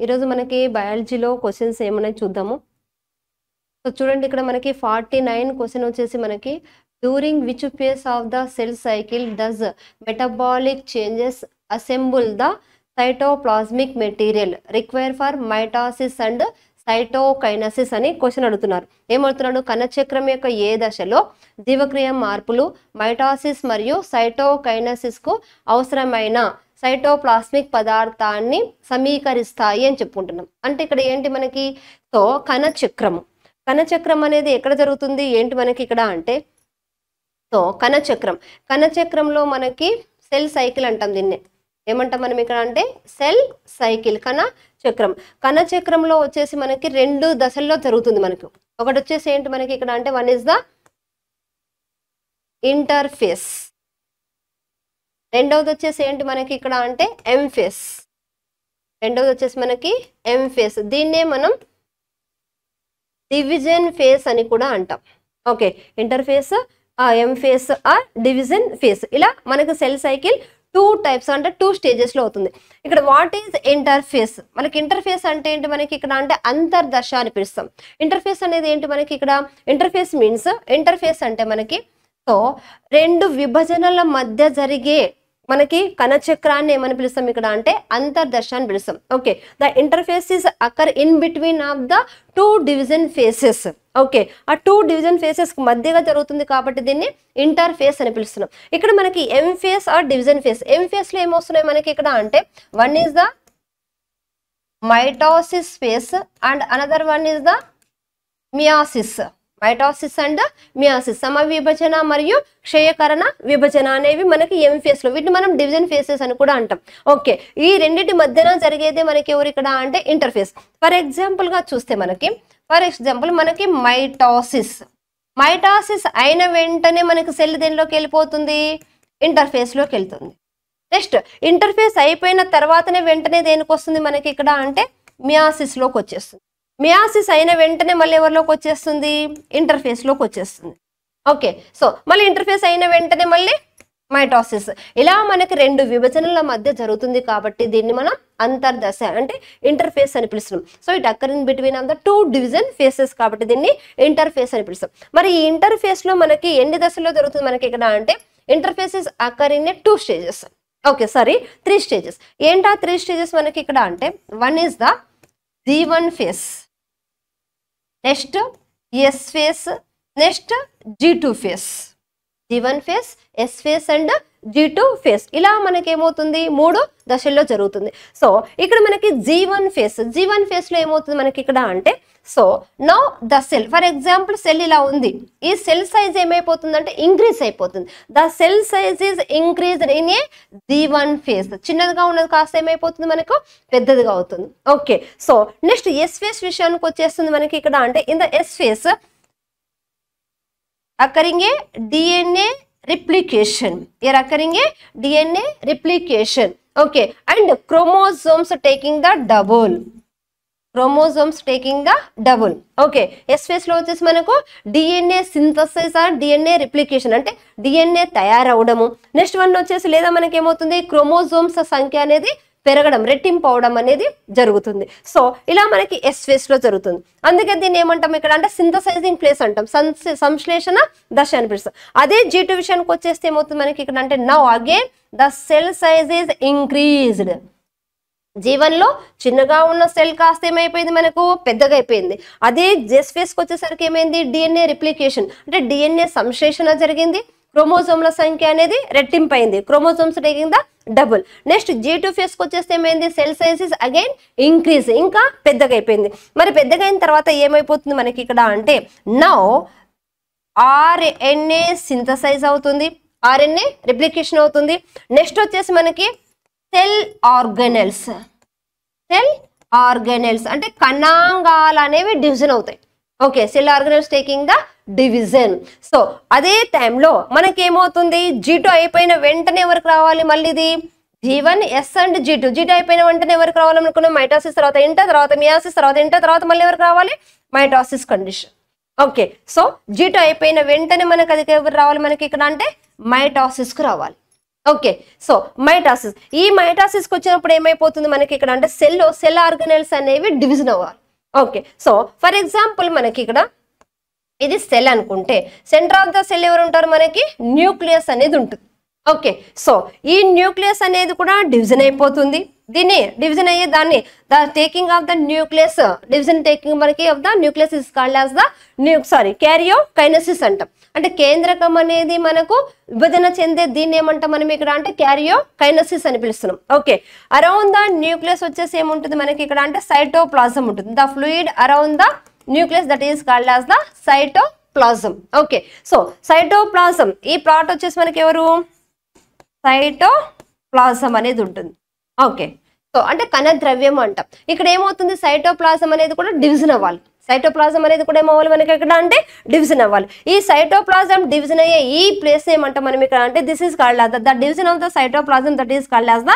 ఈరోజు మనకి బయాలజీలో క్వశ్చన్స్ ఏమున్నాయి చూద్దాము సో చూడండి ఇక్కడ మనకి ఫార్టీ నైన్ క్వశ్చన్ వచ్చేసి మనకి during which phase of the cell cycle does metabolic changes assemble the cytoplasmic material require for mitosis and cytokinesis అని క్వశ్చన్ అడుగుతున్నారు ఏమడుతున్నాడు కణచక్రం యొక్క ఏ దశలో జీవక్రియ మార్పులు మైటాసిస్ మరియు సైటోకైనసిస్ కు అవసరమైన సైటోప్లాస్మిక్ పదార్థాన్ని సమీకరిస్తాయి అని చెప్పుకుంటున్నాం అంటే ఇక్కడ ఏంటి మనకి సో కణచక్రము కణచక్రం అనేది ఎక్కడ జరుగుతుంది ఏంటి మనకి ఇక్కడ అంటే సో కణచక్రం కణచక్రంలో మనకి సెల్ సైకిల్ అంటాం దీన్ని ఏమంటాం మనం ఇక్కడ అంటే సెల్ సైకిల్ కణ చక్రం కణ చక్రంలో వచ్చేసి మనకి రెండు దశల్లో జరుగుతుంది మనకు ఒకటి వచ్చేసి ఏంటి మనకి ఇక్కడ అంటే వన్ ఇస్ ద ఇంటర్ఫేస్ రెండవది వచ్చేసి ఏంటి మనకి ఇక్కడ అంటే ఎంఫేస్ రెండవది వచ్చేసి మనకి ఎంఫేస్ దీన్నే మనం డివిజన్ ఫేస్ అని కూడా అంటాం okay interphase M phase or division phase ఇలా మనకి సెల్ సైకిల్ టూ టైప్స్ అంటే టూ స్టేజెస్లో అవుతుంది ఇక్కడ వాట్ ఈజ్ ఇంటర్ఫేస్ మనకి ఇంటర్ఫేస్ అంటే ఏంటి మనకి ఇక్కడ అంటే అంతర్దశ అని పిలుస్తాం ఇంటర్ఫేస్ అనేది ఏంటి మనకి ఇక్కడ ఇంటర్ఫేస్ మీన్స్ ఇంటర్ఫేస్ అంటే మనకి సో రెండు విభజనల మధ్య జరిగే మనకి కణచక్రాన్ని ఏమని పిలుస్తాం ఇక్కడ అంటే అంతర్దశ అని పిలుస్తాం okay the interphase is occur in between of the two division phases okay ఆ టూ డివిజన్ ఫేసెస్ మధ్యగా జరుగుతుంది కాబట్టి దీన్ని ఇంటర్ఫేస్ అని పిలుస్తున్నాం ఇక్కడ మనకి M phase or division phase M phase లో ఏమొస్తున్నాయి మనకి ఇక్కడ అంటే one is the mitosis phase and another one is the meiosis mitosis and meiosis సమ విభజన మరియు క్షయకరణ విభజన అనేవి మనకి ఎం ఫేస్ లో వీటిని మనం డివిజన్ ఫేసెస్ అని కూడా అంటాం ఓకే ఈ రెండింటి మధ్యన జరిగేదే మనకి ఎవరు ఇక్కడ అంటే ఇంటర్ఫేస్ ఫర్ ఎగ్జాంపుల్ గా చూస్తే మనకి ఫర్ ఎగ్జాంపుల్ మనకి మైటాసిస్ మైటాసిస్ అయిన వెంటనే మనకి సెల్ దేనిలోకి వెళ్ళిపోతుంది ఇంటర్ఫేస్ లోకి వెళ్తుంది నెక్స్ట్ ఇంటర్ఫేస్ అయిపోయిన తర్వాతనే వెంటనే దేనికి వస్తుంది మనకి ఇక్కడ అంటే మియాసిస్ లోకి వచ్చేస్తుంది మియాసిస్ అయిన వెంటనే మళ్ళీ ఎవరిలోకి వచ్చేస్తుంది ఇంటర్ఫేస్ లోకి వచ్చేస్తుంది ఓకే సో మళ్ళీ ఇంటర్ఫేస్ అయిన వెంటనే మళ్ళీ మైటాసిస్ ఇలా మనకి రెండు విభజనల మధ్య జరుగుతుంది కాబట్టి దీన్ని మనం అంతర్దశ అంటే ఇంటర్ఫేస్ అని పిలుస్తున్నాం so it occur in between of the two division phases కాబట్టి దీన్ని ఇంటర్ఫేస్ అని పిలుస్తాం మరి ఈ ఇంటర్ఫేస్ లో మనకి ఎన్ని దశల్లో జరుగుతుంది మనకి ఇక్కడ అంటే interphases occur in two stages okay sorry three stages ఏంటా త్రీ స్టేజెస్ మనకి ఇక్కడ అంటే one is the G one phase next S phase next G two phase G one phase S phase and G two phase ఇలా మనకి ఏమవుతుంది మూడు దశల్లో జరుగుతుంది సో ఇక్కడ మనకి G one phase G one ఫేస్లో ఏమవుతుంది మనకి ఇక్కడ అంటే so now the cell for example cell ఇలా ఉంది ఈ సెల్ సైజ్ ఏమైపోతుంది అంటే ఇంక్రీజ్ అయిపోతుంది the cell size is increase in a G one phase చిన్నదిగా ఉన్నది కాస్త ఏమైపోతుంది మనకు పెద్దదిగా అవుతుంది okay so next S phase విషయానికి వచ్చేస్తుంది మనకి ఇక్కడ అంటే in the S phase occurring a DNA replication. Here occurring a DNA replication. Okay, and chromosomes taking the double. Chromosomes taking the double okay S phase లో వచ్చేసి మనకు DNA synthesize or DNA replication అంటే DNA తయారవడము next one వచ్చేసి లేదా మనకి ఏమవుతుంది chromosomes సంఖ్య అనేది పెరగడం రెట్టింపు అవడం అనేది జరుగుతుంది సో ఇలా మనకి ఎస్ ఫేస్ లో జరుగుతుంది అందుకే దీన్ని ఏమంటాం ఇక్కడ అంటే సింథసైజింగ్ ప్లేస్ అంటాం సంస్- సంశ్లేషణ దశ అని పిలుస్తాం అదే జీ టూ విషయానికి వచ్చేస్తే ఏమవుతుంది మనకి ఇక్కడ అంటే now again the cell size is increased జీవన్లో చిన్నగా ఉన్న సెల్ కాస్త ఏమైపోయింది మనకు పెద్దగా అయిపోయింది అదే జెస్ ఫేస్కి వచ్చేసరికి ఏమైంది డిఎన్ఏ రిప్లికేషన్ అంటే డిఎన్ఏ సంశ్లేషణ జరిగింది క్రోమోజోమ్ల సంఖ్య అనేది రెట్టింపైంది chromosomes taking the double next G two ఫేస్కి వచ్చేస్తే ఏమైంది సెల్ సైజెస్ అగైన్ ఇంక్రీజ్ ఇంకా పెద్దగా అయిపోయింది మరి పెద్దగా అయిన తర్వాత ఏమైపోతుంది మనకి ఇక్కడ అంటే నౌ ఆర్ఎన్ఏ సింథసైజ్ అవుతుంది ఆర్ఎన్ఏ రిప్లికేషన్ అవుతుంది నెక్స్ట్ వచ్చేసి మనకి సెల్ ఆర్గనెల్స్ సెల్ ఆర్గనెల్స్ అంటే కణాంగాలు అనేవి డివిజన్ అవుతాయి okay cell organelles taking the division so అదే టైంలో మనకేమవుతుంది జీటో అయిపోయిన వెంటనే ఎవరికి రావాలి మళ్ళీ ఇది G one S and G two G two అయిపోయిన వెంటనే ఎవరికి రావాలనుకున్నాం మైటాసిస్ తర్వాత ఇంటర్ తర్వాత మియాసిస్ తర్వాత ఇంటర్ తర్వాత మళ్ళీ ఎవరికి రావాలి mitosis condition okay so G two అయిపోయిన వెంటనే మనకి అది ఎవరు రావాలి మనకి ఇక్కడ అంటే మైటాసిస్కు రావాలి ఓకే సో మైటాసిస్ ఈ మైటాసిస్కి వచ్చినప్పుడు ఏమైపోతుంది మనకి ఇక్కడ అంటే సెల్ సెల్ ఆర్గనైల్స్ అనేవి డివిజన్ అవ్వాలి ఓకే సో ఫర్ ఎగ్జాంపుల్ మనకి ఇక్కడ ఇది సెల్ అనుకుంటే సెంటర్ ఆఫ్ ద సెల్ ఎవరు ఉంటారు మనకి న్యూక్లియస్ అనేది ఉంటుంది ఓకే సో ఈ న్యూక్లియస్ అనేది కూడా డివిజన్ అయిపోతుంది దీన్ని డివిజన్ అయ్యే దాన్ని the taking of the nucleus division taking మనకి of the nucleus is called as the new sorry karyokinesis అంటాం అంటే కేంద్రకం అనేది మనకు విభజన చెందే దీన్ని ఏమంటాం మనం ఇక్కడ అంటే క్యారియో కైనసిస్ అని పిలుస్తున్నాం ఓకే అరౌండ్ ద న్యూక్లియస్ వచ్చేసి ఏముంటుంది మనకి ఇక్కడ అంటే సైటోప్లాజం ఉంటుంది the fluid around the nucleus that is called as the cytoplasm okay so cytoplasm ఈ ప్లాట్ వచ్చేసి మనకి ఎవరు సైటోప్లాజం అనేది ఉంటుంది ఓకే సో అంటే కణ ద్రవ్యం అంటాం ఇక్కడ ఏమవుతుంది సైటోప్లాజం అనేది కూడా డివిజన్ అవ్వాలి సైటోప్లాజం అనేది కూడా ఏమవ్వాలి మనకి ఎక్కడ అంటే డివిజన్ అవ్వాలి ఈ సైటోప్లాజం డివిజన్ అయ్యే ఈ ప్లేస్ ఏమంటాం మనం ఇక్కడ అంటే this is called as the division of the cytoplasm that is called as the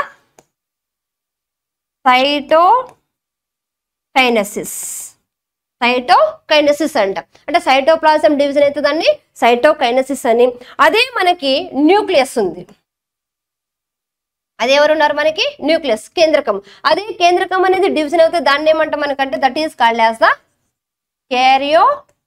cytokinesis cytokinesis అంట అంటే సైటోప్లాజం డివిజన్ అయితే దాన్ని సైటోకైనసిస్ అని అదే మనకి న్యూక్లియస్ ఉంది అదే ఎవరు ఉన్నారు మనకి న్యూక్లియస్ కేంద్రకం అదే కేంద్రకం అనేది డివిజన్ అవుతే దాన్ని ఏమంటాం మనకంటే that is called as the 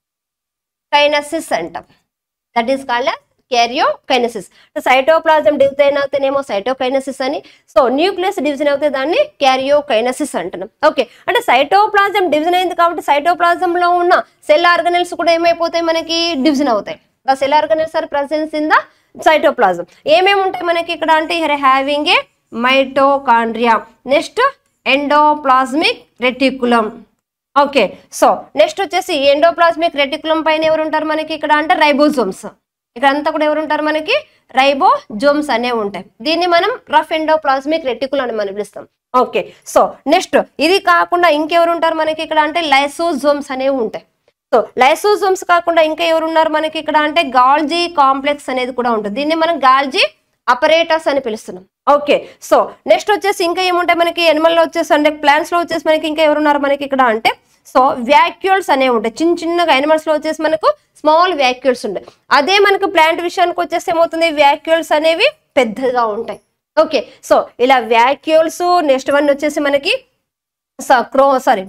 karyokinesis అంటాం that is called as karyokinesis cytoplasm division అవుతేనేమో సైటోకైనసిస్ అని సో న్యూక్లియస్ డివిజన్ అవుతే దాన్ని క్యారియో కైనసిస్ అంటున్నాం ఓకే అంటే సైటోప్లాజం డివిజన్ అయింది కాబట్టి సైటోప్లాజంలో ఉన్న సెల్ ఆర్గనల్స్ కూడా ఏమైపోతాయి మనకి డివిజన్ అవుతాయి the cell organelles are presence in the cytoplasm ఏమేమి ఉంటాయి మనకి ఇక్కడ అంటే here having a mitochondria next endoplasmic reticulum okay so next వచ్చేసి ఎండోప్లాస్మిక్ రెటికులం పైన ఎవరు ఉంటారు మనకి ఇక్కడ అంటే రైబోజోమ్స్ ఇక్కడ అంతా కూడా ఎవరు ఉంటారు మనకి రైబోజోమ్స్ అనేవి ఉంటాయి దీన్ని మనం రఫ్ ఎండోప్లాస్మిక్ రెటికులం అని మనం పిలుస్తాం ఓకే సో నెక్స్ట్ ఇది కాకుండా ఇంకెవరు ఉంటారు మనకి ఇక్కడ అంటే లైసోజోమ్స్ అనేవి ఉంటాయి సో లైసోజోమ్స్ కాకుండా ఇంకా ఎవరు ఉన్నారు మనకి ఇక్కడ అంటే గాల్జీ కాంప్లెక్స్ అనేది కూడా ఉంటుంది దీన్ని మనం గాల్జీ అపరేటర్స్ అని పిలుస్తున్నాం ఓకే సో నెక్స్ట్ వచ్చేసి ఇంకా ఏముంటాయి మనకి ఎనిమల్లో వచ్చేసి అంటే ప్లాంట్స్ లో వచ్చేసి మనకి ఇంకా ఎవరున్నారు మనకి ఇక్కడ అంటే సో వ్యాక్యూల్స్ అనేవి ఉంటాయి చిన్న చిన్నగా animals లో వచ్చేసి మనకు స్మాల్ వ్యాక్యూల్స్ ఉంటాయి అదే మనకు ప్లాంట్ విషయానికి వచ్చేసి ఏమవుతుంది వ్యాక్యూల్స్ అనేవి పెద్దగా ఉంటాయి ఓకే సో ఇలా వ్యాక్యూల్స్ నెక్స్ట్ వన్ వచ్చేసి మనకి chro sorry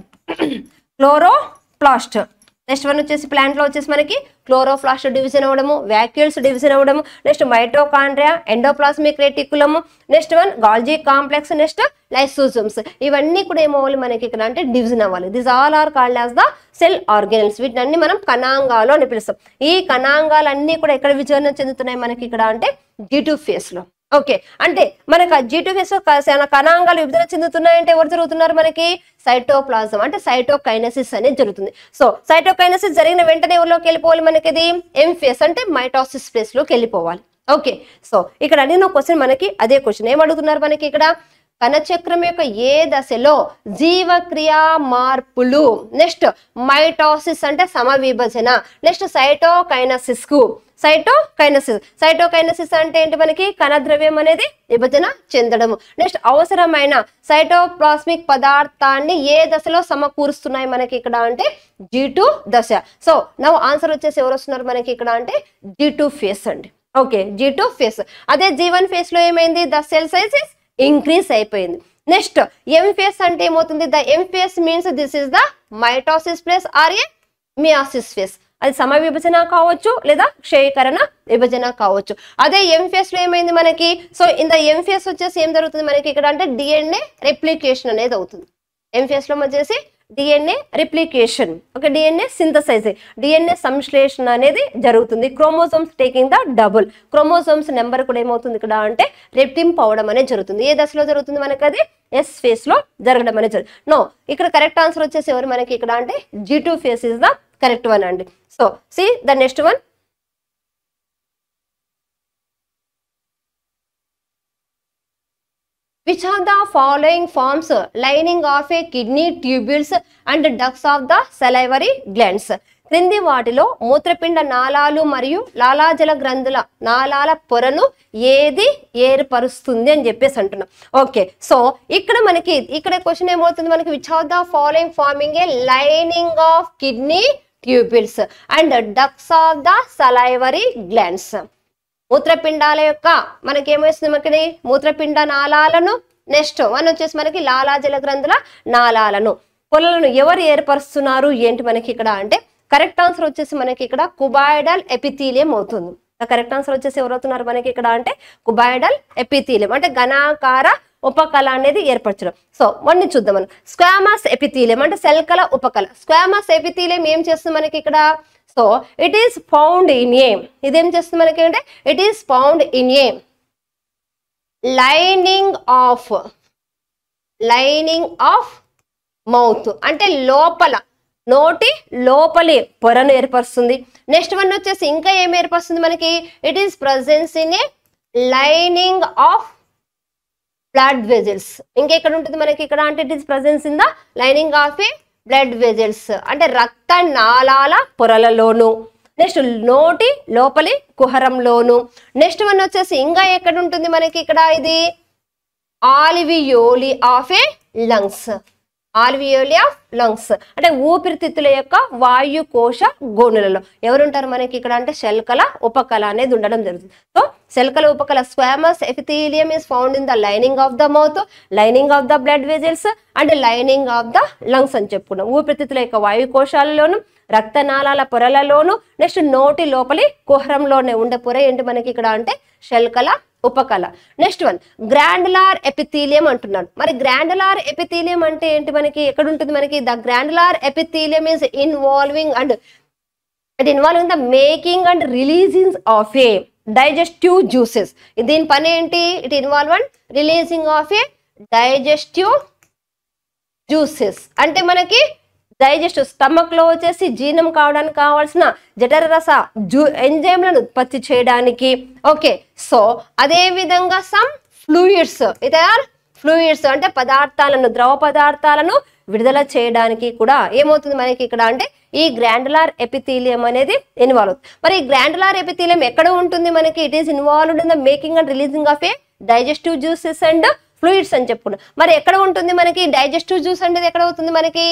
chloroplast next one వచ్చేసి ప్లాంట్ లో వచ్చేసి మనకి క్లోరోప్లాస్ట్ డివిజన్ అవ్వడము వ్యాక్యూల్స్ డివిజన్ అవ్వడము next mitochondria endoplasmic reticulum next one Golgi complex next lysosomes ఇవన్నీ కూడా ఏమవ్వాలి మనకి ఇక్కడ అంటే డివిజన్ అవ్వాలి this all are called as the cell organelles వీటిని మనం కణాంగాలు అని పిలుస్తాం ఈ కణాంగాలన్నీ కూడా ఎక్కడ విచరణ చెందుతున్నాయి మనకి ఇక్కడ అంటే జిటు ఫేస్ లో ఓకే అంటే మనకు జీటు ఫేస్ కణాంగాలు విభజన చెందుతున్నాయంటే ఎవరు జరుగుతున్నారు మనకి సైటోప్లాజం అంటే సైటోకైనసిస్ అనేది జరుగుతుంది సో సైటోకైనసిస్ జరిగిన వెంటనే ఎవరిలోకి వెళ్ళిపోవాలి మనకి ఇది ఎం ఫేస్ అంటే మైటాసిస్ ఫేస్ లోకి వెళ్ళిపోవాలి ఓకే సో ఇక్కడ అడిగిన క్వశ్చన్ మనకి అదే క్వశ్చన్ ఏం అడుగుతున్నారు మనకి ఇక్కడ కణచక్రం యొక్క ఏ దశలో జీవక్రియ మార్పులు నెక్స్ట్ మైటాసిస్ అంటే సమవిభజన నెక్స్ట్ సైటోకైనసిస్ కు సైటోకైనసిస్ సైటోకైనసిస్ అంటే ఏంటి మనకి కణద్రవ్యం అనేది విభజన చెందడము నెక్స్ట్ అవసరమైన సైటోప్లాస్మిక్ పదార్థాన్ని ఏ దశలో సమకూరుస్తున్నాయి మనకి ఇక్కడ అంటే జీ దశ సో నవ్ ఆన్సర్ వచ్చేసి ఎవరు వస్తున్నారు మనకి ఇక్కడ అంటే జీ ఫేస్ అండి ఓకే జీ ఫేస్ అదే జీ వన్ ఫేస్ లో ఏమైంది the cell size is increase అయిపోయింది నెక్స్ట్ ఎం ఫేస్ అంటే ఏమవుతుంది the M phase means this is the mitosis plus or a meiosis phase అది సమ విభజన కావచ్చు లేదా క్షయకరణ విభజన కావచ్చు అదే ఎం ఫేస్ లో ఏమైంది మనకి so in the M phase వచ్చేసి ఏం జరుగుతుంది మనకి ఇక్కడ అంటే డిఎన్ఏ రెప్లికేషన్ అనేది అవుతుంది ఎం ఫేస్ లో వచ్చేసి డిఎన్ఏ రిప్లికేషన్ ఒక డిఎన్ఏ సింథసైజ్ డిఎన్ఏ సంశ్లేషణ అనేది జరుగుతుంది chromosomes taking the double chromosomes number కూడా ఏమవుతుంది ఇక్కడ అంటే రెప్టింప్ అవడం అనేది జరుగుతుంది ఏ దశలో జరుగుతుంది మనకి అది ఎస్ ఫేస్ లో జరగడం అనేది జరుగుతుంది నో ఇక్కడ కరెక్ట్ ఆన్సర్ వచ్చేసి ఎవరు మనకి ఇక్కడ అంటే G two phase is the correct one అండి so see the next one which are the following forms lining of a kidney tubules and ducts of the salivary glands క్రింది వాటిలో మూత్రపిండ నాళాలు మరియు లాలాజల గ్రంథుల నాళాల పొరను ఏది ఏర్పరుస్తుంది అని చెప్పేసి అంటున్నాం ఓకే సో ఇక్కడ మనకి ఇక్కడ క్వశ్చన్ ఏమవుతుంది మనకి which of the following forming a lining of kidney tubules and ducts of the salivary glands మూత్రపిండాల యొక్క మనకి ఏమొస్తుంది మనకి మూత్రపిండ నాళాలను నెక్స్ట్ వన్ వచ్చేసి మనకి లాలాజల గ్రంథుల నాళాలను పొలలను ఎవరు ఏర్పరుస్తున్నారు ఏంటి మనకి ఇక్కడ అంటే కరెక్ట్ ఆన్సర్ వచ్చేసి మనకి ఇక్కడ కుబాయిడల్ ఎపిథీలియం అవుతుంది కరెక్ట్ ఆన్సర్ వచ్చేసి ఎవరవుతున్నారు మనకి ఇక్కడ అంటే కుబాయిడల్ ఎపిథీలియం అంటే ఘనాకార ఉపకళ అనేది ఏర్పరచడం సో వన్ని చూద్దాం మనం స్క్వామస్ ఎపిథీలియం అంటే సెల్కల ఉపకళ స్క్వామస్ ఎపిథీలియం ఏం చేస్తుంది మనకి ఇక్కడ so it is found in a ఇదేం చేస్తుంది మనకి అంటే it is found in a lining of lining of mouth అంటే లోపల నోటి లోపలి పొరను ఏర్పరుస్తుంది నెక్స్ట్ వన్ వచ్చేసి ఇంకా ఏం ఏర్పరుస్తుంది మనకి it is presence in a lining of blood vessels ఇంకా ఎక్కడ ఉంటుంది మనకి ఇక్కడ అంటే it is presence in the lining of a blood vessels అంటే రక్త నాళాల పొరలలోను నెక్స్ట్ నోటి లోపలి కుహరంలోను నెక్స్ట్ వన్ వచ్చేసి ఇంకా ఎక్కడ ఉంటుంది మనకి ఇక్కడ ఇది alveoli of a lungs alveoli of lungs అంటే ఊపిరితిత్తుల యొక్క వాయు కోశ గోనులలో ఎవరుంటారు మనకి ఇక్కడ అంటే శల్కల ఉపకళ అనేది ఉండడం జరుగుతుంది సో శల్కల ఉపకళ squamous epithelium is found in the lining of the mouth lining of the blood vessels and lining of the lungs అని చెప్పుకున్నాం ఊపిరితిత్తుల యొక్క వాయు కోశాలలోను రక్తనాళాల పొరలలోను నెక్స్ట్ నోటి లోపలి కుహరంలోనే ఉండే పొర ఏంటి మనకి ఇక్కడ అంటే శల్కల ఉపకళ నెక్స్ట్ వన్ గ్రాండులార్ ఎపిథీలియం అంటున్నాడు మరి గ్రాండులార్ ఎపిథీలియం అంటే ఏంటి మనకి ఎక్కడ ఉంటుంది మనకి the glandular epithelium is involving and it involving the making and releasing of a digestive juices దీని పని ఏంటి it involve and releasing of a digestive juices అంటే మనకి డైజెస్టివ్ స్టమక్ లో వచ్చేసి జీర్ణం కావడానికి కావాల్సిన జఠర రస జూ ఎంజైమ్లను ఉత్పత్తి చేయడానికి ఓకే సో అదే విధంగా సమ్ ఫ్లూయిడ్స్ ఇదే ఫ్లూయిడ్స్ అంటే పదార్థాలను ద్రవ పదార్థాలను విడుదల చేయడానికి కూడా ఏమవుతుంది మనకి ఇక్కడ అంటే ఈ గ్రాండులార్ ఎపిథీలియం అనేది ఇన్వాల్వ్ అవుతుంది మరి ఈ గ్రాండులార్ ఎపిథీలియం ఎక్కడ ఉంటుంది మనకి it is involved in the making and releasing of a digestive juices and fluids అని చెప్పుకున్నాం మరి ఎక్కడ ఉంటుంది మనకి డైజెస్టివ్ జ్యూస్ అనేది ఎక్కడ అవుతుంది మనకి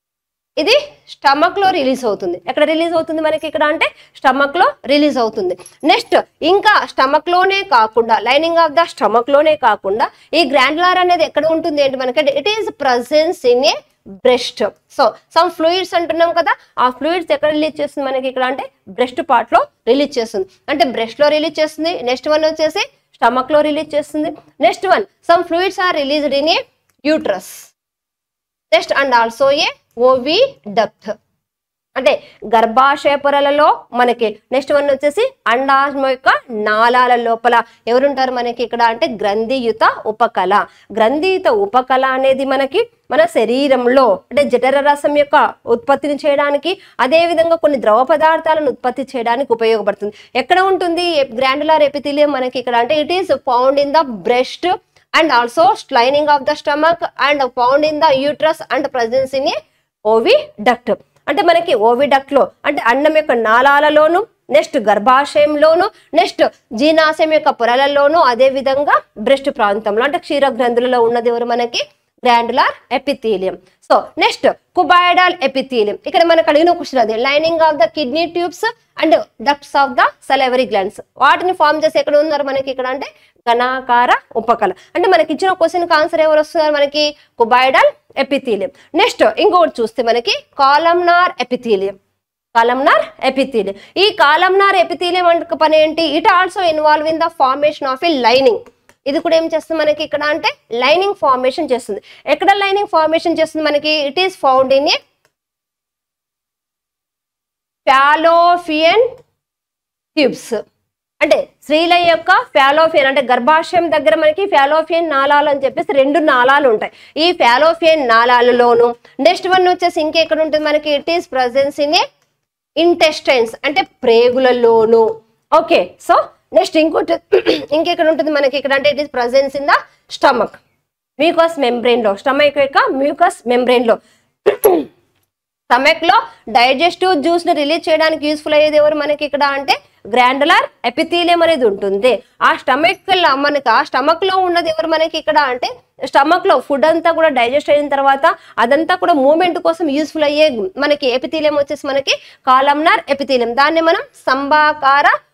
ఇది స్టమక్ లో రిలీజ్ అవుతుంది ఎక్కడ రిలీజ్ అవుతుంది మనకి ఇక్కడ అంటే స్టమక్ లో రిలీజ్ అవుతుంది నెక్స్ట్ ఇంకా స్టమక్ లోనే కాకుండా లైనింగ్ ఆఫ్ ద స్టమక్ లోనే కాకుండా ఈ గ్రాండ్లార్ అనేది ఎక్కడ ఉంటుంది ఏంటి మనకి it is presence in a breast so some fluids అంటున్నాం కదా ఆ ఫ్లూయిడ్స్ ఎక్కడ రిలీజ్ చేస్తుంది మనకి ఇక్కడ అంటే బ్రెస్ట్ పార్ట్ లో రిలీజ్ చేస్తుంది అంటే బ్రెస్ట్ లో రిలీజ్ చేస్తుంది నెక్స్ట్ వన్ వచ్చేసి స్టమక్ లో రిలీజ్ చేస్తుంది next one some fluids are released in a uterus next and also a oviduct అంటే గర్భాశయ పొరలలో మనకి నెక్స్ట్ వన్ వచ్చేసి అండాశయం యొక్క నాళాల లోపల ఎవరుంటారు మనకి ఇక్కడ అంటే గ్రంథియుత ఉపకళ గ్రంథియుత ఉపకళ అనేది మనకి మన శరీరంలో అంటే జఠర రసం యొక్క ఉత్పత్తిని చేయడానికి అదే విధంగా కొన్ని ద్రవ పదార్థాలను ఉత్పత్తి చేయడానికి ఉపయోగపడుతుంది ఎక్కడ ఉంటుంది గ్రాండులార్ ఎపిథిలియం మనకి ఇక్కడ అంటే it is found in the breast and also lining of the stomach and found in the uterus and presence in a oviduct అంటే మనకి ఓవి డక్ట్ లో అంటే అన్నం యొక్క నాళాలలోను నెక్స్ట్ గర్భాశయంలోను నెక్స్ట్ జీర్ణాశయం యొక్క పొరలలోను అదే విధంగా బ్రెస్ట్ ప్రాంతంలో అంటే క్షీర గ్రంథులలో ఉన్నది ఎవరు మనకి glandular epithelium so next cuboidal epithelium ఇక్కడ మనకు అడిగిన క్వశ్చన్ అది lining of the kidney tubes and ducts of the salivary glands వాటిని ఫామ్ చేసి ఎక్కడ ఉన్నారు మనకి ఇక్కడ అంటే ఘనాకార ఉపకళ అంటే మనకి ఇచ్చిన క్వశ్చన్ ఆన్సర్ ఎవరు వస్తున్నారు మనకి కుబాయిడల్ ఎపిథీలియం నెక్స్ట్ ఇంకొకటి చూస్తే మనకి కాలమ్నార్ ఎపిథీలియం కాలమ్నార్ ఎపిథీలియం ఈ కాలమ్నార్ ఎపిథీలియం అంటే పని ఏంటి it also involve in the formation of a lining ఇది కూడా ఏం చేస్తుంది మనకి ఇక్కడ అంటే లైనింగ్ ఫార్మేషన్ చేస్తుంది ఎక్కడ లైనింగ్ ఫార్మేషన్ చేస్తుంది మనకి it is found in a fallopian tubes అంటే స్త్రీల యొక్క ఫాలోఫియన్ అంటే గర్భాశయం దగ్గర మనకి ఫాలోఫియన్ నాళాలు అని చెప్పేసి రెండు నాళాలు ఉంటాయి ఈ ఫాలోఫియన్ నాళాలలోను నెక్స్ట్ వన్ వచ్చేసి ఇంకెక్కడ ఉంటుంది మనకి it is presence in a intestines అంటే ప్రేగులలోను ఓకే సో నెక్స్ట్ ఇంకోటి ఇంకెక్కడ ఉంటుంది మనకి ఇక్కడ అంటే it is presence in the stomach mucus membrane లో స్టమక్ యొక్క మ్యూకస్ మెంబ్రెయిన్ లో స్టమక్ లో డైజెస్టివ్ జ్యూస్ ని రిలీజ్ చేయడానికి యూస్ఫుల్ అయ్యేది ఎవరు మనకి ఇక్కడ అంటే గ్రాండులర్ ఎపిథీలియం అనేది ఉంటుంది ఆ స్టమక్ మనకి ఆ స్టమక్ లో ఉన్నది ఎవరు మనకి ఇక్కడ అంటే స్టమక్ లో ఫుడ్ అంతా కూడా డైజెస్ట్ అయిన తర్వాత అదంతా కూడా మూమెంట్ కోసం యూస్ఫుల్ అయ్యే మనకి ఎపిథీలియం వచ్చేసి మనకి కాలమ్నార్ ఎపిథీలియం దాన్ని మనం సంభాకార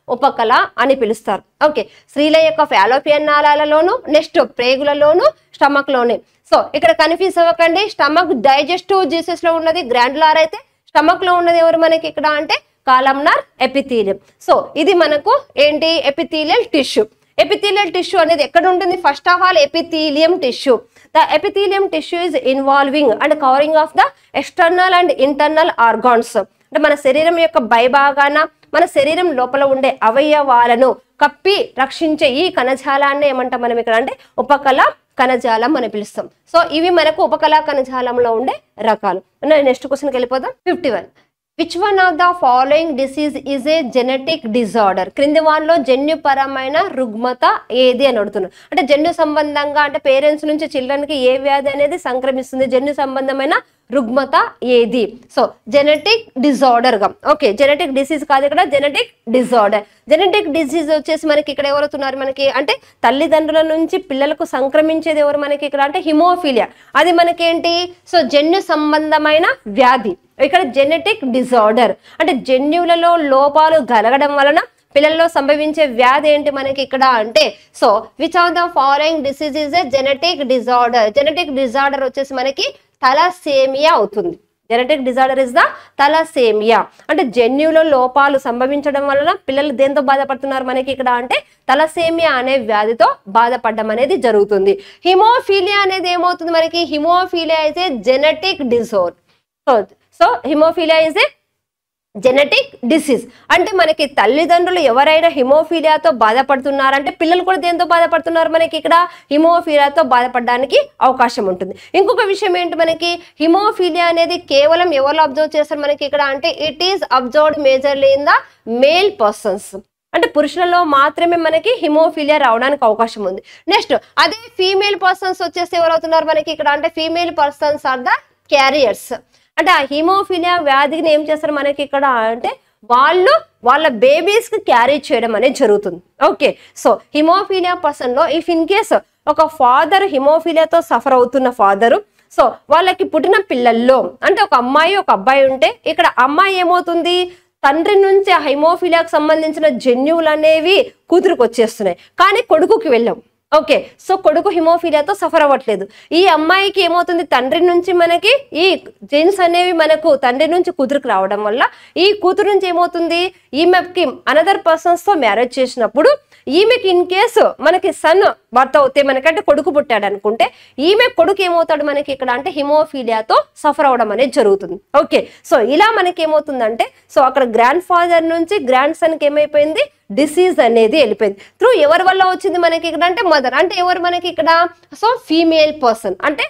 ఉపకల అని పిలుస్తారు ఓకే స్త్రీల యొక్క ఫాలోపియన్ నాళాలలోను నెక్స్ట్ ప్రేగులలోను స్టమక్ లోనే సో ఇక్కడ కన్ఫ్యూజ్ అవ్వకండి స్టమక్ డైజెస్టివ్ జీసెస్ లో ఉన్నది గ్రాండ్లార్ అయితే స్టమక్ లో ఉన్నది ఎవరు మనకి ఇక్కడ అంటే కాలమ్నార్ ఎపిథీలియం సో ఇది మనకు ఏంటి ఎపిథీలియల్ టిష్యూ ఎపిథీలియల్ టిష్యూ అనేది ఎక్కడ ఉంటుంది first of all epithelium tissue the epithelium tissue is involving and covering of the external and internal organs అంటే మన శరీరం యొక్క పైభాగాన మన శరీరం లోపల ఉండే అవయవాలను కప్పి రక్షించే ఈ కణజాలాన్ని ఏమంటాం మనం ఇక్కడ అంటే ఉపకళ కణజాలం అని పిలుస్తాం సో ఇవి మనకు ఉపకళా కణజాలంలో ఉండే రకాలు నెక్స్ట్ క్వశ్చన్కి వెళ్ళిపోదాం fifty one which one of the following disease is a genetic disorder క్రింది వానిలో జన్యుపరమైన రుగ్మత ఏది అని అడుగుతున్నాను అంటే జన్యు సంబంధంగా అంటే పేరెంట్స్ నుంచి చిల్డ్రన్ కి ఏ వ్యాధి అనేది సంక్రమిస్తుంది జన్యు సంబంధమైన రుగ్మత ఏది సో జెనెటిక్ డిజార్డర్ గా ఓకే జెనెటిక్ డిసీజ్ కాదు ఇక్కడ జెనెటిక్ డిజార్డర్ జెనెటిక్ డిసీజ్ వచ్చేసి మనకి ఇక్కడ ఎవరుతున్నారు మనకి అంటే తల్లిదండ్రుల నుంచి పిల్లలకు సంక్రమించేది ఎవరు మనకి ఇక్కడ అంటే హిమోఫీలియా అది మనకేంటి సో జన్యు సంబంధమైన వ్యాధి ఇక్కడ జెనెటిక్ డిజార్డర్ అంటే జన్యువులలో లోపాలు కలగడం వలన పిల్లల్లో సంభవించే వ్యాధి ఏంటి మనకి ఇక్కడ అంటే so which of the following disease is a genetic disorder genetic disorder వచ్చేసి మనకి తలసేమియా అవుతుంది genetic disorder is the thalassemia అంటే జన్యువులో లోపాలు సంభవించడం వలన పిల్లలు దేంతో బాధపడుతున్నారు మనకి ఇక్కడ అంటే తలసేమియా అనే వ్యాధితో బాధపడడం అనేది జరుగుతుంది హిమోఫీలియా అనేది ఏమవుతుంది మనకి హిమోఫీలియా అయితే genetic disorder so so haemophilia is a genetic disease అంటే మనకి తల్లిదండ్రులు ఎవరైనా హిమోఫీలియాతో బాధపడుతున్నారంటే పిల్లలు కూడా దేంతో బాధపడుతున్నారు మనకి ఇక్కడ హిమోఫీలియాతో బాధపడడానికి అవకాశం ఉంటుంది ఇంకొక విషయం ఏంటి మనకి హిమోఫీలియా అనేది కేవలం ఎవరు అబ్జర్వ్ చేస్తారు మనకి ఇక్కడ అంటే it is observed majorly in the male persons అంటే పురుషులలో మాత్రమే మనకి హిమోఫీలియా రావడానికి అవకాశం ఉంది నెక్స్ట్ అదే ఫీమేల్ పర్సన్స్ వచ్చేసి ఎవరవుతున్నారు మనకి ఇక్కడ అంటే female persons are the carriers అంటే ఆ హిమోఫీలియా వ్యాధిని ఏం చేస్తారు మనకి ఇక్కడ అంటే వాళ్ళు వాళ్ళ బేబీస్ కి క్యారీ చేయడం అనేది జరుగుతుంది ఓకే సో హిమోఫీలియా పర్సన్ లో ఇఫ్ ఇన్ కేస్ ఒక ఫాదర్ హిమోఫీలియాతో సఫర్ అవుతున్న ఫాదరు సో వాళ్ళకి పుట్టిన పిల్లల్లో అంటే ఒక అమ్మాయి ఒక అబ్బాయి ఉంటే ఇక్కడ అమ్మాయి ఏమవుతుంది తండ్రి నుంచి ఆ హైమోఫీలియాకు సంబంధించిన జన్యువులు అనేవి కూతురుకు వచ్చేస్తున్నాయి కానీ కొడుకుకి వెళ్ళాం ఓకే సో కొడుకు హిమోఫీలియాతో సఫర్ అవ్వట్లేదు ఈ అమ్మాయికి ఏమవుతుంది తండ్రి నుంచి మనకి ఈ జీన్స్ అనేవి మనకు తండ్రి నుంచి కూతురుకు రావడం వల్ల ఈ కూతురు నుంచి ఏమవుతుంది ఈమెకి అనదర్ పర్సన్స్ తో మ్యారేజ్ చేసినప్పుడు ఈమెకి ఇన్ కేసు మనకి సన్ భర్త అవుతే మనకంటే కొడుకు పుట్టాడు అనుకుంటే ఈమె కొడుకు ఏమవుతాడు మనకి ఇక్కడ అంటే హిమోఫీలియాతో సఫర్ అవడం అనేది జరుగుతుంది ఓకే సో ఇలా మనకి ఏమవుతుందంటే సో అక్కడ గ్రాండ్ ఫాదర్ నుంచి గ్రాండ్ సన్ కి ఏమైపోయింది డిసీజ్ అనేది వెళ్ళిపోయింది త్రూ ఎవరి వల్ల వచ్చింది మనకి ఇక్కడ అంటే మదర్ అంటే ఎవరు మనకి ఇక్కడ సో ఫీమేల్ పర్సన్ అంటే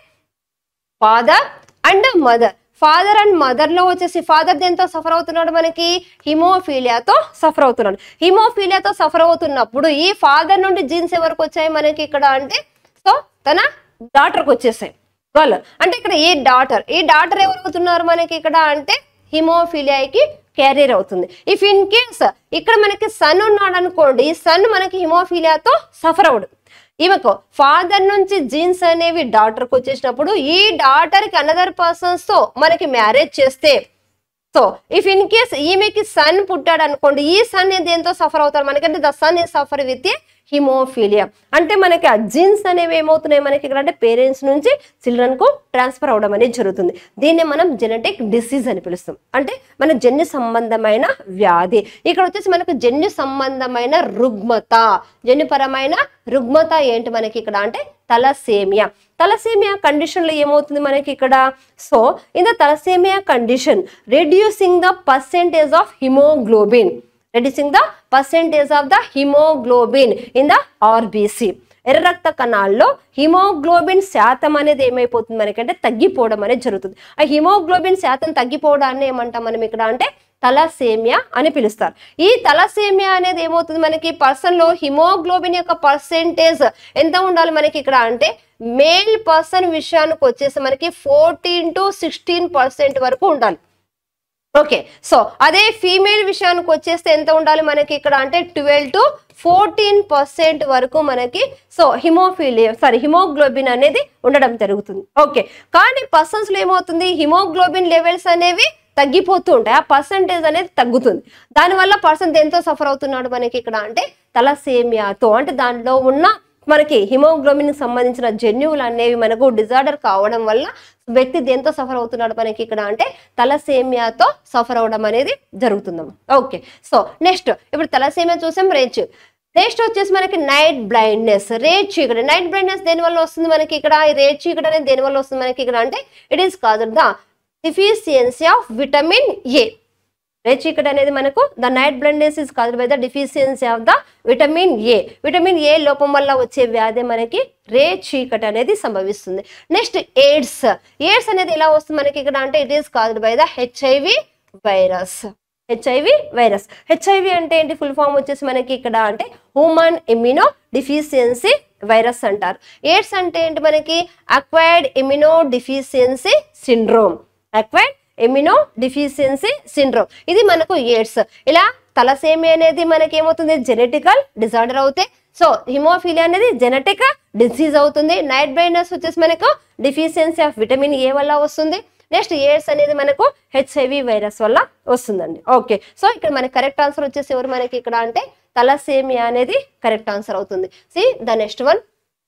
father and mother father and mother లో వచ్చేసి ఫాదర్ దేంతో సఫర్ అవుతున్నాడు మనకి హిమోఫీలియాతో సఫర్ అవుతున్నాడు హిమోఫీలియాతో సఫర్ అవుతున్నప్పుడు ఈ ఫాదర్ నుండి జీన్స్ ఎవరికి వచ్చాయి మనకి ఇక్కడ అంటే సో తన డాటర్కి వచ్చేసాయి వాళ్ళు అంటే ఇక్కడ ఈ డాటర్ ఈ డాటర్ ఎవరు అవుతున్నారు మనకి ఇక్కడ అంటే హిమోఫీలియాకి క్యారియర్ అవుతుంది ఇఫ్ ఇన్ కేస్ ఇక్కడ మనకి సన్ ఉన్నాడు అనుకోండి సన్ మనకి హిమోఫీలియాతో సఫర్ అవడు ఈమెకు ఫాదర్ నుంచి జీన్స్ అనేవి డాటర్కి వచ్చేసినప్పుడు ఈ డాటర్ కి అనదర్ పర్సన్స్ తో మనకి మ్యారేజ్ చేస్తే సో ఇఫ్ ఇన్ కేస్ ఈమెకి సన్ పుట్టాడు అనుకోండి ఈ సన్ దేంతో సఫర్ అవుతారు మనకంటే ద సన్ ఈ సఫర్ విత్ హిమోఫీలియా అంటే మనకి ఆ జీన్స్ అనేవి ఏమవుతున్నాయి మనకి ఇక్కడ అంటే పేరెంట్స్ నుంచి చిల్డ్రన్ కు ట్రాన్స్ఫర్ అవడం అనేది జరుగుతుంది దీన్ని మనం జెనెటిక్ డిసీజ్ అని పిలుస్తాం అంటే మన జన్యు సంబంధమైన వ్యాధి ఇక్కడ వచ్చేసి మనకు జన్యు సంబంధమైన రుగ్మత జన్యుపరమైన రుగ్మత ఏంటి మనకి ఇక్కడ అంటే తలసేమియా తలసేమియా కండిషన్ లో ఏమవుతుంది మనకి ఇక్కడ so in the thalassemia condition reducing the percentage of haemoglobin reducing the percentage of the haemoglobin in the RBC ఎర్ర రక్త కణాల్లో హిమోగ్లోబిన్ శాతం అనేది ఏమైపోతుంది మనకంటే తగ్గిపోవడం అనేది జరుగుతుంది ఆ హిమోగ్లోబిన్ శాతం తగ్గిపోవడాన్ని ఏమంటాం మనం ఇక్కడ అంటే తలసేమియా అని పిలుస్తారు ఈ తలసేమియా అనేది ఏమవుతుంది మనకి పర్సన్ లో హిమోగ్లోబిన్ యొక్క పర్సెంటేజ్ ఎంత ఉండాలి మనకి ఇక్కడ అంటే మేల్ పర్సన్ విషయానికి వచ్చేసి మనకి ఫోర్టీన్ టు సిక్స్టీన్ పర్సెంట్ వరకు ఉండాలి ఓకే సో అదే ఫీమేల్ విషయానికి వచ్చేస్తే ఎంత ఉండాలి మనకి ఇక్కడ అంటే ట్వెల్వ్ టు ఫోర్టీన్ పర్సెంట్ వరకు మనకి సో హిమోఫీలియా సారీ హిమోగ్లోబిన్ అనేది ఉండడం జరుగుతుంది ఓకే కానీ పర్సన్స్ లో ఏమవుతుంది హిమోగ్లోబిన్ లెవెల్స్ అనేవి తగ్గిపోతూ ఉంటాయి ఆ పర్సంటేజ్ అనేది తగ్గుతుంది దానివల్ల పర్సన్ దేంతో సఫర్ అవుతున్నాడు మనకి ఇక్కడ అంటే తలసేమియాతో అంటే దానిలో ఉన్న మనకి హిమోగ్లోబిన్ సంబంధించిన జన్యువులు అనేవి మనకు డిజార్డర్ కావడం వల్ల వ్యక్తి దేంతో సఫర్ అవుతున్నాడు మనకి ఇక్కడ అంటే తలసేమియాతో సఫర్ అవడం అనేది జరుగుతుందమ్మా ఓకే సో నెక్స్ట్ ఇప్పుడు తలసేమియా చూసాం రేచ్ నెక్స్ట్ వచ్చేసి మనకి నైట్ బ్లైండ్నెస్ రేట్ చీకటి నైట్ బ్లైండ్నెస్ దేని వల్ల వస్తుంది మనకి ఇక్కడ ఈ రేట్ చీకటి అనేది దేని వల్ల వస్తుంది మనకి ఇక్కడ అంటే it is caused the deficiency of vitamin A రేట్ చీకటి అనేది మనకు the night blindness is caused by the deficiency of the vitamin A vitamin A లోపం వల్ల వచ్చే వ్యాధి మనకి రే చీకటి అనేది సంభవిస్తుంది నెక్స్ట్ ఎయిడ్స్ ఎయిడ్స్ అనేది ఎలా వస్తుంది మనకి ఇక్కడ అంటే it is caused by the HIV virus HIV virus HIV అంటే ఏంటి ఫుల్ ఫామ్ వచ్చేసి మనకి ఇక్కడ అంటే హ్యూమన్ ఇమ్యూనో డిఫిషియన్సీ వైరస్ అంటారు ఎయిడ్స్ అంటే ఏంటి మనకి acquired immunodeficiency syndrome acquired immunodeficiency syndrome ఇది మనకు ఎయిడ్స్ ఇలా తలసేమి అనేది మనకి ఏమవుతుంది జెనెటికల్ డిజార్డర్ అవుతాయి సో హిమోఫీలియా అనేది జెనెటిక్ డిసీజ్ అవుతుంది నైట్ బ్రైనెస్ వచ్చేసి మనకు డిఫిషియన్సీ ఆఫ్ విటమిన్ ఏ వల్ల వస్తుంది నెక్స్ట్ ఎయిడ్స్ అనేది మనకు హెచ్ఐవి వైరస్ వల్ల వస్తుందండి ఓకే సో ఇక్కడ మనకి కరెక్ట్ ఆన్సర్ వచ్చేసి ఎవరు మనకి ఇక్కడ అంటే తలసేమియా అనేది కరెక్ట్ ఆన్సర్ అవుతుంది C the next one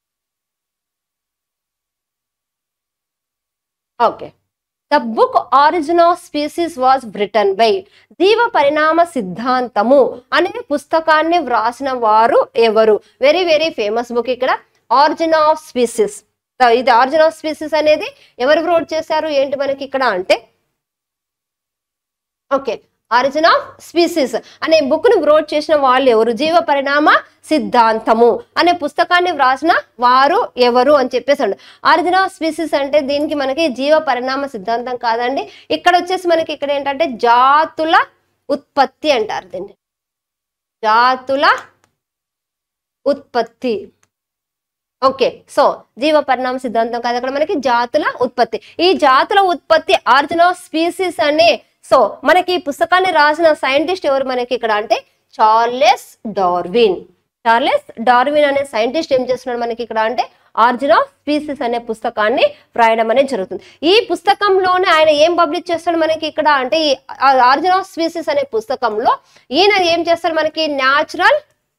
okay the book origin of species was written by జీవ పరిణామ సిద్ధాంతము అనే పుస్తకాన్ని వ్రాసిన వారు ఎవరు వెరీ వెరీ ఫేమస్ బుక్ ఇక్కడ ఆరిజిన్ ఆఫ్ స్పీసీస్ ఇది ఆరిజిన్ ఆఫ్ స్పీసీస్ అనేది ఎవరు వ్రోట్ చేశారు ఏంటి మనకి ఇక్కడ అంటే ఓకే ఆరిజిన్ ఆఫ్ స్పీసీస్ అనే బుక్ ను వ్రోట్ చేసిన వాళ్ళు ఎవరు జీవ పరిణామ సిద్ధాంతము అనే పుస్తకాన్ని వ్రాసిన వారు ఎవరు అని చెప్పేసాడు ఆరిజిన్ ఆఫ్ స్పీసీస్ అంటే దీనికి మనకి జీవ పరిణామ సిద్ధాంతం కాదండి ఇక్కడ వచ్చేసి మనకి ఇక్కడ ఏంటంటే జాతుల ఉత్పత్తి అంటారు దీన్ని జాతుల ఉత్పత్తి ఓకే సో జీవ పరిణామ సిద్ధాంతం కాదు అక్కడ మనకి జాతుల ఉత్పత్తి ఈ జాతుల ఉత్పత్తి ఆరిజిన్ ఆఫ్ స్పీసీస్ అనే సో మనకి ఈ పుస్తకాన్ని రాసిన సైంటిస్ట్ ఎవరు మనకి ఇక్కడ అంటే చార్లెస్ డార్విన్ చార్లెస్ డార్విన్ అనే సైంటిస్ట్ ఏం చేస్తున్నాడు మనకి ఇక్కడ అంటే ఆరిజిన్ ఆఫ్ స్పీసీస్ అనే పుస్తకాన్ని రాయడం అనేది జరుగుతుంది ఈ పుస్తకంలోనే ఆయన ఏం పబ్లిష్ చేస్తాడు మనకి ఇక్కడ అంటే ఈ ఆరిజిన్ ఆఫ్ స్పీసీస్ అనే పుస్తకంలో ఈయన ఏం చేస్తాడు మనకి న్యాచురల్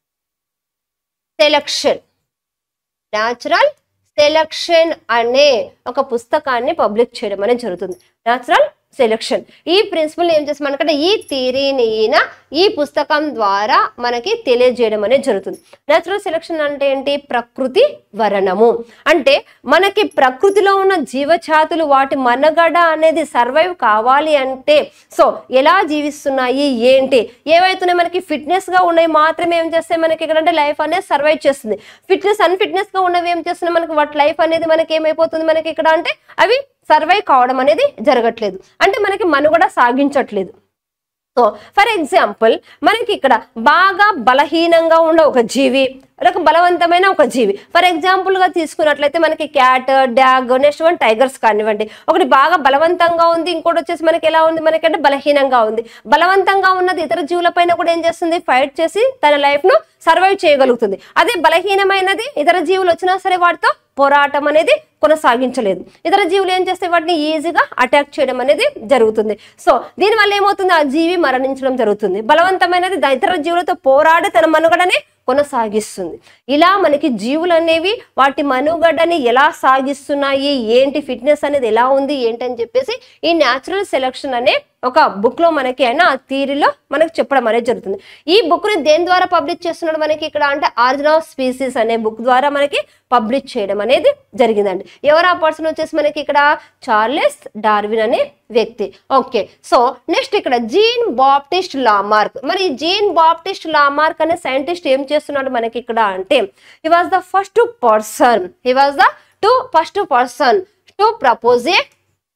సెలక్షన్ న్యాచురల్ సెలక్షన్ అనే ఒక పుస్తకాన్ని పబ్లిష్ చేయడం అనేది జరుగుతుంది న్యాచురల్ సెలక్షన్ ఈ ప్రిన్సిపల్ ఏం చేస్తాం మనకంటే ఈ థియరీని ఈయన ఈ పుస్తకం ద్వారా మనకి తెలియజేయడం అనేది జరుగుతుంది న్యాచురల్ సెలక్షన్ అంటే ఏంటి ప్రకృతి వరణము అంటే మనకి ప్రకృతిలో ఉన్న జీవజాతులు వాటి మనగడ అనేది సర్వైవ్ కావాలి అంటే సో ఎలా జీవిస్తున్నాయి ఏంటి ఏవైతున్నాయి మనకి ఫిట్నెస్ గా ఉన్నాయి మాత్రమే ఏం చేస్తాయి మనకి ఇక్కడ అంటే లైఫ్ అనేది సర్వైవ్ చేస్తుంది ఫిట్నెస్ అన్ఫిట్నెస్ గా ఉన్నవి ఏం చేస్తున్నాయి మనకి వాటి లైఫ్ అనేది మనకి ఏమైపోతుంది మనకి ఇక్కడ అంటే అవి సర్వైవ్ కావడం అనేది జరగట్లేదు అంటే మనకి మనుగడ సాగించట్లేదు సో ఫర్ ఎగ్జాంపుల్ మనకి ఇక్కడ బాగా బలహీనంగా ఉన్న ఒక జీవి ఒక బలవంతమైన ఒక జీవి ఫర్ ఎగ్జాంపుల్ గా తీసుకున్నట్లయితే మనకి cat dog next one tigers కానివ్వండి ఒకటి బాగా బలవంతంగా ఉంది ఇంకోటి వచ్చేసి మనకి ఎలా ఉంది మనకంటే బలహీనంగా ఉంది బలవంతంగా ఉన్నది ఇతర జీవులపైన కూడా ఏం చేస్తుంది ఫైట్ చేసి తన లైఫ్ ను సర్వైవ్ చేయగలుగుతుంది అదే బలహీనమైనది ఇతర జీవులు వచ్చినా సరే వాటితో పోరాటం అనేది కొనసాగించలేదు ఇతర జీవులు ఏం చేస్తే వాటిని ఈజీగా అటాక్ చేయడం అనేది జరుగుతుంది సో దీనివల్ల ఏమవుతుంది ఆ జీవి మరణించడం జరుగుతుంది బలవంతమైనది ద- ఇతర జీవులతో పోరాడి తన మనుగడని కొనసాగిస్తుంది ఇలా మనకి జీవులు అనేవి వాటి మనుగడని ఎలా సాగిస్తున్నాయి ఏంటి ఫిట్నెస్ అనేది ఎలా ఉంది ఏంటని చెప్పేసి ఈ న్యాచురల్ సెలక్షన్ అనే ఒక బుక్ లో మనకి అయినా ఆ థీరీలో మనకి చెప్పడం అనేది జరుగుతుంది ఈ బుక్ ని దేని ద్వారా పబ్లిష్ చేస్తున్నాడు మనకి ఇక్కడ అంటే ఆరిజిన్ ఆఫ్ స్పీసీస్ అనే బుక్ ద్వారా మనకి పబ్లిష్ చేయడం అనేది జరిగిందండి ఎవరు ఆ పర్సన్ వచ్చేసి మనకి ఇక్కడ చార్లెస్ డార్విన్ అనే వ్యక్తి ఓకే సో నెక్స్ట్ ఇక్కడ జీన్ బాప్టిస్ట్ లామార్క్ మరి ఈ జీన్ బాప్టిస్ట్ లామార్క్ అనే సైంటిస్ట్ ఏం చేస్తున్నాడు మనకి ఇక్కడ అంటే he was the first person he was the to first person to propose a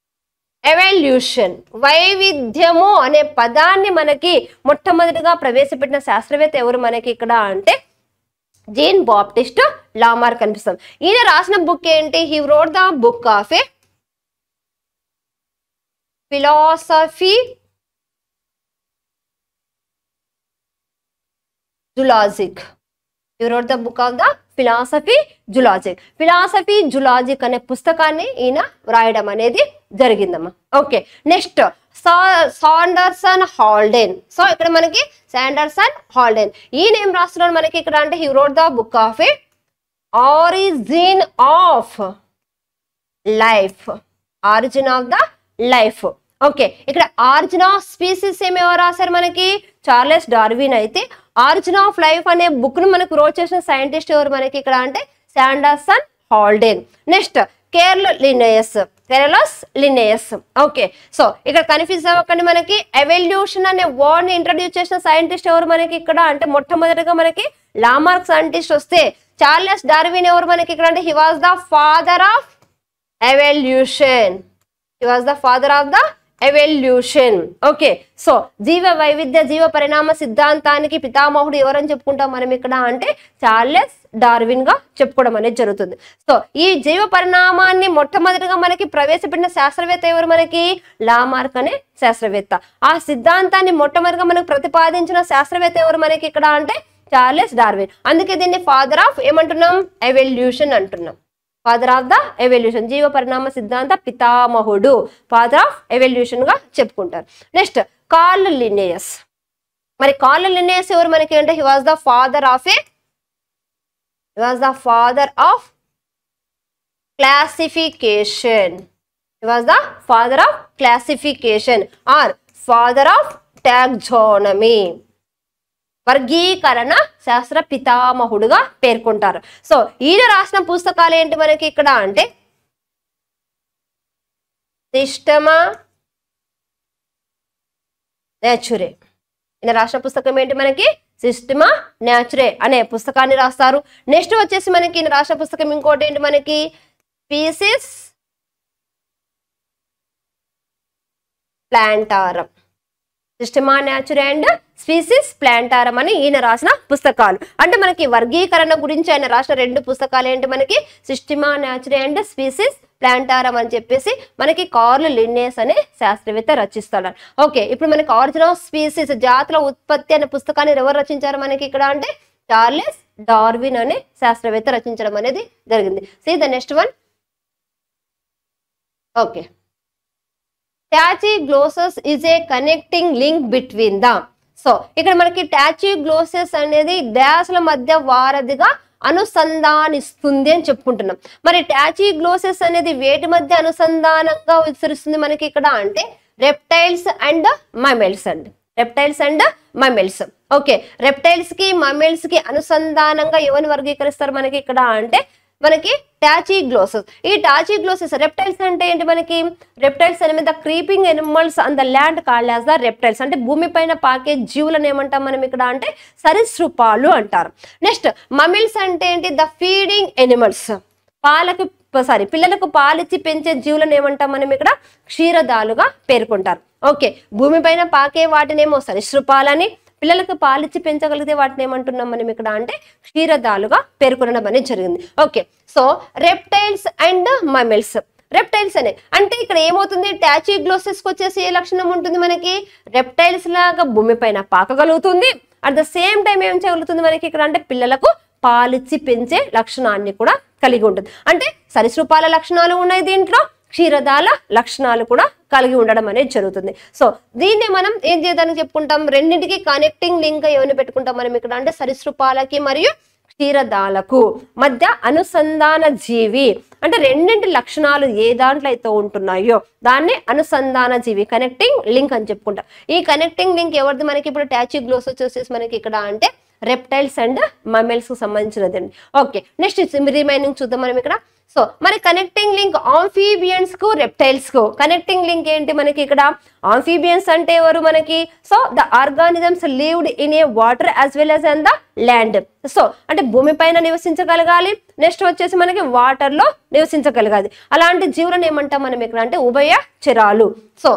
evolution వైవిధ్యము అనే పదాన్ని మనకి మొట్టమొదటిగా ప్రవేశపెట్టిన శాస్త్రవేత్త ఎవరు మనకి ఇక్కడ అంటే జీన్ బాప్టిస్ట్ లామార్ కనిపిస్తాం ఈయన రాసిన బుక్ ఏంటి he wrote the book of a philosophy zoologique he wrote the book of the philosophy zoologique philosophy zoologique అనే పుస్తకాన్ని ఈయన వ్రాయడం అనేది జరిగిందమ్మా okay next Sanderson Haldane so ఇక్కడ మనకి సాండర్సన్ హాల్డెన్ ఈయన ఏం రాస్తున్నాడు మనకి ఇక్కడ అంటే he wrote the book of a origin of life origin of the life okay ఇక్కడ ఆరిజిన్ ఆఫ్ స్పీసీస్ ఏమి ఎవరు రాశారు మనకి చార్లెస్ డార్విన్ అయితే ఆరిజిన్ ఆఫ్ లైఫ్ అనే బుక్ ను మనకు రోడ్ చేసిన సైంటిస్ట్ ఎవరు మనకి ఇక్కడ అంటే Sanderson Haldane next Carolus Linnaeus Carolus Linnaeus okay so ఇక్కడ కన్ఫ్యూజ్ అవ్వకండి మనకి ఎవల్యూషన్ అనే వర్డ్ ని ఇంట్రడ్యూస్ చేసిన సైంటిస్ట్ ఎవరు మనకి ఇక్కడ అంటే మొట్టమొదటిగా మనకి లామార్క్ సైంటిస్ట్ వస్తే చార్లెస్ డార్విన్ ఎవరు మనకి ఇక్కడ అంటే he was the father of evolution he was the father of the evolution okay so జీవ వైవిధ్య జీవ పరిణామ సిద్ధాంతానికి పితామహుడు ఎవరని చెప్పుకుంటాం మనం ఇక్కడ అంటే చార్లెస్ డార్విన్ గా చెప్పుకోవడం అనేది జరుగుతుంది సో ఈ జీవ పరిణామాన్ని మొట్టమొదటిగా మనకి ప్రవేశపెట్టిన శాస్త్రవేత్త ఎవరు మనకి లామార్క్ అనే శాస్త్రవేత్త ఆ సిద్ధాంతాన్ని మొట్టమొదటిగా మనకు ప్రతిపాదించిన శాస్త్రవేత్త ఎవరు మనకి ఇక్కడ అంటే చార్లెస్ డార్విన్ అందుకే దీన్ని ఫాదర్ ఆఫ్ ఏమంటున్నాం ఎవల్యూషన్ అంటున్నాం ఫాదర్ ఆఫ్ ద ఎవల్యూషన్ జీవ పరిణామ సిద్ధాంత పితామహుడు ఫాదర్ ఆఫ్ ఎవల్యూషన్ గా చెప్పుకుంటారు నెక్స్ట్ కార్ల్ లినేయస్ మరి కార్ల్ లినేయస్ ఎవరు మనకి అంటే he was the father of a he was the father of classification he was the father of classification or father of taxonomy వర్గీకరణ శాస్త్ర పితామహుడుగా పేర్కొంటారు సో ఈయన రాసిన పుస్తకాలు ఏంటి మనకి ఇక్కడ అంటే సిస్టమా నేచురే ఈయన రాసిన పుస్తకం ఏంటి మనకి సిస్టమా నేచురే అనే పుస్తకాన్ని రాస్తారు నెక్స్ట్ వచ్చేసి మనకి ఈయన రాసిన పుస్తకం ఇంకోటి ఏంటి మనకి Species Plantarum Systema Naturae and Species Plantarum అని ఈయన రాసిన పుస్తకాలు అంటే మనకి వర్గీకరణ గురించి ఆయన రాసిన రెండు పుస్తకాలు ఏంటి మనకి Systema Naturae and Species Plantarum అని చెప్పేసి మనకి కార్ల్ లిన్నేస్ అనే శాస్త్రవేత్త రచిస్తాడు ఓకే ఇప్పుడు మనకి ఆరిజినల్ స్పీసీస్ జాతుల ఉత్పత్తి అనే పుస్తకాన్ని ఎవరు రచించారు మనకి ఇక్కడ అంటే చార్లెస్ డార్విన్ అనే శాస్త్రవేత్త రచించడం అనేది జరిగింది C the next one okay tachyglossus is a connecting link between the so ఇక్కడ మనకి టాచీ గ్లోసెస్ అనేది డ్యాస్ల మధ్య వారధిగా అనుసంధానిస్తుంది అని చెప్పుకుంటున్నాం మరి టాచీ గ్లోసెస్ అనేది వేటి మధ్య అనుసంధానంగా విస్తరిస్తుంది మనకి ఇక్కడ అంటే రెప్టైల్స్ అండ్ మమెల్స్ అండి reptiles and mammals okay reptiles కి మమెల్స్ కి అనుసంధానంగా ఎవరిని వర్గీకరిస్తారు మనకి ఇక్కడ అంటే మనకి టాచీ గ్లోసెస్ ఈ టాచీ గ్లోసెస్ రెప్టైల్స్ అంటే ఏంటి మనకి రెప్టైల్స్ అనే మీద creeping animals on the land called as the reptiles అంటే భూమిపైన పాకే జీవులను ఏమంటాం మనం ఇక్కడ అంటే సరీసృపాలు అంటారు నెక్స్ట్ మమిల్స్ అంటే ఏంటి ద ఫీడింగ్ ఎనిమల్స్ పాలకి సారీ పిల్లలకు పాలిచ్చి పెంచే జీవులను ఏమంటాం మనం ఇక్కడ క్షీరదాలుగా పేర్కొంటారు ఓకే భూమిపైన పాకే వాటినేమో సరీసృపాలని పిల్లలకు పాలిచ్చి పెంచగలిగితే వాటిని ఏమంటున్నాం మనం ఇక్కడ అంటే క్షీరదాలుగా పేర్కొనడం అనేది జరిగింది okay so reptiles and mammals reptiles అనే అంటే ఇక్కడ ఏమవుతుంది టాచీ గ్లోసెస్కి వచ్చేసి ఏ లక్షణం ఉంటుంది మనకి రెప్టైల్స్ లాగా భూమిపైన పాకగలుగుతుంది అట్ ద సేమ్ టైం ఏం చేయగలుగుతుంది మనకి ఇక్కడ అంటే పిల్లలకు పాలిచ్చి పెంచే లక్షణాన్ని కూడా కలిగి ఉంటుంది అంటే సరీసృపాల లక్షణాలు ఉన్నాయి దీంట్లో క్షీరదాల లక్షణాలు కూడా కలిగి ఉండడం అనేది జరుగుతుంది సో దీన్ని మనం ఏం చేయడానికి చెప్పుకుంటాం రెండింటికి కనెక్టింగ్ లింక్ ఏమైనా పెట్టుకుంటాం మనం ఇక్కడ అంటే సరీసృపాలకి మరియు క్షీరదాలకు మధ్య అనుసంధాన జీవి అంటే రెండింటి లక్షణాలు ఏ దాంట్లో అయితే ఉంటున్నాయో దాన్ని అనుసంధాన జీవి కనెక్టింగ్ లింక్ అని చెప్పుకుంటాం ఈ కనెక్టింగ్ లింక్ ఎవరిది మనకి ఇప్పుడు టాచీ గ్లోస్ వచ్చేసేసి మనకి ఇక్కడ అంటే రెప్టైల్స్ అండ్ మమెల్స్ కు సంబంధించినది అండి ఓకే నెక్స్ట్ రిమైనింగ్ చూద్దాం మనం ఇక్కడ సో మరి కనెక్టింగ్ లింక్ ఆంఫీబియన్స్ కు రెప్టైల్స్ కు కనెక్టింగ్ లింక్ ఏంటి మనకి ఇక్కడ ఆంఫీబియన్స్ అంటే ఎవరు మనకి so the organisms lived in a water as well as on the land so అంటే భూమిపైన నివసించగలగాలి నెక్స్ట్ వచ్చేసి మనకి వాటర్ లో నివసించగలగాలి అలాంటి జీవులను ఏమంటాం మనం ఇక్కడ అంటే ఉభయ చరాలు సో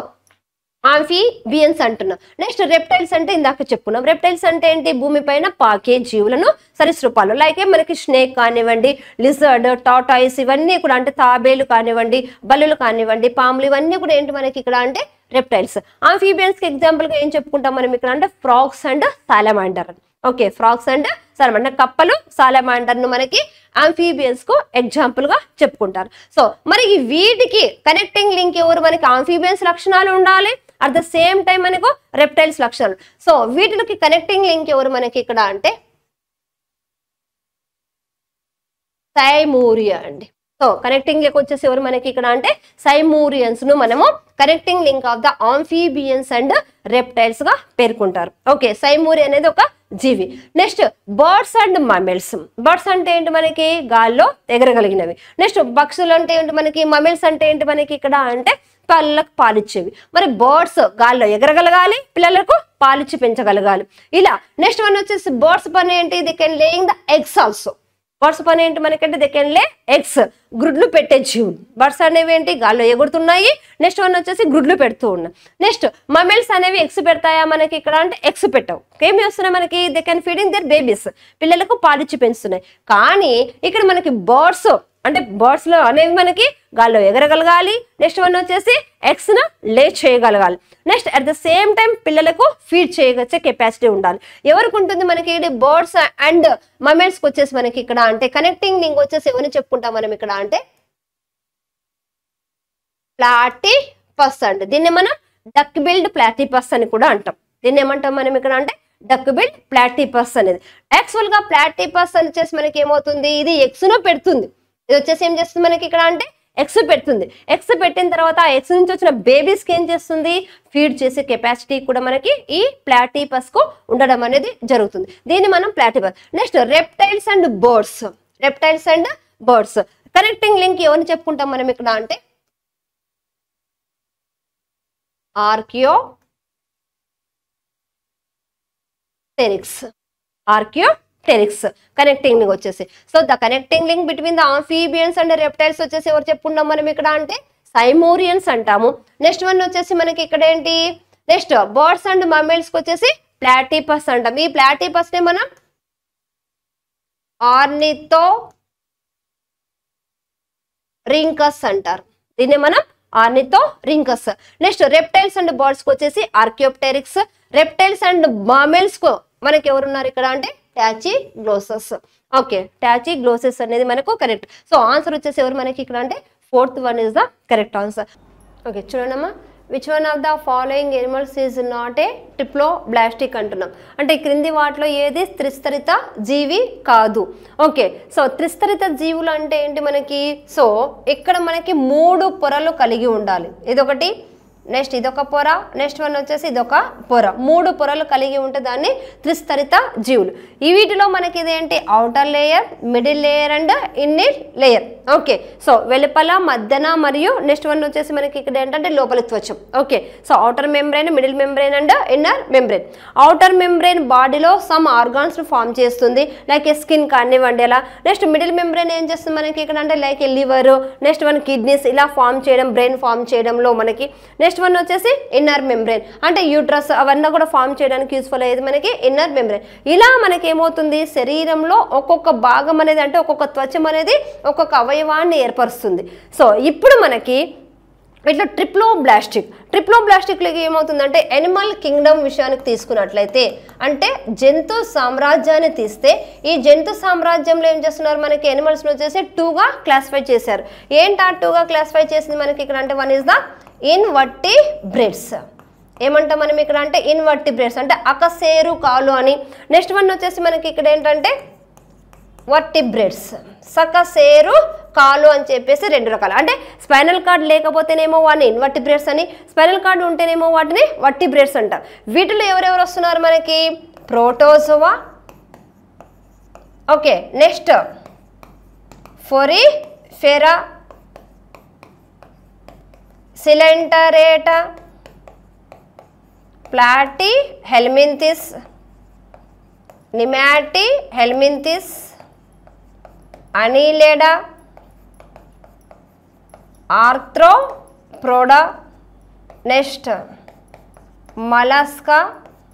ఆంఫీబియన్స్ అంటున్నాం నెక్స్ట్ రెప్టైల్స్ అంటే ఇందాక చెప్పుకున్నాం రెప్టైల్స్ అంటే ఏంటి భూమిపైన పాకే జీవులను సరీసృపాలు లైక్ మనకి స్నేక్ కానివ్వండి లిజర్డ్ టాటాయిస్ ఇవన్నీ కూడా అంటే తాబేలు కానివ్వండి బల్లులు కానివ్వండి పాములు ఇవన్నీ కూడా ఏంటి మనకి ఇక్కడ అంటే రెప్టైల్స్ ఆంఫీబియన్స్ కి ఎగ్జాంపుల్ గా ఏం చెప్పుకుంటాం మనం ఇక్కడ అంటే frogs and salamander okay frogs and salamander కప్పలు సాలమాండర్ ను మనకి ఆంఫీబియన్స్ కు ఎగ్జాంపుల్ గా చెప్పుకుంటారు సో మరి ఈ వీటికి కనెక్టింగ్ లింక్ ఎవరు మనకి ఆంఫీబియన్స్ లక్షణాలు ఉండాలి అట్ ద సేమ్ టైం మనకు రెప్టైల్స్ లక్షణాలు సో వీటికి కనెక్టింగ్ లింక్ ఎవరు మనకి ఇక్కడ అంటే సైమూరియా అండి సో కనెక్టింగ్ లింక్ వచ్చేసి ఎవరు మనకి ఇక్కడ అంటే సైమూరియన్స్ ను మనము connecting link of the amphibians and reptiles గా పేర్కొంటారు ఓకే సైమూరి అనేది ఒక జీవి next birds and mammals birds అంటే ఏంటి మనకి గాల్లో ఎగరగలిగినవి నెక్స్ట్ పక్షులు అంటే ఏంటి మనకి మమెల్స్ అంటే ఏంటి మనకి ఇక్కడ అంటే పిల్లలకు పాలిచ్చేవి మరి బర్డ్స్ గాల్లో ఎగరగలగాలి పిల్లలకు పాలిచ్చి పెంచగలగాలి ఇలా నెక్స్ట్ వన్ వచ్చేసి బర్డ్స్ పని ఏంటి they can laying the eggs also birds పని ఏంటి మనకంటే దే కెన్ లే ఎగ్స్ గుడ్లు పెట్టే జీవులు బర్డ్స్ అనేవి ఏంటి గాల్లో ఎగురుతున్నాయి నెక్స్ట్ వన్ వచ్చేసి గుడ్లు పెడుతూ ఉన్నాయి నెక్స్ట్ మమెల్స్ అనేవి ఎగ్స్ పెడతాయా మనకి ఇక్కడ అంటే ఎగ్స్ పెట్టవు ఏమి వస్తున్నాయి మనకి they can feeding their babies పిల్లలకు పాలిచ్చి పెంచుతున్నాయి కానీ ఇక్కడ మనకి బర్డ్స్ అంటే బర్డ్స్ లో అనేవి మనకి గాల్లో ఎగరగలగాలి నెక్స్ట్ వన్ వచ్చేసి ఎగ్స్ ను లే చేయగలగాలి next at the same time పిల్లలకు ఫీడ్ చేయగచ్చే కెపాసిటీ ఉండాలి ఎవరికి ఉంటుంది మనకి ఇది బర్డ్స్ అండ్ మమెల్స్ వచ్చేసి మనకి ఇక్కడ అంటే కనెక్టింగ్ లింక్ వచ్చేసి ఎవరిని చెప్పుకుంటాం మనం ఇక్కడ అంటే ప్లాటిపస్ అండి దీన్ని మనం డక్ బిల్డ్ ప్లాటిపస్ అని కూడా అంటాం దీన్ని ఏమంటాం మనం ఇక్కడ అంటే డక్ బిల్డ్ ప్లాటిపస్ అనేది యాక్చువల్ గా ప్లాటిపస్ అని వచ్చేసి మనకి ఏమవుతుంది ఇది ఎగ్స్ ను పెడుతుంది ఇది వచ్చేసి ఏం చేస్తుంది మనకి ఇక్కడ అంటే ఎగ్స్ పెడుతుంది ఎగ్స్ పెట్టిన తర్వాత ఆ ఎగ్స్ నుంచి వచ్చిన బేబీస్కి ఏం చేస్తుంది ఫీడ్ చేసే కెపాసిటీ కూడా మనకి ఈ ప్లాటిపస్ కు ఉండడం అనేది జరుగుతుంది దీన్ని మనం platypus next reptiles and birds reptiles and birds connecting link ఎవరిని చెప్పుకుంటాం మనం ఇక్కడ అంటే archaeopteryx archaeopteryx connecting link వచ్చేసి so the connecting link between the amphibians and reptiles వచ్చేసి ఎవరు చెప్పుకుంటాం మనం ఇక్కడ అంటే సైమోరియన్స్ అంటాము నెక్స్ట్ వన్ వచ్చేసి మనకి ఇక్కడ ఏంటి నెక్స్ట్ బర్డ్స్ అండ్ మమెల్స్ వచ్చేసి ప్లాటిపస్ అంటాం ఈ ప్లాటిపస్ ని మనం ఆర్నితో రింకస్ అంటారు దీన్ని మనం ornithorhynchus next reptiles and birds వచ్చేసి ఆర్కియోప్టెరిక్స్ రెప్టైల్స్ అండ్ మామెల్స్ కు మనకి ఎవరున్నారు ఇక్కడ అంటే టాచి గ్లోసస్ ఓకే టాచి గ్లోసెస్ అనేది మనకు కరెక్ట్ సో ఆన్సర్ వచ్చేసి ఎవరు మనకి ఇక్కడ అంటే fourth one is the correct answer okay చూడండమ్మా which one of the following animals is not a triploblastic అంటున్నాం అంటే ఈ క్రింది వాటిలో ఏది త్రిస్తరిత జీవి కాదు ఓకే సో త్రిస్తరిత జీవులు అంటే ఏంటి మనకి సో ఇక్కడ మనకి మూడు పొరలు కలిగి ఉండాలి ఇదొకటి నెక్స్ట్ ఇదొక పొర నెక్స్ట్ వన్ వచ్చేసి ఇదొక పొర మూడు పొరలు కలిగి ఉంటే దాన్ని త్రిస్తరిత జీవులు ఈ వీటిలో మనకి ఇదేంటి outer layer middle layer and inner layer okay so వెలుపల మధ్యన మరియు నెక్స్ట్ వన్ వచ్చేసి మనకి ఇక్కడ ఏంటంటే లోపలి త్వచం okay so outer membrane middle membrane and inner membrane outer membrane బాడీలో సమ్ ఆర్గాన్స్ ఫామ్ చేస్తుంది లైక్ స్కిన్ కానివ్వండి అలా నెక్స్ట్ మిడిల్ మెంబ్రెయిన్ ఏం చేస్తుంది మనకి ఇక్కడ అంటే like liver next one kidneys ఇలా ఫామ్ చేయడం బ్రెయిన్ ఫామ్ చేయడంలో మనకి నెక్స్ట్ వన్ వచ్చేసి ఇన్నర్ మెంబ్రెయిన్ అంటే యూట్రస్ అవన్నీ కూడా ఫామ్ చేయడానికి యూస్ఫుల్ అయ్యేది మనకి ఇన్నర్ మెంబ్రెయిన్ ఇలా మనకి ఏమవుతుంది శరీరంలో ఒక్కొక్క భాగం అనేది అంటే ఒక్కొక్క త్వచం అనేది ఒక్కొక్క అవయవాన్ని ఏర్పరుస్తుంది సో ఇప్పుడు మనకి ఇట్లా ట్రిప్లో బ్లాస్టిక్ ట్రిప్లో బ్లాస్టిక్లకి ఏమవుతుందంటే ఎనిమల్ కింగ్డమ్ విషయానికి తీసుకున్నట్లయితే అంటే జంతు సామ్రాజ్యాన్ని తీస్తే ఈ జంతు సామ్రాజ్యంలో ఏం చేస్తున్నారు మనకి ఎనిమల్స్ని వచ్చేసి టూగా క్లాసిఫై చేశారు ఏంటి ఆ టూగా క్లాసిఫై చేసింది మనకి ఇక్కడ అంటే one is the invertebrates ఏమంటాం మనం ఇక్కడ అంటే ఇన్వర్టి బ్రెడ్స్ అంటే అకసేరు కాలు అని నెక్స్ట్ వన్ వచ్చేసి మనకి ఇక్కడ ఏంటంటే వర్టిబ్రెడ్స్ సకసేరు కాలు అని చెప్పేసి రెండు రకాలు అంటే స్పైనల్ కార్డ్ లేకపోతేనేమో వాటిని ఇన్వర్టిబ్రేట్స్ అని స్పైనల్ కార్డ్ ఉంటేనేమో వాటిని వర్టిబ్రేట్స్ అంటారు వీటిలో ఎవరెవరు వస్తున్నారు మనకి protozoa okay next porifera coelenterata platyhelminthes nemathelminthes annelida arthropoda next mollusca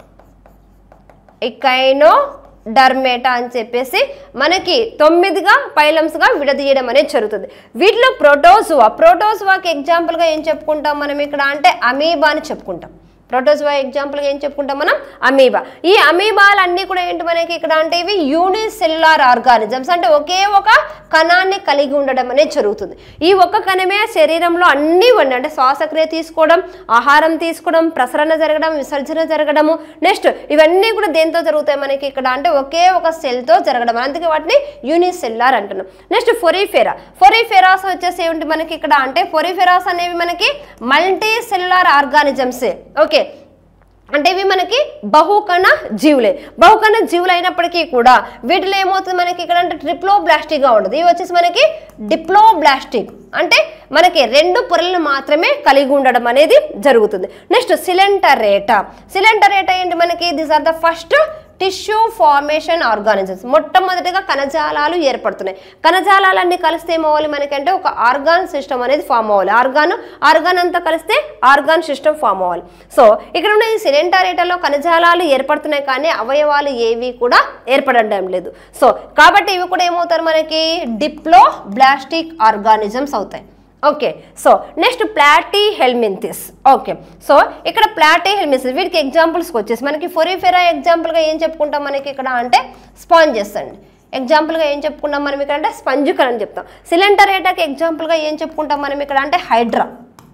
echinodermata అని చెప్పేసి మనకి తొమ్మిదిగా పైలమ్స్గా విడదీయడం అనేది జరుగుతుంది వీటిలో ప్రోటోజువా ప్రోటోజువాకి ఎగ్జాంపుల్గా ఏం చెప్పుకుంటాం మనం ఇక్కడ అంటే అమీబా అని చెప్పుకుంటాం ప్రోటోజోవా ఎగ్జాంపుల్గా ఏం చెప్పుకుంటాం మనం అమీబా ఈ అమీబాలన్నీ కూడా ఏంటి మనకి ఇక్కడ అంటే ఇవి యూనిసెల్యులార్ ఆర్గానిజమ్స్ అంటే ఒకే ఒక కణాన్ని కలిగి ఉండడం అనేది జరుగుతుంది ఈ ఒక్క కణమే శరీరంలో అన్నీ ఉన్నాయి అంటే శ్వాసక్రియ తీసుకోవడం ఆహారం తీసుకోవడం ప్రసరణ జరగడం విసర్జన జరగడము నెక్స్ట్ ఇవన్నీ కూడా దేంతో జరుగుతాయి మనకి ఇక్కడ అంటే ఒకే ఒక సెల్తో జరగడం అందుకే వాటిని యూనిసెల్యులార్ అంటున్నాం నెక్స్ట్ ఫొరిఫెరా ఫొరిఫెరాస్ వచ్చేసి ఏమిటి మనకి ఇక్కడ అంటే ఫొరిఫెరాస్ అనేవి మనకి మల్టీ సెల్యులార్ ఆర్గానిజమ్స్ ఓకే అంటే ఇవి మనకి బహుకణ జీవులే బహుకణ జీవులు అయినప్పటికీ కూడా వీటిలో ఏమవుతుంది మనకి ఇక్కడ అంటే ట్రిప్లోబ్లాస్టిక్గా ఉండదు ఇవి వచ్చేసి మనకి డిప్లోబ్లాస్టిక్ అంటే మనకి రెండు పొరలను మాత్రమే కలిగి ఉండడం అనేది జరుగుతుంది నెక్స్ట్ సిలెంటరేటా సిలెంటరేటా ఏంటి మనకి these are the first tissue formation organisms మొట్టమొదటిగా కణజాలాలు ఏర్పడుతున్నాయి కణజాలాలన్నీ కలిస్తే ఏమవ్వాలి మనకంటే ఒక ఆర్గాన్ సిస్టమ్ అనేది ఫామ్ అవ్వాలి ఆర్గాన్ ఆర్గాన్ అంతా కలిస్తే ఆర్గాన్ సిస్టమ్ ఫామ్ అవ్వాలి సో ఇక్కడ ఉన్న ఈ సిలెంటారేటాలో కణజాలాలు ఏర్పడుతున్నాయి కానీ అవయవాలు ఏవి కూడా ఏర్పడడం లేదు సో కాబట్టి ఇవి కూడా ఏమవుతారు మనకి డిప్లో బ్లాస్టిక్ ఆర్గానిజమ్స్ అవుతాయి okay so next platyhelminthes okay so ఇక్కడ ప్లాటీ హెల్మింతిస్ వీటికి ఎగ్జాంపుల్స్కి వచ్చేసి మనకి ఫొరిఫెరా ఎగ్జాంపుల్గా ఏం చెప్పుకుంటాం మనకి ఇక్కడ అంటే స్పాంజెస్ అండి ఎగ్జాంపుల్గా ఏం చెప్పుకుంటాం మనం ఇక్కడ అంటే స్పంజుకర్ అని చెప్తాం సిలిండర్ ఏటాకి ఎగ్జాంపుల్గా ఏం చెప్పుకుంటాం మనం ఇక్కడ అంటే హైడ్రా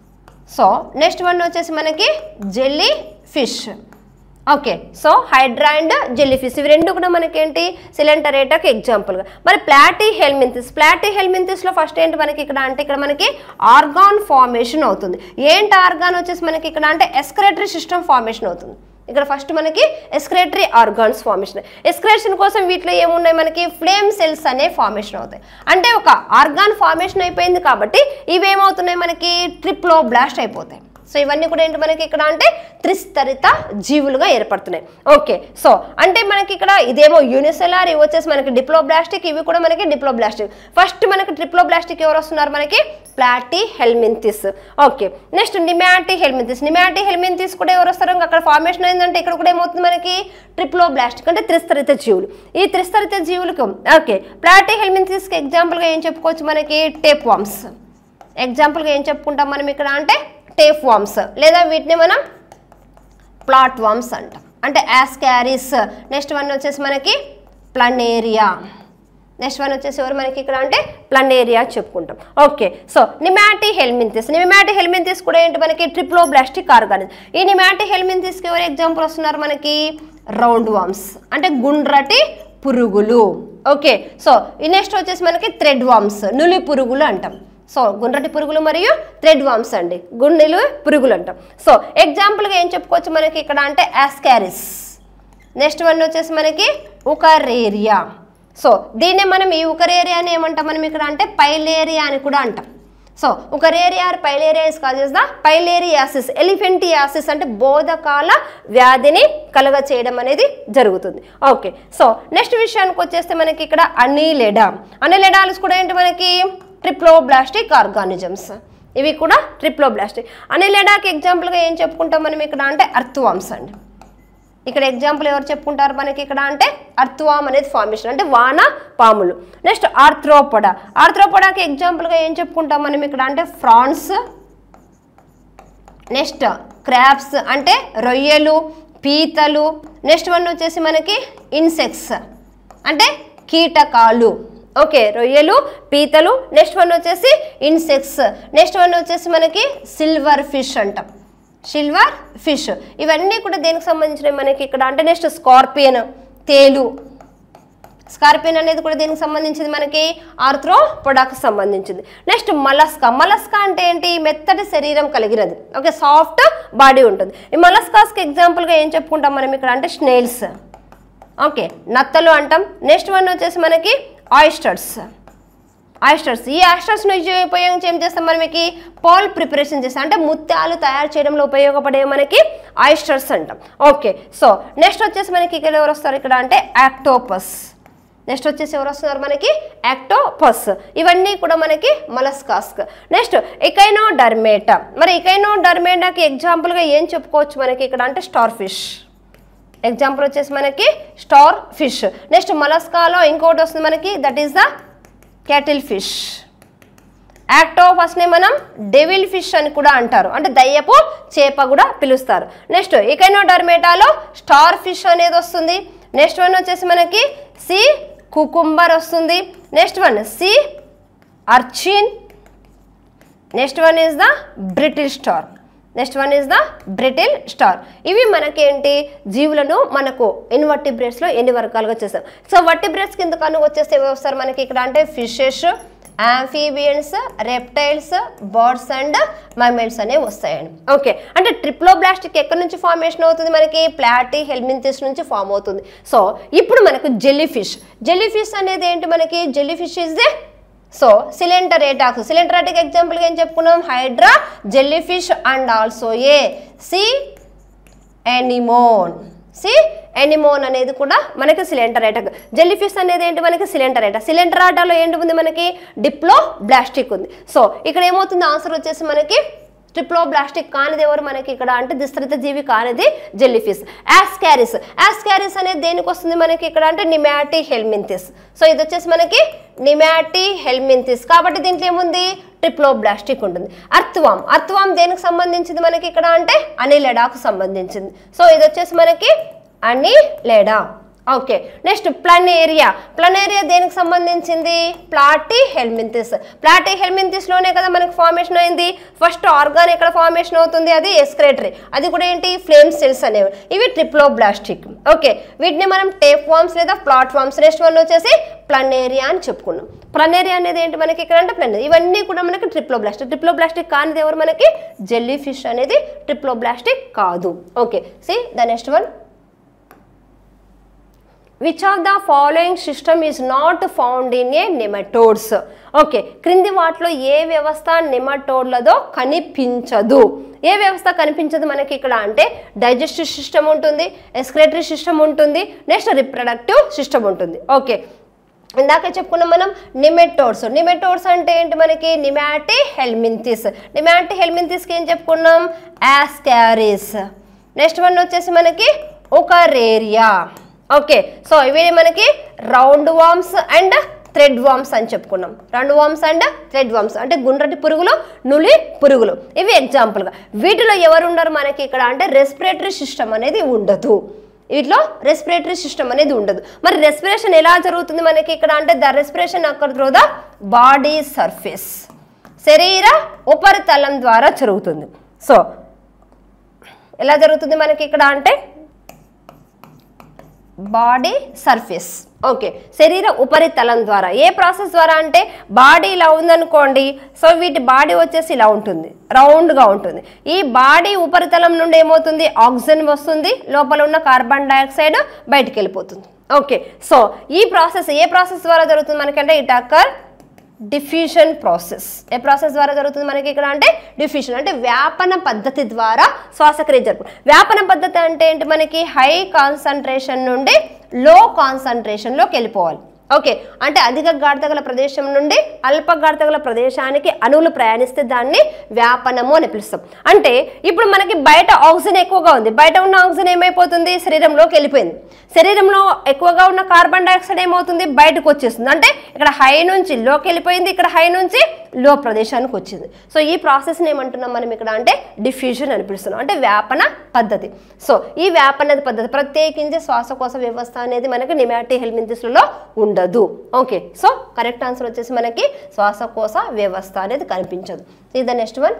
సో నెక్స్ట్ వన్ వచ్చేసి మనకి jellyfish okay so hydra and jellyfish ఇవి రెండు కూడా మనకేంటి సిలెంటరేటాకి ఎగ్జాంపుల్గా మరి ప్లాటీ హెల్మింతిస్ ప్లాటీ హెల్మింతిస్లో ఫస్ట్ ఏంటి మనకి ఇక్కడ అంటే ఇక్కడ మనకి ఆర్గాన్ ఫార్మేషన్ అవుతుంది ఏంటి ఆర్గాన్ వచ్చేసి మనకి ఇక్కడ అంటే ఎస్కరేటరీ సిస్టమ్ ఫార్మేషన్ అవుతుంది ఇక్కడ ఫస్ట్ మనకి ఎస్క్రేటరీ ఆర్గాన్స్ ఫార్మేషన్ ఎస్క్రేషన్ కోసం వీటిలో ఏమున్నాయి మనకి ఫ్లేమ్ సెల్స్ అనే ఫార్మేషన్ అవుతాయి అంటే ఒక ఆర్గాన్ ఫార్మేషన్ అయిపోయింది కాబట్టి ఇవి ఏమవుతున్నాయి మనకి ట్రిప్లో బ్లాస్ట్ అయిపోతాయి సో ఇవన్నీ కూడా ఏంటి మనకి ఇక్కడ అంటే త్రిస్తరిత జీవులుగా ఏర్పడుతున్నాయి ఓకే సో అంటే మనకి ఇక్కడ ఇదేమో యూనిసెలార్ ఇవి వచ్చేసి మనకి డిప్లోబ్లాస్టిక్ ఇవి కూడా మనకి డిప్లోబ్లాస్టిక్ ఫస్ట్ మనకి ట్రిప్లోబ్లాస్టిక్ ఎవరు వస్తున్నారు మనకి ప్లాటీ హెల్మింతిస్ ఓకే నెక్స్ట్ నిమాటి హెల్మింతిస్ నిమాటి హెల్మింతిస్ కూడా ఎవరు వస్తారు ఇంకా అక్కడ ఫార్మేషన్ అయిందంటే ఇక్కడ కూడా ఏమవుతుంది మనకి ట్రిప్లోబ్లాస్టిక్ అంటే త్రిస్తరిత జీవులు ఈ త్రిస్తరిత జీవులకు ఓకే ప్లాటీ హెల్మింతిస్కి ఎగ్జాంపుల్గా ఏం చెప్పుకోవచ్చు మనకి టేప్ వామ్స్ ఎగ్జాంపుల్గా ఏం చెప్పుకుంటాం మనం ఇక్కడ అంటే టేప్ వామ్స్ లేదా వీటిని మనం ప్లాట్ వామ్స్ అంటాం అంటే యాస్కారిస్ నెక్స్ట్ వన్ వచ్చేసి మనకి ప్లనేరియా నెక్స్ట్ వన్ వచ్చేసి ఎవరు మనకి ఇక్కడ అంటే ప్లనేరియా చెప్పుకుంటాం ఓకే సో నిమాటి హెల్మింతిస్ నిమాటి హెల్మింతిస్ కూడా ఏంటి మనకి ట్రిప్లోబ్లాస్టిక్ ఆర్గానిజం ఈ నిమాటి హెల్మింతిస్కి ఎవరు ఎగ్జాంపుల్ వస్తున్నారు మనకి రౌండ్ వామ్స్ అంటే గుండ్రటి పురుగులు ఓకే సో ఈ నెక్స్ట్ వచ్చేసి మనకి థ్రెడ్ వామ్స్ నులి పురుగులు అంటాం సో గుండ్రటి పురుగులు మరియు థ్రెడ్ వామ్స్ అండి గుండెలు పురుగులు అంటాం సో ఎగ్జాంపుల్గా ఏం చెప్పుకోవచ్చు మనకి ఇక్కడ అంటే యాస్కారిస్ నెక్స్ట్ వన్ వచ్చేసి మనకి ఉకరేరియా సో దీన్నే మనం ఈ ఉకరేరియాని ఏమంటాం మనం ఇక్కడ అంటే పైలేరియా అని కూడా అంటాం so wuchereria or filaria is causes the filariasis elephantiasis అంటే బోధకాల వ్యాధిని కలుగ చేయడం అనేది జరుగుతుంది ఓకే సో నెక్స్ట్ విషయానికి వచ్చేస్తే మనకి ఇక్కడ అనిలెడా అనిలెడాల్స్ కూడా ఏంటి మనకి ట్రిప్లోబ్లాస్టిక్ ఆర్గానిజమ్స్ ఇవి కూడా ట్రిప్లోబ్లాస్టిక్ అనిలెడాకి ఎగ్జాంపుల్గా ఏం చెప్పుకుంటాం మనం ఇక్కడ అంటే అర్థవామ్స్ అండి ఇక్కడ ఎగ్జాంపుల్ ఎవరు చెప్పుకుంటారు మనకి ఇక్కడ అంటే అర్థవామ్ అనేది ఫార్మేషన్ అంటే వాన పాములు నెక్స్ట్ ఆర్థ్రోపొడా ఆర్థ్రోపొడాకి ఎగ్జాంపుల్గా ఏం చెప్పుకుంటాం మనం ఇక్కడ అంటే ఫ్రాన్స్ నెక్స్ట్ క్రాబ్స్ అంటే రొయ్యలు పీతలు నెక్స్ట్ వన్ వచ్చేసి మనకి ఇన్సెక్ట్స్ అంటే కీటకాలు ఓకే రొయ్యలు పీతలు నెక్స్ట్ వన్ వచ్చేసి ఇన్సెక్ట్స్ నెక్స్ట్ వన్ వచ్చేసి మనకి సిల్వర్ ఫిష్ అంటాం సిల్వర్ ఫిష్ ఇవన్నీ కూడా దేనికి సంబంధించినవి మనకి ఇక్కడ అంటే నెక్స్ట్ స్కార్పియన్ తేలు స్కార్పియన్ అనేది కూడా దీనికి సంబంధించింది మనకి ఆర్థ్రో పొడాకు సంబంధించింది నెక్స్ట్ మలస్కా మలస్కా అంటే ఏంటి మెత్తటి శరీరం కలిగినది ఓకే సాఫ్ట్ బాడీ ఉంటుంది ఈ మలస్కాస్కి ఎగ్జాంపుల్గా ఏం చెప్పుకుంటాం మనం ఇక్కడ అంటే స్నేల్స్ ఓకే నత్తలు అంటాం నెక్స్ట్ వన్ వచ్చేసి మనకి ఆయిస్టర్స్ ఆయిస్టర్స్ ఈ ఆయిస్టర్స్ను ఉపయోగించి ఏం చేస్తాం మనకి పాల్ ప్రిపరేషన్ చేస్తాం అంటే ముత్యాలు తయారు చేయడంలో ఉపయోగపడే మనకి ఆయిస్టర్స్ అంటాం ఓకే సో నెక్స్ట్ వచ్చేసి మనకి ఇక్కడ ఎవరు వస్తారు ఇక్కడ అంటే యాక్టోపస్ నెక్స్ట్ వచ్చేసి ఎవరు వస్తున్నారు మనకి యాక్టోపస్ ఇవన్నీ కూడా మనకి మలస్కాస్క్ నెక్స్ట్ ఎకైనో డర్మేటా మరి ఎకైనో డర్మేటాకి ఎగ్జాంపుల్గా ఏం చెప్పుకోవచ్చు మనకి ఇక్కడ అంటే స్టార్ ఫిష్ ఎగ్జాంపుల్ వచ్చేసి మనకి స్టార్ ఫిష్ నెక్స్ట్ మలస్కాలో ఇంకోటి వస్తుంది మనకి that is the cuttlefish యాక్టోపస్ని మనం డెవిల్ ఫిష్ అని కూడా అంటారు అంటే దయ్యపు చేప కూడా పిలుస్తారు నెక్స్ట్ ఇకైనోడర్మేటాలో స్టార్ ఫిష్ అనేది వస్తుంది నెక్స్ట్ వన్ వచ్చేసి మనకి సి కుకుంబర్ వస్తుంది next one sea urchin next one is the brittle star next one is the brittle star ఇవి మనకేంటి జీవులను మనకు ఇన్వర్టిబ్రేట్స్లో ఎన్ని వర్గాలుగా చేస్తాం సో వర్టిబ్రేట్స్ కింద కనుక వచ్చేస్తే ఏమి వస్తారు మనకి ఇక్కడ అంటే fishes amphibians reptiles birds and mammals అనేవి వస్తాయండి ఓకే అంటే ట్రిప్లోబ్లాస్టిక్ ఎక్కడి నుంచి ఫార్మేషన్ అవుతుంది మనకి ప్లాటీ హెల్మింతిస్ నుంచి ఫామ్ అవుతుంది సో ఇప్పుడు మనకు జెల్లీ ఫిష్ జెల్లీ ఫిష్ అనేది ఏంటి మనకి jellyfish is they so సిలిండరేటాక్స్ సిలిండరాటిక్ ఎగ్జాంపుల్గా ఏం చెప్పుకున్నాం hydra jellyfish and also a sea anemone sea anemone అనేది కూడా మనకి సిలిండరేటక్ జెల్లీ ఫిష్ అనేది ఏంటి మనకి సిలిండరేట సిలిండరాటాలో ఏంటి ఉంది మనకి డిప్లో బ్లాస్టిక్ ఉంది సో ఇక్కడ ఏమవుతుంది ఆన్సర్ వచ్చేసి మనకి ట్రిప్లోబ్లాస్టిక్ కానిది ఎవరు మనకి ఇక్కడ అంటే విస్తృత జీవి కానిది జెల్లీ ఫిష్ యాస్కారిస్ యాస్కారిస్ అనేది దేనికి వస్తుంది మనకి ఇక్కడ అంటే నిమాటి హెల్మింతిస్ సో ఇది వచ్చేసి మనకి నిమాటి హెల్మింతిస్ కాబట్టి దీంట్లో ఏముంది ట్రిప్లోబ్లాస్టిక్ ఉంటుంది అర్థవామ్ అర్థవామ్ దేనికి సంబంధించింది మనకి ఇక్కడ అంటే అనిలెడాకు సంబంధించింది సో ఇది వచ్చేసి మనకి annelida okay next planaria planaria దేనికి సంబంధించింది ప్లాటీ హెల్మింతిస్ ప్లాటీ హెల్మింతిస్లోనే కదా మనకి ఫార్మేషన్ అయింది ఫస్ట్ ఆర్గాన్ ఎక్కడ ఫార్మేషన్ అవుతుంది అది ఎస్క్రేటరీ అది కూడా ఏంటి ఫ్లేమ్ సెల్స్ అనేవి ఇవి ట్రిప్లోబ్లాస్టిక్ ఓకే వీటిని మనం టేప్ వామ్స్ లేదా ప్లాట్ఫామ్స్ నెక్స్ట్ వన్ వచ్చేసి ప్లనేరియా అని చెప్పుకున్నాం ప్లనేరియా అనేది ఏంటి మనకి ఇక్కడ అంటే ప్లనేరియా ఇవన్నీ కూడా మనకి ట్రిప్లోబ్లాస్టిక్ ట్రిప్లోబ్లాస్టిక్ కానిది ఎవరు మనకి జెల్లీ ఫిష్ అనేది ట్రిప్లోబ్లాస్టిక్ కాదు okay see the next one which of the following system is not found in a nematodes okay క్రింది వాటిలో ఏ వ్యవస్థ నెమటోడ్లదో కనిపించదు ఏ వ్యవస్థ కనిపించదు మనకి ఇక్కడ అంటే డైజెస్టివ్ సిస్టమ్ ఉంటుంది ఎస్క్రేటరీ సిస్టమ్ ఉంటుంది నెక్స్ట్ రిప్రొడక్టివ్ సిస్టమ్ ఉంటుంది ఓకే ఇందాక చెప్పుకున్నాం మనం నిమెటోడ్స్ నిమెటోడ్స్ అంటే ఏంటి మనకి నిమాటి హెల్మింతిస్ నిమాటి హెల్మింతిస్కి ఏం చెప్పుకున్నాం యాస్కారిస్ నెక్స్ట్ వన్ వచ్చేసి మనకి ఒక రేరియా ఓకే సో ఇవి మనకి roundworms and threadworms అని చెప్పుకున్నాం roundworms and threadworms అంటే గుండ్రటి పురుగులు నులి పురుగులు ఇవి ఎగ్జాంపుల్గా వీటిలో ఎవరు ఉండరు మనకి ఇక్కడ అంటే రెస్పిరేటరీ సిస్టమ్ అనేది ఉండదు వీటిలో రెస్పిరేటరీ సిస్టమ్ అనేది ఉండదు మరి రెస్పిరేషన్ ఎలా జరుగుతుంది మనకి ఇక్కడ అంటే ద రెస్పిరేషన్ అక్కడ త్రూ ద బాడీ సర్ఫేస్ శరీర ఉపరితలం ద్వారా జరుగుతుంది సో ఎలా జరుగుతుంది మనకి ఇక్కడ అంటే బాడీ సర్ఫేస్ ఓకే శరీర ఉపరితలం ద్వారా ఏ ప్రాసెస్ ద్వారా అంటే బాడీ ఇలా ఉందనుకోండి సో వీటి బాడీ వచ్చేసి ఇలా ఉంటుంది రౌండ్గా ఉంటుంది ఈ బాడీ ఉపరితలం నుండి ఏమవుతుంది ఆక్సిజన్ వస్తుంది లోపల ఉన్న కార్బన్ డైఆక్సైడ్ బయటికి వెళ్ళిపోతుంది ఓకే సో ఈ ప్రాసెస్ ఏ ప్రాసెస్ ద్వారా జరుగుతుంది మనకంటే ఇట్ అక్కర్ డిఫ్యూషన్ ప్రాసెస్ ఏ ప్రాసెస్ ద్వారా జరుగుతుంది మనకి ఇక్కడ అంటే డిఫ్యూషన్ అంటే వ్యాపన పద్ధతి ద్వారా శ్వాసక్రియ జరుపు వ్యాపన పద్ధతి అంటే ఏంటి మనకి హై కాన్సన్ట్రేషన్ నుండి లో కాన్సన్ట్రేషన్లోకి వెళ్ళిపోవాలి ఓకే అంటే అధిక గాఢత గల ప్రదేశం నుండి అల్ప గాఢత గల ప్రదేశానికి అణువులు ప్రయాణిస్తే దాన్ని వ్యాపనము అని పిలుస్తాం అంటే ఇప్పుడు మనకి బయట ఆక్సిజన్ ఎక్కువగా ఉంది బయట ఉన్న ఆక్సిజన్ ఏమైపోతుంది శరీరంలోకి వెళ్ళిపోయింది శరీరంలో ఎక్కువగా ఉన్న కార్బన్ డైఆక్సైడ్ ఏమవుతుంది బయటకు వచ్చేస్తుంది అంటే ఇక్కడ హై నుంచి లోకి వెళ్ళిపోయింది ఇక్కడ హై నుంచి లో ప్రదేశానికి వచ్చింది సో ఈ ప్రాసెస్ని ఏమంటున్నాం మనం ఇక్కడ అంటే డిఫ్యూజన్ అని పిలుస్తున్నాం అంటే వ్యాపన పద్ధతి సో ఈ వ్యాపన పద్ధతి ప్రత్యేకించి శ్వాసకోశ వ్యవస్థ అనేది మనకి నిమాటి హెల్మింతిస్లలో ఉండదు ఓకే సో కరెక్ట్ ఆన్సర్ వచ్చేసి మనకి శ్వాసకోశ వ్యవస్థ అనేది కనిపించదు ఇది the next one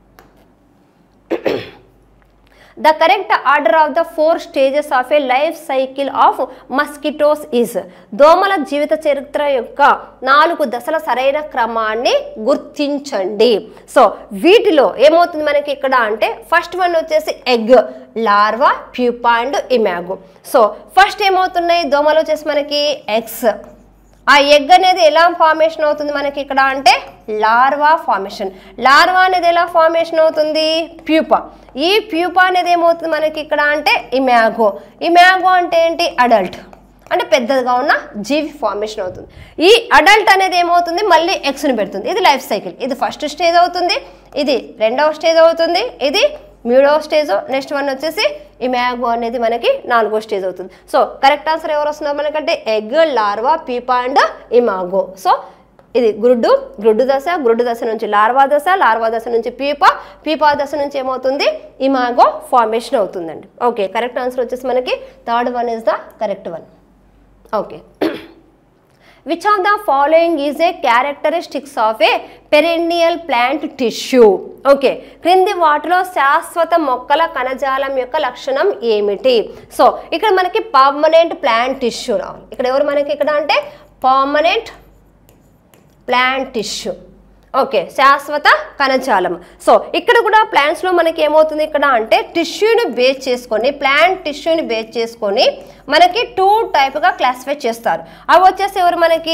the correct order of the four stages of a life cycle of mosquitoes is దోమల జీవిత చరిత్ర యొక్క నాలుగు దశల సరైన క్రమాన్ని గుర్తించండి సో వీటిలో ఏమవుతుంది మనకి ఇక్కడ అంటే ఫస్ట్ వన్ వచ్చేసి egg larva pupa and imago so first ఏమవుతున్నాయి దోమలు వచ్చేసి మనకి ఎగ్స్ ఆ ఎగ్ అనేది ఎలా ఫార్మేషన్ అవుతుంది మనకి ఇక్కడ అంటే లార్వా ఫార్మేషన్ లార్వా అనేది ఎలా ఫార్మేషన్ అవుతుంది ప్యూపా ఈ ప్యూపా అనేది ఏమవుతుంది మనకి ఇక్కడ అంటే ఇమాగో ఇమాగో అంటే ఏంటి అడల్ట్ అంటే పెద్దదిగా ఉన్న జీవి ఫార్మేషన్ అవుతుంది ఈ అడల్ట్ అనేది ఏమవుతుంది మళ్ళీ ఎక్స్ని పెడుతుంది ఇది లైఫ్ సైకిల్ ఇది ఫస్ట్ స్టేజ్ అవుతుంది ఇది రెండవ స్టేజ్ అవుతుంది ఇది మూడవ స్టేజ్ నెక్స్ట్ వన్ వచ్చేసి ఇమాగో అనేది మనకి నాలుగో స్టేజ్ అవుతుంది సో కరెక్ట్ ఆన్సర్ ఎవరు వస్తున్నారు మనకంటే egg larva pupa and imago so ఇది గ్రుడ్డు గ్రుడ్డు దశ గ్రుడ్డు దశ నుంచి లార్వా దశ లార్వా దశ నుంచి పీపా పీపా దశ నుంచి ఏమవుతుంది ఇమాగో ఫార్మేషన్ అవుతుందండి ఓకే కరెక్ట్ ఆన్సర్ వచ్చేసి మనకి third one is the correct one okay which of the following is a characteristics of a perennial plant tissue okay క్రింది వాటిలో శాశ్వత మొక్కల కణజాలం యొక్క లక్షణం ఏమిటి సో ఇక్కడ మనకి పర్మనెంట్ ప్లాంట్ టిష్యూ రావాలి ఇక్కడ ఎవరు మనకి ఇక్కడ అంటే పర్మనెంట్ ప్లాంట్ టిష్యూ ఓకే శాశ్వత కణజాలం సో ఇక్కడ కూడా ప్లాంట్స్లో మనకి ఏమవుతుంది ఇక్కడ అంటే టిష్యూని బేస్ చేసుకొని ప్లాంట్ టిష్యూని బేస్ చేసుకొని మనకి టూ టైప్గా క్లాసిఫై చేస్తారు అవి వచ్చేసి ఎవరు మనకి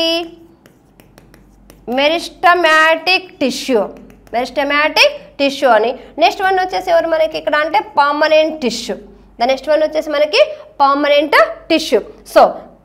మెరిస్టమాటిక్ టిష్యూ మెరిస్టమాటిక్ టిష్యూ అని నెక్స్ట్ వన్ వచ్చేసి ఎవరు మనకి ఇక్కడ అంటే permanent tissue the next one వచ్చేసి మనకి permanent tissue so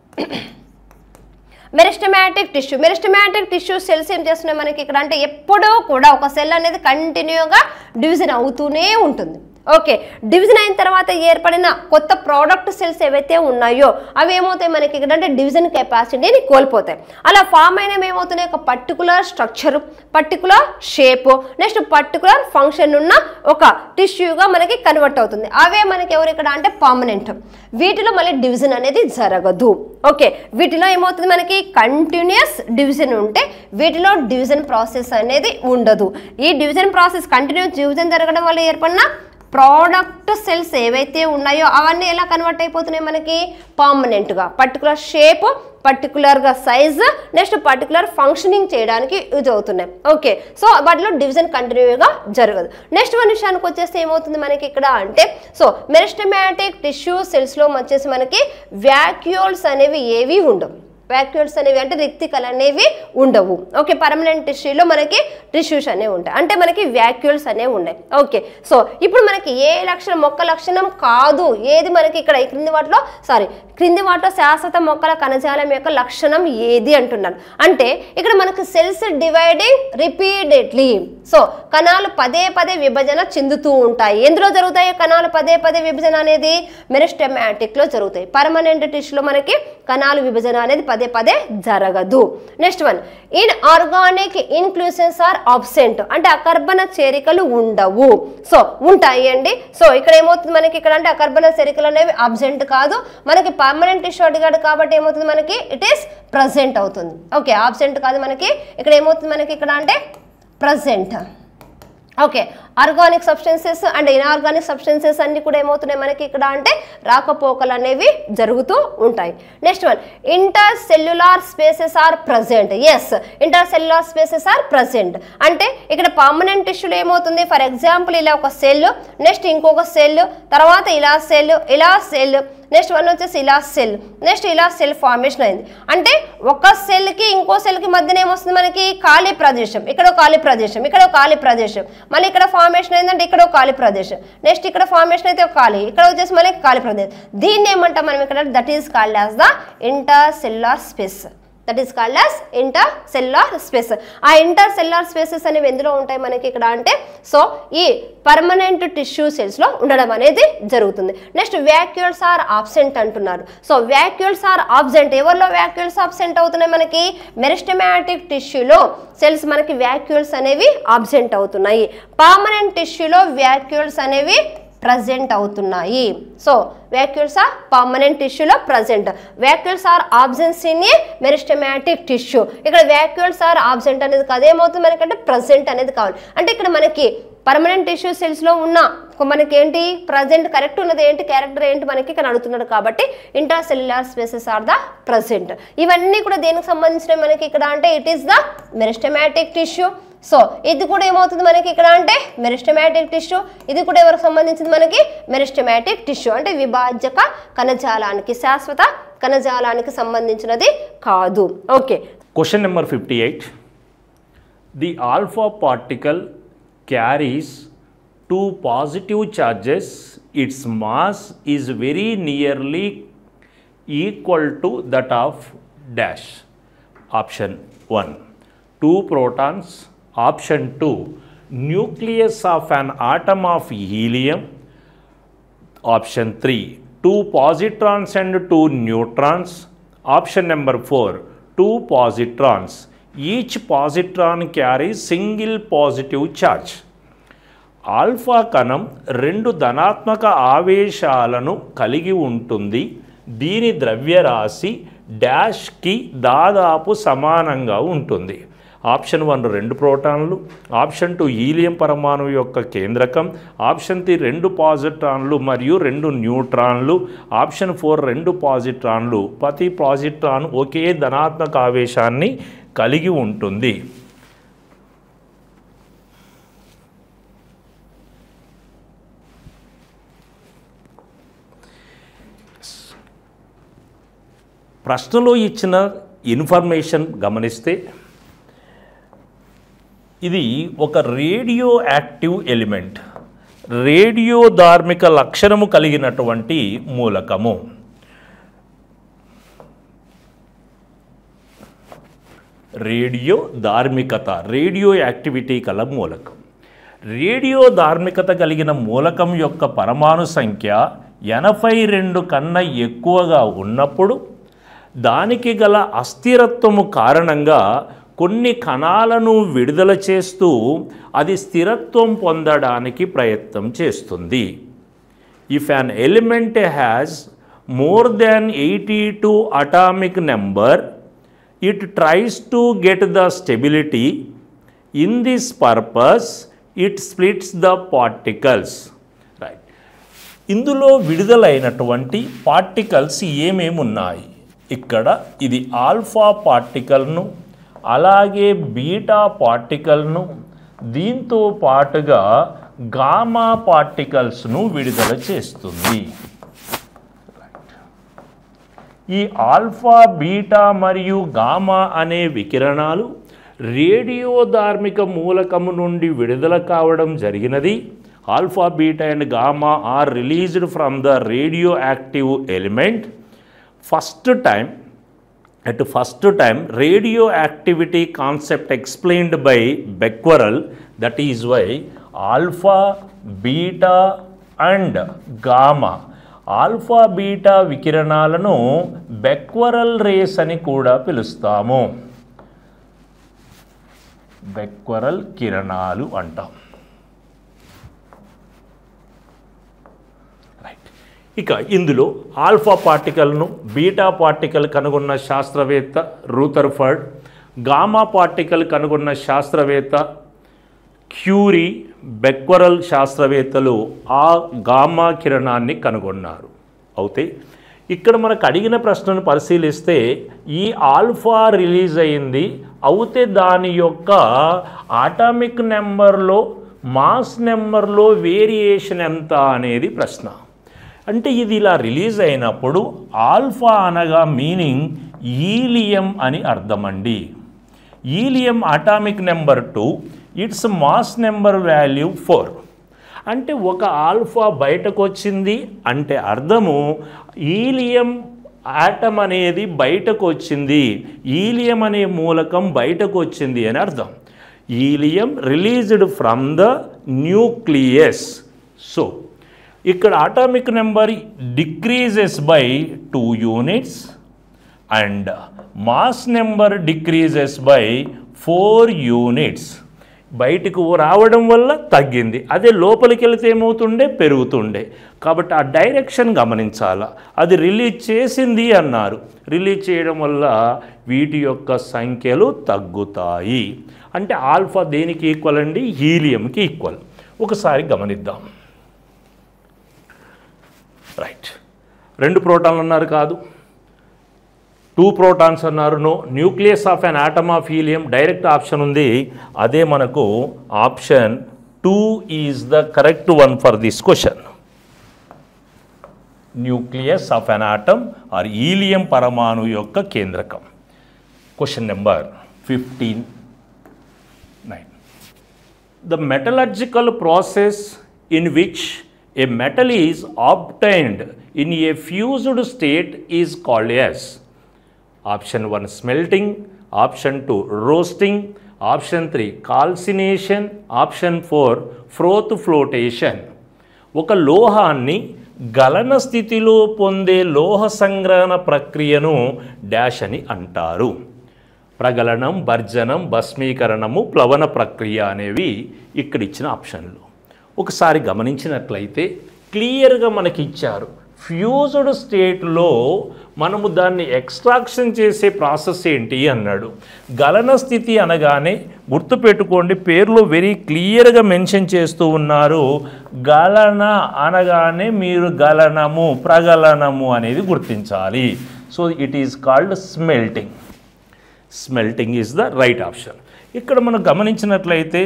meristematic tissue meristematic tissue cells ఏం చేస్తున్నాయి మనకి ఇక్కడ అంటే ఎప్పుడూ కూడా ఒక సెల్ అనేది కంటిన్యూగా డివిజన్ అవుతూనే ఉంటుంది ఓకే డివిజన్ అయిన తర్వాత ఏర్పడిన కొత్త ప్రోడక్ట్ సెల్స్ ఏవైతే ఉన్నాయో అవి ఏమవుతాయి మనకి ఇక్కడ అంటే డివిజన్ కెపాసిటీని కోల్పోతాయి అలా ఫామ్ అయినవి ఏమవుతున్నాయి ఒక particular structure particular shape next particular function ఉన్న ఒక టిష్యూగా మనకి కన్వర్ట్ అవుతుంది అవే మనకి ఎవరు ఇక్కడ అంటే పర్మనెంట్ వీటిలో మళ్ళీ డివిజన్ అనేది జరగదు ఓకే వీటిలో ఏమవుతుంది మనకి కంటిన్యూస్ డివిజన్ ఉంటే వీటిలో డివిజన్ ప్రాసెస్ అనేది ఉండదు ఈ డివిజన్ ప్రాసెస్ కంటిన్యూస్ డివిజన్ జరగడం వల్ల ఏర్పడిన ప్రోడక్ట్ సెల్స్ ఏవైతే ఉన్నాయో అవన్నీ ఎలా కన్వర్ట్ అయిపోతున్నాయి మనకి పర్మనెంట్గా పర్టికులర్ షేప్ పర్టికులర్గా సైజ్ నెక్స్ట్ పర్టికులర్ ఫంక్షనింగ్ చేయడానికి యూజ్ అవుతున్నాయి ఓకే సో వాటిలో డివిజన్ కంటిన్యూగా జరగదు నెక్స్ట్ వన్ విషయానికి వచ్చేస్తే ఏమవుతుంది మనకి ఇక్కడ అంటే సో మెరిస్టమాటిక్ టిష్యూ సెల్స్లో వచ్చేసి మనకి వ్యాక్యూల్స్ అనేవి ఏవి ఉండవు వ్యాక్యూల్స్ అనేవి అంటే రిక్తికలు అనేవి ఉండవు ఓకే పర్మనెంట్ టిష్యూలో మనకి టిష్యూస్ అనేవి ఉంటాయి అంటే మనకి వ్యాక్యూల్స్ అనేవి ఉన్నాయి ఓకే సో ఇప్పుడు మనకి ఏ లక్షణం మొక్క లక్షణం కాదు ఏది మనకి ఇక్కడ ఈ క్రింది వాటిలో సారీ క్రింది వాటిలో శాశ్వత మొక్కల కణజాలం యొక్క లక్షణం ఏది అంటున్నాను అంటే ఇక్కడ మనకు సెల్స్ డివైడింగ్ రిపీటెడ్లీ సో కణాలు పదే పదే విభజన చెందుతూ ఉంటాయి ఎందులో జరుగుతాయి కణాలు పదే పదే విభజన అనేది మెరిస్టమాటిక్ లో జరుగుతాయి పర్మనెంట్ టిష్యూలో మనకి కణాలు విభజన అనేది పదే పదే జరగదు next one inorganic inclusions are absent అంటే అకర్బన చేరికలు ఉండవు సో ఉంటాయి అండి సో ఇక్కడ ఏమవుతుంది మనకి ఇక్కడ అంటే అకర్బన చేరికలు అనేవి అబ్సెంట్ కాదు మనకి పర్మనెంట్ టిష్యూ అడిగాడు కాబట్టి ఏమవుతుంది మనకి ఇట్ ఈస్ ప్రజెంట్ అవుతుంది ఓకే ఆబ్సెంట్ కాదు మనకి ఇక్కడ ఏమవుతుంది మనకి ఇక్కడ అంటే present okay organic substances and inorganic substances అన్ని కూడా ఏమవుతున్నాయి మనకి ఇక్కడ అంటే రాకపోకలు అనేవి జరుగుతూ ఉంటాయి next one intercellular spaces are present yes intercellular spaces are present అంటే ఇక్కడ పర్మనెంట్ టిష్యూలో ఏమవుతుంది ఫర్ ఎగ్జాంపుల్ ఇలా ఒక సెల్ నెక్స్ట్ ఇంకొక సెల్ తర్వాత ఇలా సెల్ ఇలా సెల్ నెక్స్ట్ వన్ వచ్చేసి ఇలా సెల్ నెక్స్ట్ ఇలా సెల్ ఫార్మేషన్ అయింది అంటే ఒక సెల్కి ఇంకో సెల్కి మధ్యన ఏమొస్తుంది మనకి ఖాళీ ప్రదేశం ఇక్కడ ఒక ఖాళీ ప్రదేశం ఇక్కడ ఒక ఖాళీ ప్రదేశం మళ్ళీ ఇక్కడ ఫార్మేషన్ అయిందంటే ఇక్కడ ఒక ఖాళీ ప్రదేశం నెక్స్ట్ ఇక్కడ ఫార్మేషన్ అయితే ఒక ఖాళీ ఇక్కడ వచ్చేసి మనకి ఖాళీ ప్రదేశం దీన్ని ఏమంటాం మనం ఇక్కడ that is called as the intercellular space that is called as intercellular space ఆ ఇంటర్ సెల్యులార్ స్పేసెస్ అనేవి ఎందులో ఉంటాయి మనకి ఇక్కడ అంటే సో ఈ పర్మనెంట్ టిష్యూ సెల్స్లో ఉండడం అనేది జరుగుతుంది నెక్స్ట్ వ్యాక్యూల్స్ ఆర్ ఆబ్సెంట్ అంటున్నారు సో వ్యాక్యూల్స్ ఆర్ ఆబ్సెంట్ ఎవరిలో వ్యాక్యూల్స్ ఆబ్సెంట్ అవుతున్నాయి మనకి మెరిస్టమాటిక్ టిష్యూలో సెల్స్ మనకి వ్యాక్యూల్స్ అనేవి ఆబ్సెంట్ అవుతున్నాయి పర్మనెంట్ టిష్యూలో వ్యాక్యూల్స్ అనేవి ప్రజెంట్ అవుతున్నాయి సో వ్యాక్యూల్స్ ఆర్ పర్మనెంట్ టిష్యూలో present vacuoles are absence in a meristematic tissue ఇక్కడ వ్యాక్యూల్స్ ఆర్ ఆబ్సెంట్ అనేది కాదు ఏమవుతుంది మనకంటే ప్రజెంట్ అనేది కావాలి అంటే ఇక్కడ మనకి పర్మనెంట్ టిష్యూ సెల్స్లో ఉన్న మనకి ఏంటి ప్రజెంట్ కరెక్ట్ ఉన్నది ఏంటి క్యారెక్టర్ ఏంటి మనకి ఇక్కడ అడుగుతున్నాడు కాబట్టి intercellular spaces are the present ఇవన్నీ కూడా దేనికి సంబంధించినవి మనకి ఇక్కడ అంటే it is the meristematic tissue so ఇది కూడా ఏమవుతుంది మనకి ఇక్కడ అంటే మెరిస్టమాటిక్ టిష్యూ ఇది కూడా ఎవరికి సంబంధించింది మనకి మెరిస్టమాటిక్ టిష్యూ అంటే విభాజక కణజాలానికి శాశ్వత కణజాలానికి సంబంధించినది కాదు okay Question number 58. The alpha particle carries two positive charges. Its mass is very nearly equal to that of dash. Option 1. Two protons. Option 2. Nucleus of an atom of helium. Option 3. Two positrons and two neutrons. Option number 4. Two positrons. Each positron carry single positive charge alpha కణం రెండు ధనాత్మక ఆవేశాలను కలిగి ఉంటుంది దీని ద్రవ్యరాశి డాష్కి దాదాపు సమానంగా ఉంటుంది ఆప్షన్ వన్ రెండు ప్రోటాన్లు ఆప్షన్ టూ హీలియం పరమాణువు యొక్క కేంద్రకం ఆప్షన్ త్రీ రెండు పాజిట్రాన్లు మరియు రెండు న్యూట్రాన్లు ఆప్షన్ ఫోర్ రెండు పాజిట్రాన్లు ప్రతి పాజిట్రాన్ ఒకే ధనాత్మక ఆవేశాన్ని కలిగి ఉంటుంది ప్రశ్నలో ఇచ్చిన ఇన్ఫర్మేషన్ గమనిస్తే ఇది ఒక రేడియో యాక్టివ్ ఎలిమెంట్ రేడియో ధార్మిక లక్షణము కలిగినటువంటి మూలకము రేడియో ధార్మికత రేడియో యాక్టివిటీ కల మూలకం రేడియో ధార్మికత కలిగిన మూలకం యొక్క పరమాణు సంఖ్య ఎనభై రెండు కన్నా ఎక్కువగా ఉన్నప్పుడు దానికి గల అస్థిరత్వము కారణంగా కొన్ని కణాలను విడుదల చేస్తూ అది స్థిరత్వం పొందడానికి ప్రయత్నం చేస్తుంది if an element has more than 82 atomic number it tries to get the stability in this purpose it splits the particles right ఇందులో విడుదలైనటువంటి పార్టికల్స్ ఏమేమి ఉన్నాయి ఇక్కడ ఇది ఆల్ఫా పార్టికల్ను అలాగే బీటా పార్టికల్ను దీంతో పాటుగా గామా పార్టికల్స్ను విడుదల చేస్తుంది ఈ ఆల్ఫా బీటా మరియు గామా అనే వికిరణాలు రేడియో ధార్మిక మూలకము నుండి విడుదల కావడం జరిగినది alpha beta and gamma are released from the radioactive element first time at first time radioactivity concept explained by becquerel that is why alpha beta and gamma alpha beta వికిరణాలను Becquerel rays అని కూడా పిలుస్తాము బెక్వరల్ కిరణాలు అంటాం right ఇక ఇందులో alpha పార్టికల్ను beta particle కనుగొన్న శాస్త్రవేత్త రూథర్ఫర్డ్ గామా పార్టికల్ కనుగొన్న శాస్త్రవేత్త క్యూరీ బెక్వరల్ శాస్త్రవేత్తలు ఆ గామా కిరణాన్ని కనుగొన్నారు అయితే ఇక్కడ మనకు అడిగిన ప్రశ్నను పరిశీలిస్తే ఈ ఆల్ఫా రిలీజ్ అయింది అయితే దాని యొక్క ఆటామిక్ నెంబర్లో మాస్ నెంబర్లో వేరియేషన్ ఎంత అనేది ప్రశ్న అంటే ఇది ఇలా రిలీజ్ అయినప్పుడు ఆల్ఫా అనగా మీనింగ్ ఈలియం అని అర్థమండి helium atomic number two its mass number value four అంటే ఒక ఆల్ఫా బయటకు వచ్చింది అంటే అర్థము ఈలియం ఆటం అనేది బయటకు వచ్చింది ఈలియం అనే మూలకం బయటకు వచ్చింది అని అర్థం helium released from the nucleus so ఇక్కడ atomic number decreases by two units and mass number decreases by four units బయటకు రావడం వల్ల తగ్గింది అదే లోపలికి వెళితే ఏమవుతుండే పెరుగుతుండే కాబట్టి ఆ డైరెక్షన్ గమనించాల అది రిలీజ్ చేసింది అన్నారు రిలీజ్ చేయడం వల్ల వీటి యొక్క సంఖ్యలు తగ్గుతాయి అంటే ఆల్ఫా దేనికి ఈక్వల్ అండి హీలియంకి ఈక్వల్ ఒకసారి గమనిద్దాం రైట్ రెండు ప్రోటాన్లు అన్నారు కాదు టూ ప్రోటాన్స్ అన్నారు no nucleus of an atom of helium direct option ఉంది అదే మనకు option two is the correct one for this question nucleus of an atom or helium పరమాణు యొక్క కేంద్రకం question number fifty nine the metallurgical process in which a metal is obtained in a fused state is called as option 1 smelting option 2 roasting option 3 calcination option 4 froth flotation ఒక లోహాన్ని గలన స్థితిలో పొందే లోహ సంగ్రహణ ప్రక్రియను డాష్ అని అంటారు ప్రగలనం భర్జనం భస్మీకరణము ప్లవన ప్రక్రియ అనేవి ఇక్కడ ఇచ్చిన ఆప్షన్లు ఒకసారి గమనించినట్లయితే క్లియర్గా మనకి ఇచ్చారు ఫ్యూజ్డ్ స్టేట్లో మనము దాన్ని ఎక్స్ట్రాక్షన్ చేసే ప్రాసెస్ ఏంటి అన్నాడు గలన స్థితి అనగానే గుర్తుపెట్టుకోండి పేర్లో వెరీ క్లియర్గా మెన్షన్ చేస్తూ ఉన్నారు గలన అనగానే మీరు గలనము ప్రగలనము అనేది గుర్తించాలి so it is called smelting smelting is the right option ఇక్కడ మనం గమనించినట్లయితే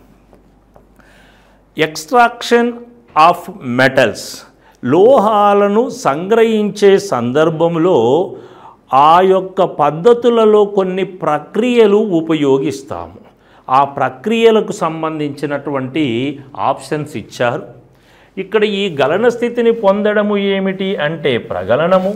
ఎక్స్ట్రాక్షన్ ఆఫ్ మెటల్స్ లోహాలను సంగ్రహించే సందర్భంలో ఆ యొక్క పద్ధతులలో కొన్ని ప్రక్రియలు ఉపయోగిస్తాము ఆ ప్రక్రియలకు సంబంధించినటువంటి ఆప్షన్స్ ఇచ్చారు ఇక్కడ ఈ గలన స్థితిని పొందడము ఏమిటి అంటే ప్రగలనము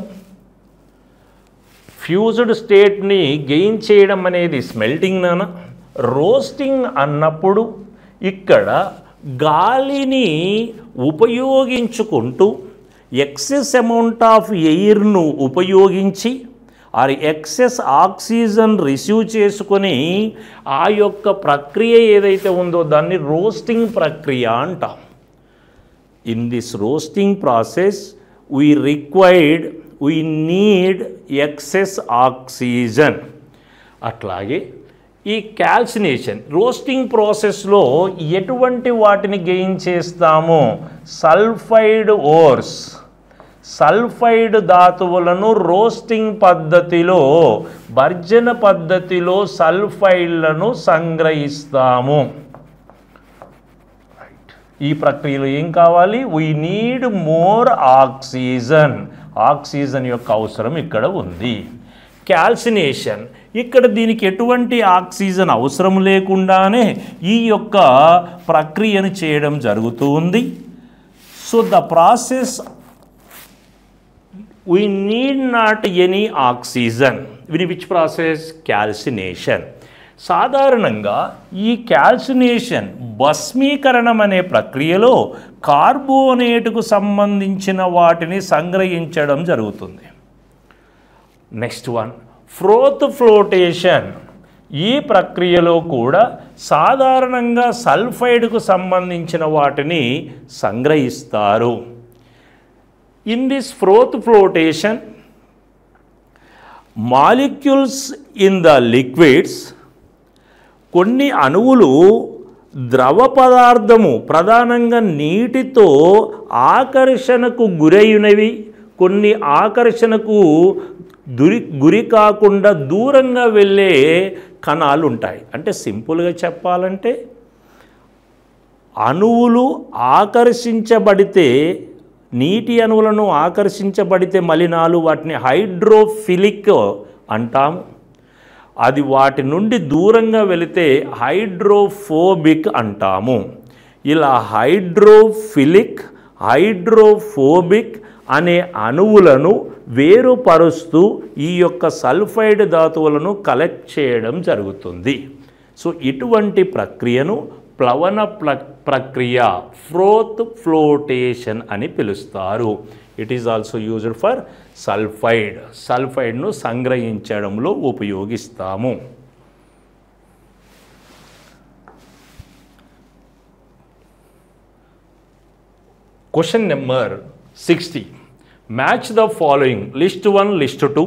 ఫ్యూజ్డ్ స్టేట్ని గెయిన్ చేయడం అనేది స్మెల్టింగ్ నాన రోస్టింగ్ అన్నప్పుడు ఇక్కడ గాలిని ఉపయోగించుకుంటూ ఎక్సెస్ అమౌంట్ ఆఫ్ ఎయిర్ను ఉపయోగించి ఆర్ ఎక్సెస్ ఆక్సిజన్ రిసీవ్ చేసుకొని ఆ యొక్క ప్రక్రియ ఏదైతే ఉందో దాన్ని రోస్టింగ్ ప్రక్రియ అంటాం in this roasting process we required we need excess oxygen అట్లాగే ఈ క్యాల్సినేషన్ రోస్టింగ్ ప్రాసెస్లో ఎటువంటి వాటిని గెయిన్ చేస్తాము సల్ఫైడ్ ఓర్స్ సల్ఫైడ్ ధాతువులను రోస్టింగ్ పద్ధతిలో భర్జన పద్ధతిలో సల్ఫైడ్లను సంగ్రహిస్తాము ఈ ప్రక్రియలో ఏం కావాలి we need more oxygen oxygen యొక్క అవసరం ఇక్కడ ఉంది క్యాల్సినేషన్ ఇక్కడ దీనికి ఎటువంటి ఆక్సిజన్ అవసరం లేకుండానే ఈ యొక్క ప్రక్రియను చేయడం జరుగుతూ ఉంది so the process we need not any oxygen విని విచ్ ప్రాసెస్ క్యాల్సినేషన్ సాధారణంగా ఈ క్యాల్సినేషన్ భస్మీకరణం అనే ప్రక్రియలో కార్బోనేటుకు సంబంధించిన వాటిని సంగ్రహించడం జరుగుతుంది నెక్స్ట్ వన్ ఫ్రోత్ ఫ్లోటేషన్ ఈ ప్రక్రియలో కూడా సాధారణంగా సల్ఫైడ్కు సంబంధించిన వాటిని సంగ్రహిస్తారు in this froth flotation molecules in the liquids కొన్ని అణువులు ద్రవ పదార్థము ప్రధానంగా నీటితో ఆకర్షణకు గురైనవి కొన్ని ఆకర్షణకు దురి గురి కాకుండా దూరంగా వెళ్ళే కణాలు ఉంటాయి అంటే సింపుల్గా చెప్పాలంటే అణువులు ఆకర్షించబడితే నీటి అణువులను ఆకర్షించబడితే మలినాలు వాటిని హైడ్రోఫిలిక్ అంటాము అది వాటి నుండి దూరంగా వెళితే హైడ్రోఫోబిక్ అంటాము ఇలా హైడ్రోఫిలిక్ హైడ్రోఫోబిక్ అనే అణువులను వేరుపరుస్తూ ఈ యొక్క సల్ఫైడ్ ధాతువులను కలెక్ట్ చేయడం జరుగుతుంది సో ఇటువంటి ప్రక్రియను ప్లవన ప్ల ప్రక్రియ ఫ్రోత్ ఫ్లోటేషన్ అని పిలుస్తారు it is also used for sulphide సల్ఫైడ్ను సంగ్రహించడంలో ఉపయోగిస్తాము question number sixty match the following list one list two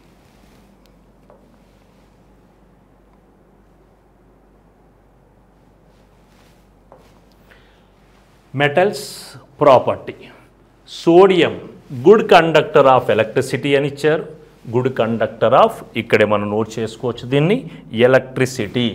metals property sodium good conductor of electricity అని ఇచ్చారు గుడ్ కండక్టర్ ఆఫ్ ఇక్కడే మనం నోట్ చేసుకోవచ్చు దీన్ని electricity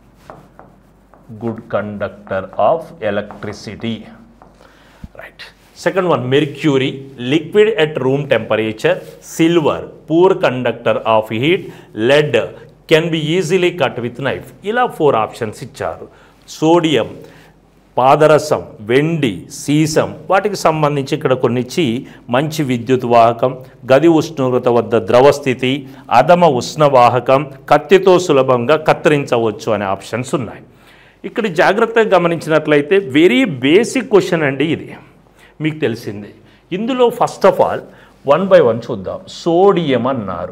good conductor of electricity right second one mercury liquid at room temperature silver poor conductor of heat lead can be easily cut with knife ఇలా four options ఇచ్చారు sodium పాదరసం వెండి sesame వాటికి సంబంధించి ఇక్కడ కొన్ని ఇచ్చి మంచి విద్యుత్ వాహకం గది ఉష్ణోగ్రత వద్ద ద్రవస్థితి అధమ ఉష్ణవాహకం కత్తితో సులభంగా కత్తిరించవచ్చు అనే ఆప్షన్స్ ఉన్నాయి ఇక్కడ జాగ్రత్తగా గమనించినట్లయితే వెరీ బేసిక్ క్వశ్చన్ అండి ఇది మీకు తెలిసిందే ఇందులో first of all one by one చూద్దాం సోడియం అన్నారు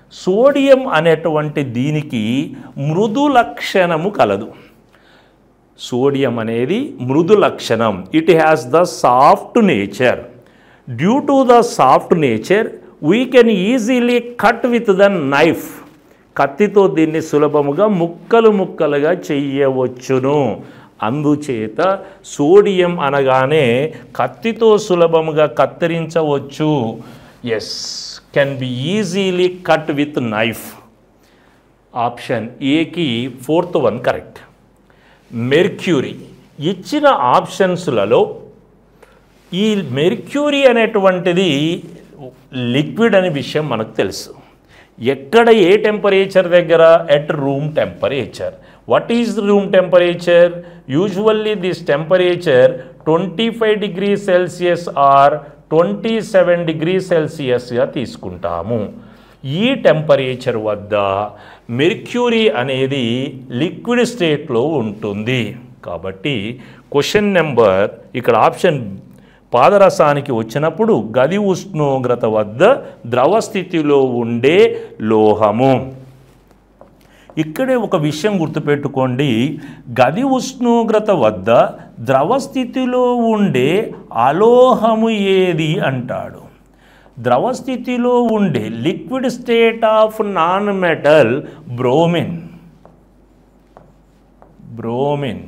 సోడియం అనేటువంటి దీనికి మృదు లక్షణము కలదు సోడియం అనేది మృదు లక్షణం it has the soft nature due to the soft nature we can easily cut with the knife కత్తితో దీన్ని సులభముగా ముక్కలు ముక్కలుగా చెయ్యవచ్చును అందుచేత సోడియం అనగానే కత్తితో సులభముగా కత్తిరించవచ్చు yes can be easily cut with knife option ఏకి ఫోర్త్ వన్ కరెక్ట్ మెర్క్యూరీ ఇచ్చిన ఆప్షన్స్లలో ఈ మెర్క్యూరీ అనేటువంటిది లిక్విడ్ అనే విషయం మనకు తెలుసు ఎక్కడ ఏ టెంపరేచర్ దగ్గర at room temperature what is room temperature usually this temperature twenty five degree celsius or twenty seven degree సెల్సియస్గా తీసుకుంటాము ఈ టెంపరేచర్ వద్ద మెర్క్యూరీ అనేది లిక్విడ్ స్టేట్లో ఉంటుంది కాబట్టి క్వశ్చన్ నెంబర్ ఇక్కడ ఆప్షన్ పాదరసానికి వచ్చినప్పుడు గది ఉష్ణోగ్రత వద్ద ద్రవ స్థితిలో ఉండే లోహము ఇక్కడే ఒక విషయం గుర్తుపెట్టుకోండి గది ఉష్ణోగ్రత వద్ద ద్రవ స్థితిలో ఉండే అలోహము ఏది అంటాడు ద్రవ స్థితిలో ఉండే liquid state of non metal bromine bromine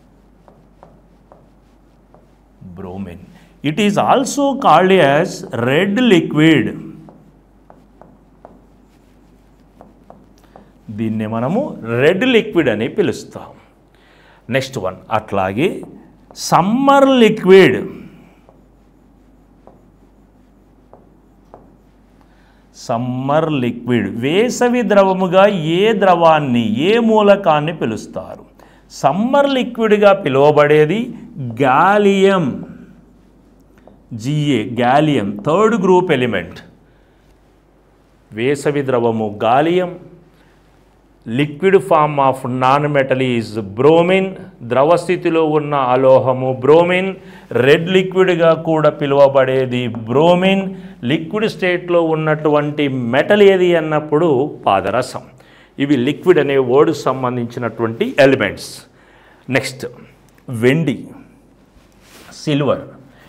bromine it is also called as red liquid దీన్ని మనము రెడ్ లిక్విడ్ అని పిలుస్తాం నెక్స్ట్ వన్ అట్లాగే సమ్మర్ లిక్విడ్ సమ్మర్ లిక్విడ్ వేసవి ద్రవముగా ఏ ద్రవాన్ని ఏ మూలకాన్ని పిలుస్తారు సమ్మర్ లిక్విడ్గా పిలువబడేది gallium GA gallium third group element వేసవి ద్రవము gallium liquid form of non metal is bromine ద్రవ స్థితిలో ఉన్న అలోహము బ్రోమిన్ రెడ్ లిక్విడ్గా కూడా పిలువబడేది బ్రోమిన్ లిక్విడ్ స్టేట్లో ఉన్నటువంటి మెటల్ ఏది అన్నప్పుడు పాదరసం ఇవి లిక్విడ్ అనే వర్డ్ సంబంధించినటువంటి ఎలిమెంట్స్ నెక్స్ట్ వెండి సిల్వర్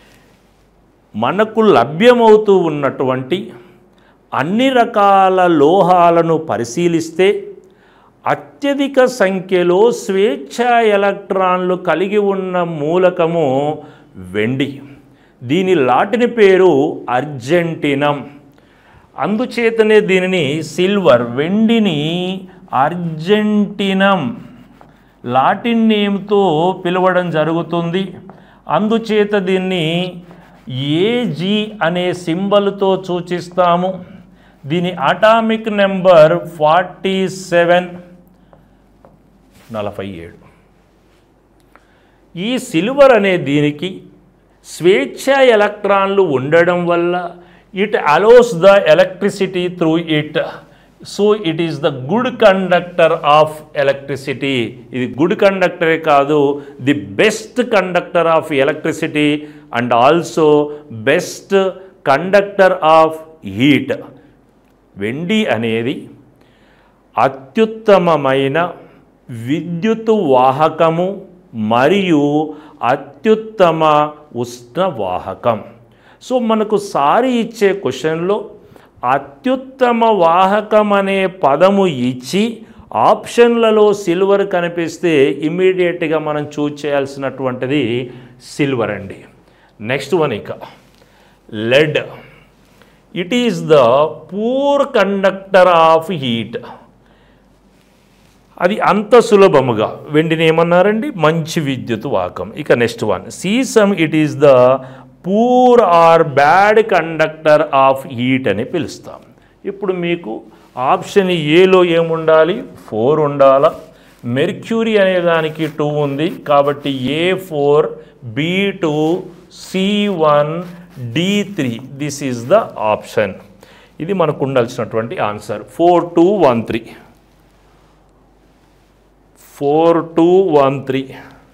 మనకు లభ్యమవుతూ ఉన్నటువంటి అన్ని రకాల లోహాలను పరిశీలిస్తే అత్యధిక సంఖ్యలో స్వేచ్ఛ ఎలక్ట్రాన్లు కలిగి ఉన్న మూలకము వెండి దీని లాటిన్ పేరు అర్జెంటినం అందుచేతనే దీనిని సిల్వర్ వెండిని అర్జెంటినం లాటిన్ నేమ్తో పిలవడం జరుగుతుంది అందుచేత దీన్ని ఏజీ అనే సింబల్తో సూచిస్తాము దీని అటామిక్ నెంబర్ ఫార్టీ సెవెన్ నలభై ఏడు ఈ సిల్వర్ అనే దీనికి స్వేచ్ఛ ఎలక్ట్రాన్లు ఉండడం వల్ల it allows the electricity through it so it is the good conductor of electricity ఇది గుడ్ కండక్టరే కాదు the best conductor of electricity and also best conductor of heat వెండి అనేది అత్యుత్తమమైన విద్యుత్ వాహకము మరియు అత్యుత్తమ ఉష్ణ వాహకం సో మనకు సారి ఇచ్చే క్వశ్చన్లో అత్యుత్తమ వాహకం అనే పదము ఇచ్చి ఆప్షన్లలో సిల్వర్ కనిపిస్తే ఇమీడియట్గా మనం చూజ్ చేయాల్సినటువంటిది సిల్వర్ అండి నెక్స్ట్ వన్ ఇక lead it is the poor conductor of heat అది అంత సులభముగా వెండిని ఏమన్నారండి మంచి విద్యుత్ వాహకం ఇక నెక్స్ట్ వన్ సీసమ్ it is the poor or bad conductor of heat అని పిలుస్తాం ఇప్పుడు మీకు ఆప్షన్ ఏలో ఏముండాలి ఫోర్ ఉండాలా మెర్క్యూరీ అనే దానికి టూ ఉంది కాబట్టి A four B two C one D three this is the option ఇది మనకు ఉండాల్సినటువంటి answer four two one three four two one three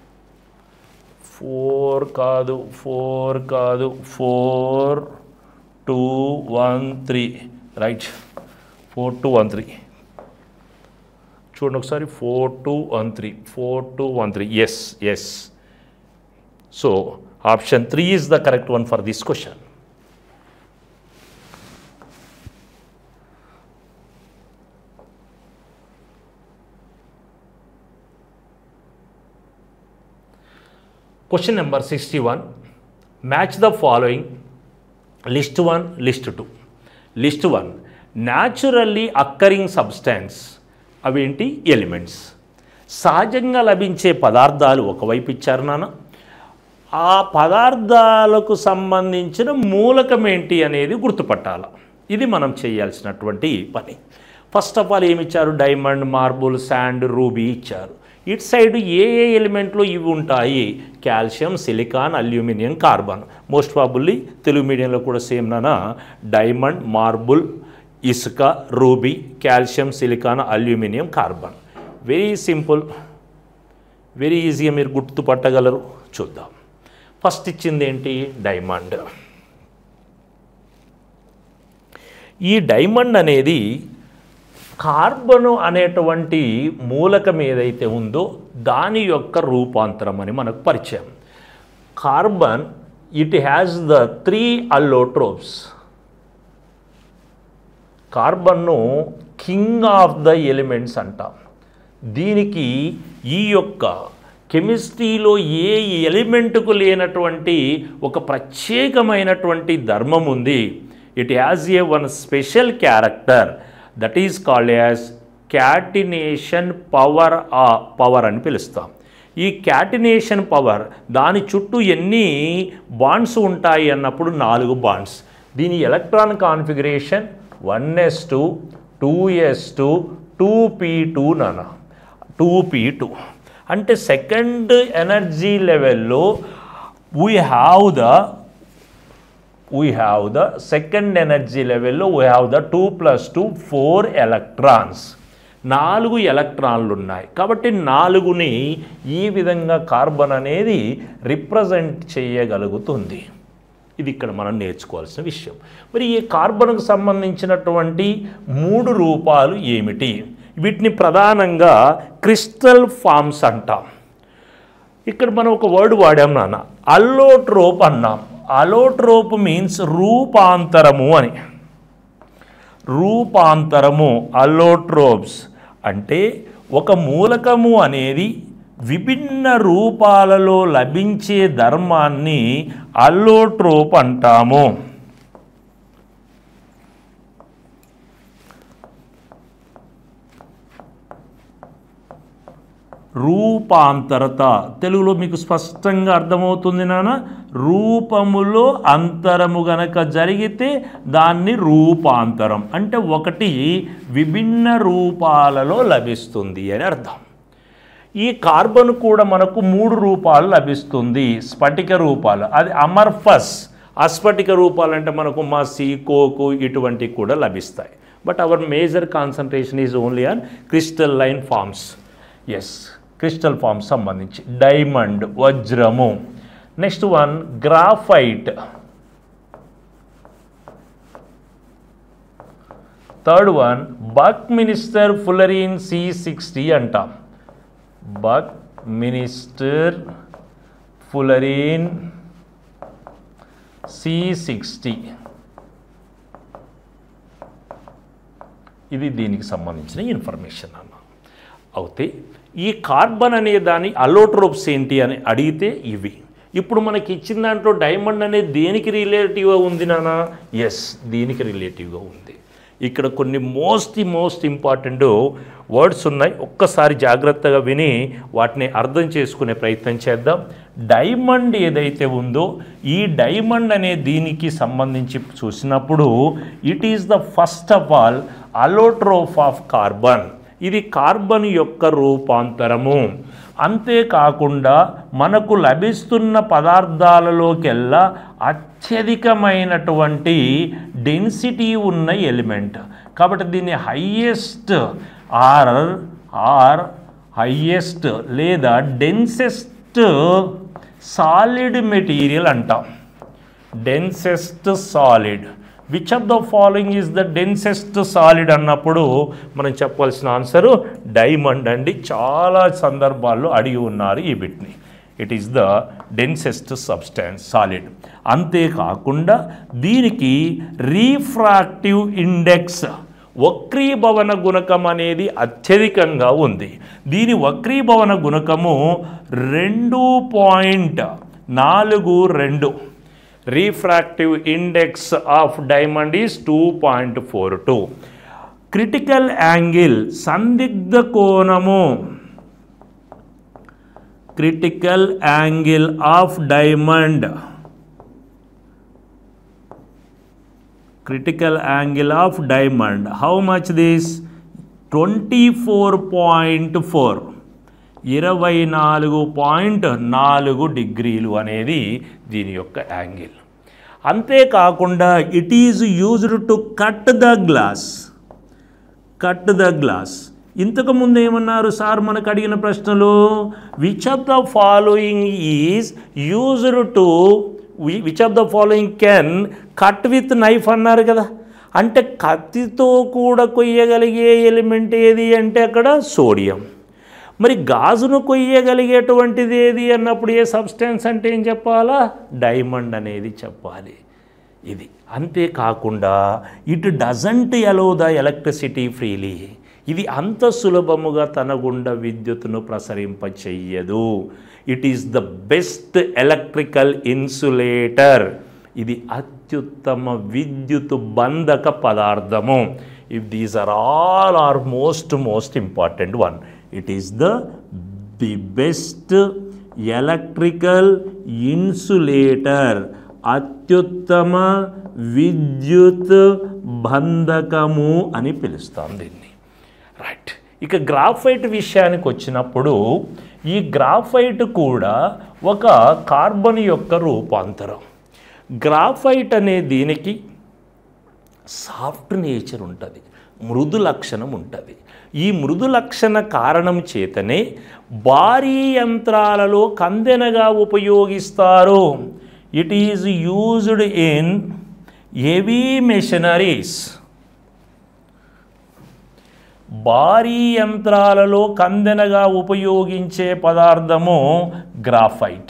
four కాదు ఫోర్ కాదు four two one three right four two one three చూడండి ఒకసారి four two one three four two one three yes yes so option three is the correct one for this question Question number 61. Match the following list 1, list 2. List 1. Naturally occurring substance అవేంటి elements సహజంగా లభించే పదార్థాలు ఒకవైపు ఇచ్చారు నాన్న ఆ పదార్థాలకు సంబంధించిన మూలకం ఏంటి అనేది గుర్తుపట్టాల ఇది మనం చేయాల్సినటువంటి పని ఫస్ట్ ఆఫ్ ఆల్ ఏమి ఇచ్చారు డైమండ్ మార్బుల్ శాండ్ రూబీ ఇచ్చారు ఇటు సైడ్ ఏ ఏ ఎలిమెంట్లు ఇవి ఉంటాయి calcium silicon aluminium carbon most probably Telugu మీడియంలో కూడా సేమ్ నానా డైమండ్ మార్బుల్ ఇసుక ruby calcium silicon aluminium carbon very simple very ఈజీగా మీరు గుర్తుపట్టగలరు చూద్దాం ఫస్ట్ ఇచ్చింది ఏంటి డైమండ్ ఈ డైమండ్ అనేది కార్బను అనేటువంటి మూలకం ఏదైతే ఉందో దాని యొక్క రూపాంతరం అని మనకు పరిచయం carbon it has the three allotropes కార్బన్ను కింగ్ ఆఫ్ ద ఎలిమెంట్స్ అంటాం దీనికి ఈ యొక్క కెమిస్ట్రీలో ఏ ఎలిమెంట్కు లేనటువంటి ఒక ప్రత్యేకమైనటువంటి ధర్మం ఉంది it has a one special character that is called as catenation power ఆ పవర్ అని పిలుస్తాం ఈ క్యాటినేషన్ పవర్ దాని చుట్టూ ఎన్ని బాండ్స్ ఉంటాయి అన్నప్పుడు నాలుగు బాండ్స్ దీని electron configuration one S two two S two two P two నాన్న టూ పీ టూ అంటే సెకండ్ ఎనర్జీ లెవెల్లో we have the we have the second energy లెవెల్లో we have the two plus two four electrons నాలుగు ఎలక్ట్రాన్లు ఉన్నాయి కాబట్టి నాలుగుని ఈ విధంగా కార్బన్ అనేది రిప్రజెంట్ చేయగలుగుతుంది ఇది ఇక్కడ మనం నేర్చుకోవాల్సిన విషయం మరి ఈ కార్బన్కు సంబంధించినటువంటి మూడు రూపాలు ఏమిటి వీటిని ప్రధానంగా క్రిస్టల్ ఫామ్స్ అంటాం ఇక్కడ మనం ఒక వర్డ్ వాడాం నాన్న అల్లోట్రోప్ అన్నాం అలోట్రోప్ మీన్స్ రూపాంతరము అని రూపాంతరము అల్లోట్రోప్స్ అంటే ఒక మూలకము అనేది విభిన్న రూపాలలో లభించే ధర్మాన్ని అల్లోట్రోప్ అంటాము రూపాంతరత తెలుగులో మీకు స్పష్టంగా అర్థమవుతుంది నాన్న రూపములో అంతరము గనక జరిగితే దాన్ని రూపాంతరం అంటే ఒకటి విభిన్న రూపాలలో లభిస్తుంది అని అర్థం ఈ కార్బన్ కూడా మనకు మూడు రూపాలు లభిస్తుంది స్ఫటిక రూపాలు అది అమర్ఫస్ అస్ఫటిక రూపాలు అంటే మనకు మసి కోకు ఇటువంటివి కూడా లభిస్తాయి but our major concentration is only on crystalline forms yes crystal forms సంబంధించి డైమండ్ వజ్రము next one graphite third one buckminster fullerene C sixty అంటాం buckminster fullerene C sixty ఇది దీనికి సంబంధించిన ఇన్ఫర్మేషన్ అన్న అయితే ఈ కార్బన్ అనే దాని అలోట్రోప్స్ ఏంటి అని అడిగితే ఇవి ఇప్పుడు మనకి ఇచ్చిన దాంట్లో డైమండ్ అనేది దేనికి రిలేటివ్గా ఉంది నాన్న ఎస్ దీనికి రిలేటివ్గా ఉంది ఇక్కడ కొన్ని మోస్ట్ మోస్ట్ ఇంపార్టెంట్ వర్డ్స్ ఉన్నాయి ఒక్కసారి జాగ్రత్తగా విని వాటిని అర్థం చేసుకునే ప్రయత్నం చేద్దాం డైమండ్ ఏదైతే ఉందో ఈ డైమండ్ అనే దీనికి సంబంధించి చూసినప్పుడు it is the first of all allotrope of carbon ఇది కార్బన్ యొక్క రూపాంతరము అంతేకాకుండా మనకు లభిస్తున్న పదార్థాలలోకెల్లా అత్యధికమైనటువంటి డెన్సిటీ ఉన్న ఎలిమెంట్ కాబట్టి దీన్ని హయ్యెస్ట్ ఆర్ ఆర్ హయ్యెస్ట్ లేదా డెన్సెస్ట్ సాలిడ్ మెటీరియల్ అంటాం densest solid which of the following is the densest solid అన్నప్పుడు మనం చెప్పాల్సిన ఆన్సరు డైమండ్ అండి చాలా సందర్భాల్లో అడిగి ఉన్నారు ఈ బిట్ని it is the densest substance solid అంతేకాకుండా దీనికి రీఫ్రాక్టివ్ ఇండెక్స్ వక్రీభవన గుణకం అనేది అత్యధికంగా ఉంది దీని వక్రీభవన గుణకము రెండు పాయింట్ నాలుగు రెండు refractive index of diamond is two point four two critical angle సందిగ్ధ కోణము critical angle of diamond critical angle of diamond how much this 24.4 ఇరవై నాలుగు పాయింట్ నాలుగు డిగ్రీలు అనేది దీని యొక్క యాంగిల్ అంతేకాకుండా it is used to cut the glass cut the glass ఇంతకు ముందు ఏమన్నారు సార్ మనకు అడిగిన ప్రశ్నలు which of the following is used to which of the following can cut with knife అన్నారు కదా అంటే కత్తితో కూడా కొయ్యగలిగే ఎలిమెంట్ ఏది అంటే అక్కడ సోడియం మరి గాజును కొయ్యగలిగేటువంటిది ఏది అన్నప్పుడు ఏ సబ్స్టెన్స్ అంటే ఏం చెప్పాలా డైమండ్ అనేది చెప్పాలి ఇది అంతేకాకుండా it doesn't allow the electricity freely ఇది అంత సులభముగా తన గుండా విద్యుత్తును ప్రసరింప చెయ్యదు it is the best electrical insulator ఇది అత్యుత్తమ విద్యుత్ బంధక పదార్థము if these are all are most most important one it is the the best electrical insulator అత్యుత్తమ విద్యుత్ బంధకము అని పిలుస్తాం దీన్ని రైట్ ఇక గ్రాఫైట్ విషయానికి వచ్చినప్పుడు ఈ గ్రాఫైట్ కూడా ఒక కార్బన్ యొక్క రూపాంతరం గ్రాఫైట్ అనే దీనికి సాఫ్ట్ నేచర్ ఉంటుంది మృదు లక్షణం ఉంటుంది ఈ మృదు లక్షణ కారణం చేతనే భారీ యంత్రాలలో కందెనగా ఉపయోగిస్తారు it is used in heavy machineries భారీ యంత్రాలలో కందెనగా ఉపయోగించే పదార్థము గ్రాఫైట్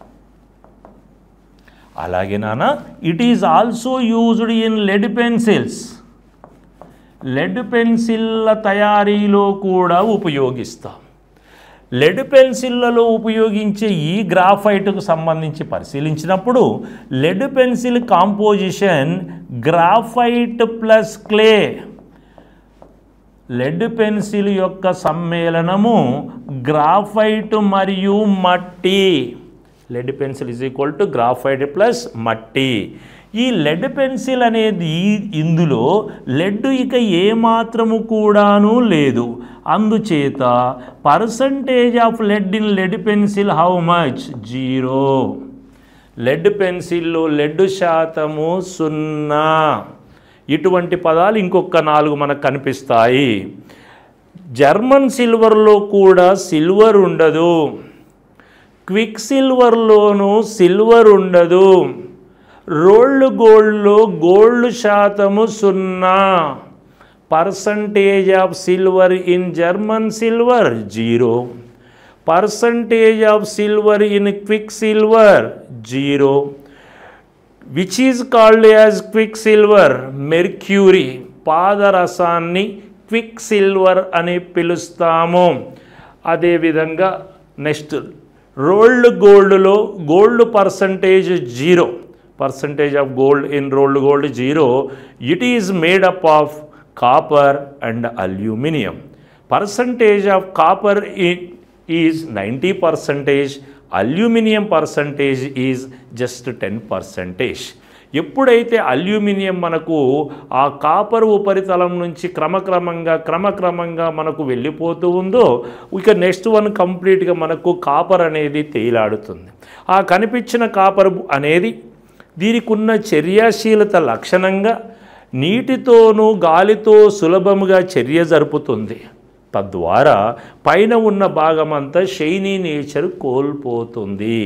అలాగే నాన్న it is also used in lead pencils lead పెన్సిల్ల తయారీలో కూడా ఉపయోగిస్తాం లెడ్ పెన్సిల్లలో ఉపయోగించే ఈ గ్రాఫైట్కు సంబంధించి పరిశీలించినప్పుడు lead pencil composition graphite plus clay lead pencil యొక్క సమ్మేళనము గ్రాఫైట్ మరియు మట్టి lead pencil is equal to graphite plus మట్టి ఈ లెడ్ పెన్సిల్ అనేది ఇందులో లెడ్ ఇక ఏమాత్రము కూడాను లేదు అందుచేత percentage of lead in lead pencil how much zero lead పెన్సిల్లో లెడ్ శాతము సున్నా ఇటువంటి పదాలు ఇంకొక నాలుగు మనకు కనిపిస్తాయి జర్మన్ సిల్వర్లో కూడా సిల్వర్ ఉండదు క్విక్ సిల్వర్లోనూ సిల్వర్ ఉండదు రోల్డ్ గోల్డ్లో గోల్డ్ శాతము సున్నా percentage of silver in German silver zero percentage of silver in quick silver zero which is called as quick silver mercury పాదరసాన్ని క్విక్ సిల్వర్ అని పిలుస్తాము అదేవిధంగా నెక్స్ట్ రోల్డ్ గోల్డ్లో gold percentage zero percentage of gold in rolled gold zero it is made up of copper and aluminium percentage of copper is ninety percentage aluminium percentage is just ten percentage ఎప్పుడైతే aluminium మనకు ఆ copper ఉపరితలం నుంచి క్రమక్రమంగా క్రమక్రమంగా మనకు వెళ్ళిపోతూ ఉందో ఇక నెక్స్ట్ వన్ కంప్లీట్గా మనకు కాపర్ అనేది తేలాడుతుంది ఆ కనిపించిన కాపర్ అనేది దీనికి ఉన్న చర్యాశీలత లక్షణంగా నీటితోనూ గాలితో సులభముగా చర్య జరుపుతుంది తద్వారా పైన ఉన్న భాగమంతా షైనీ నేచర్ కోల్పోతుంది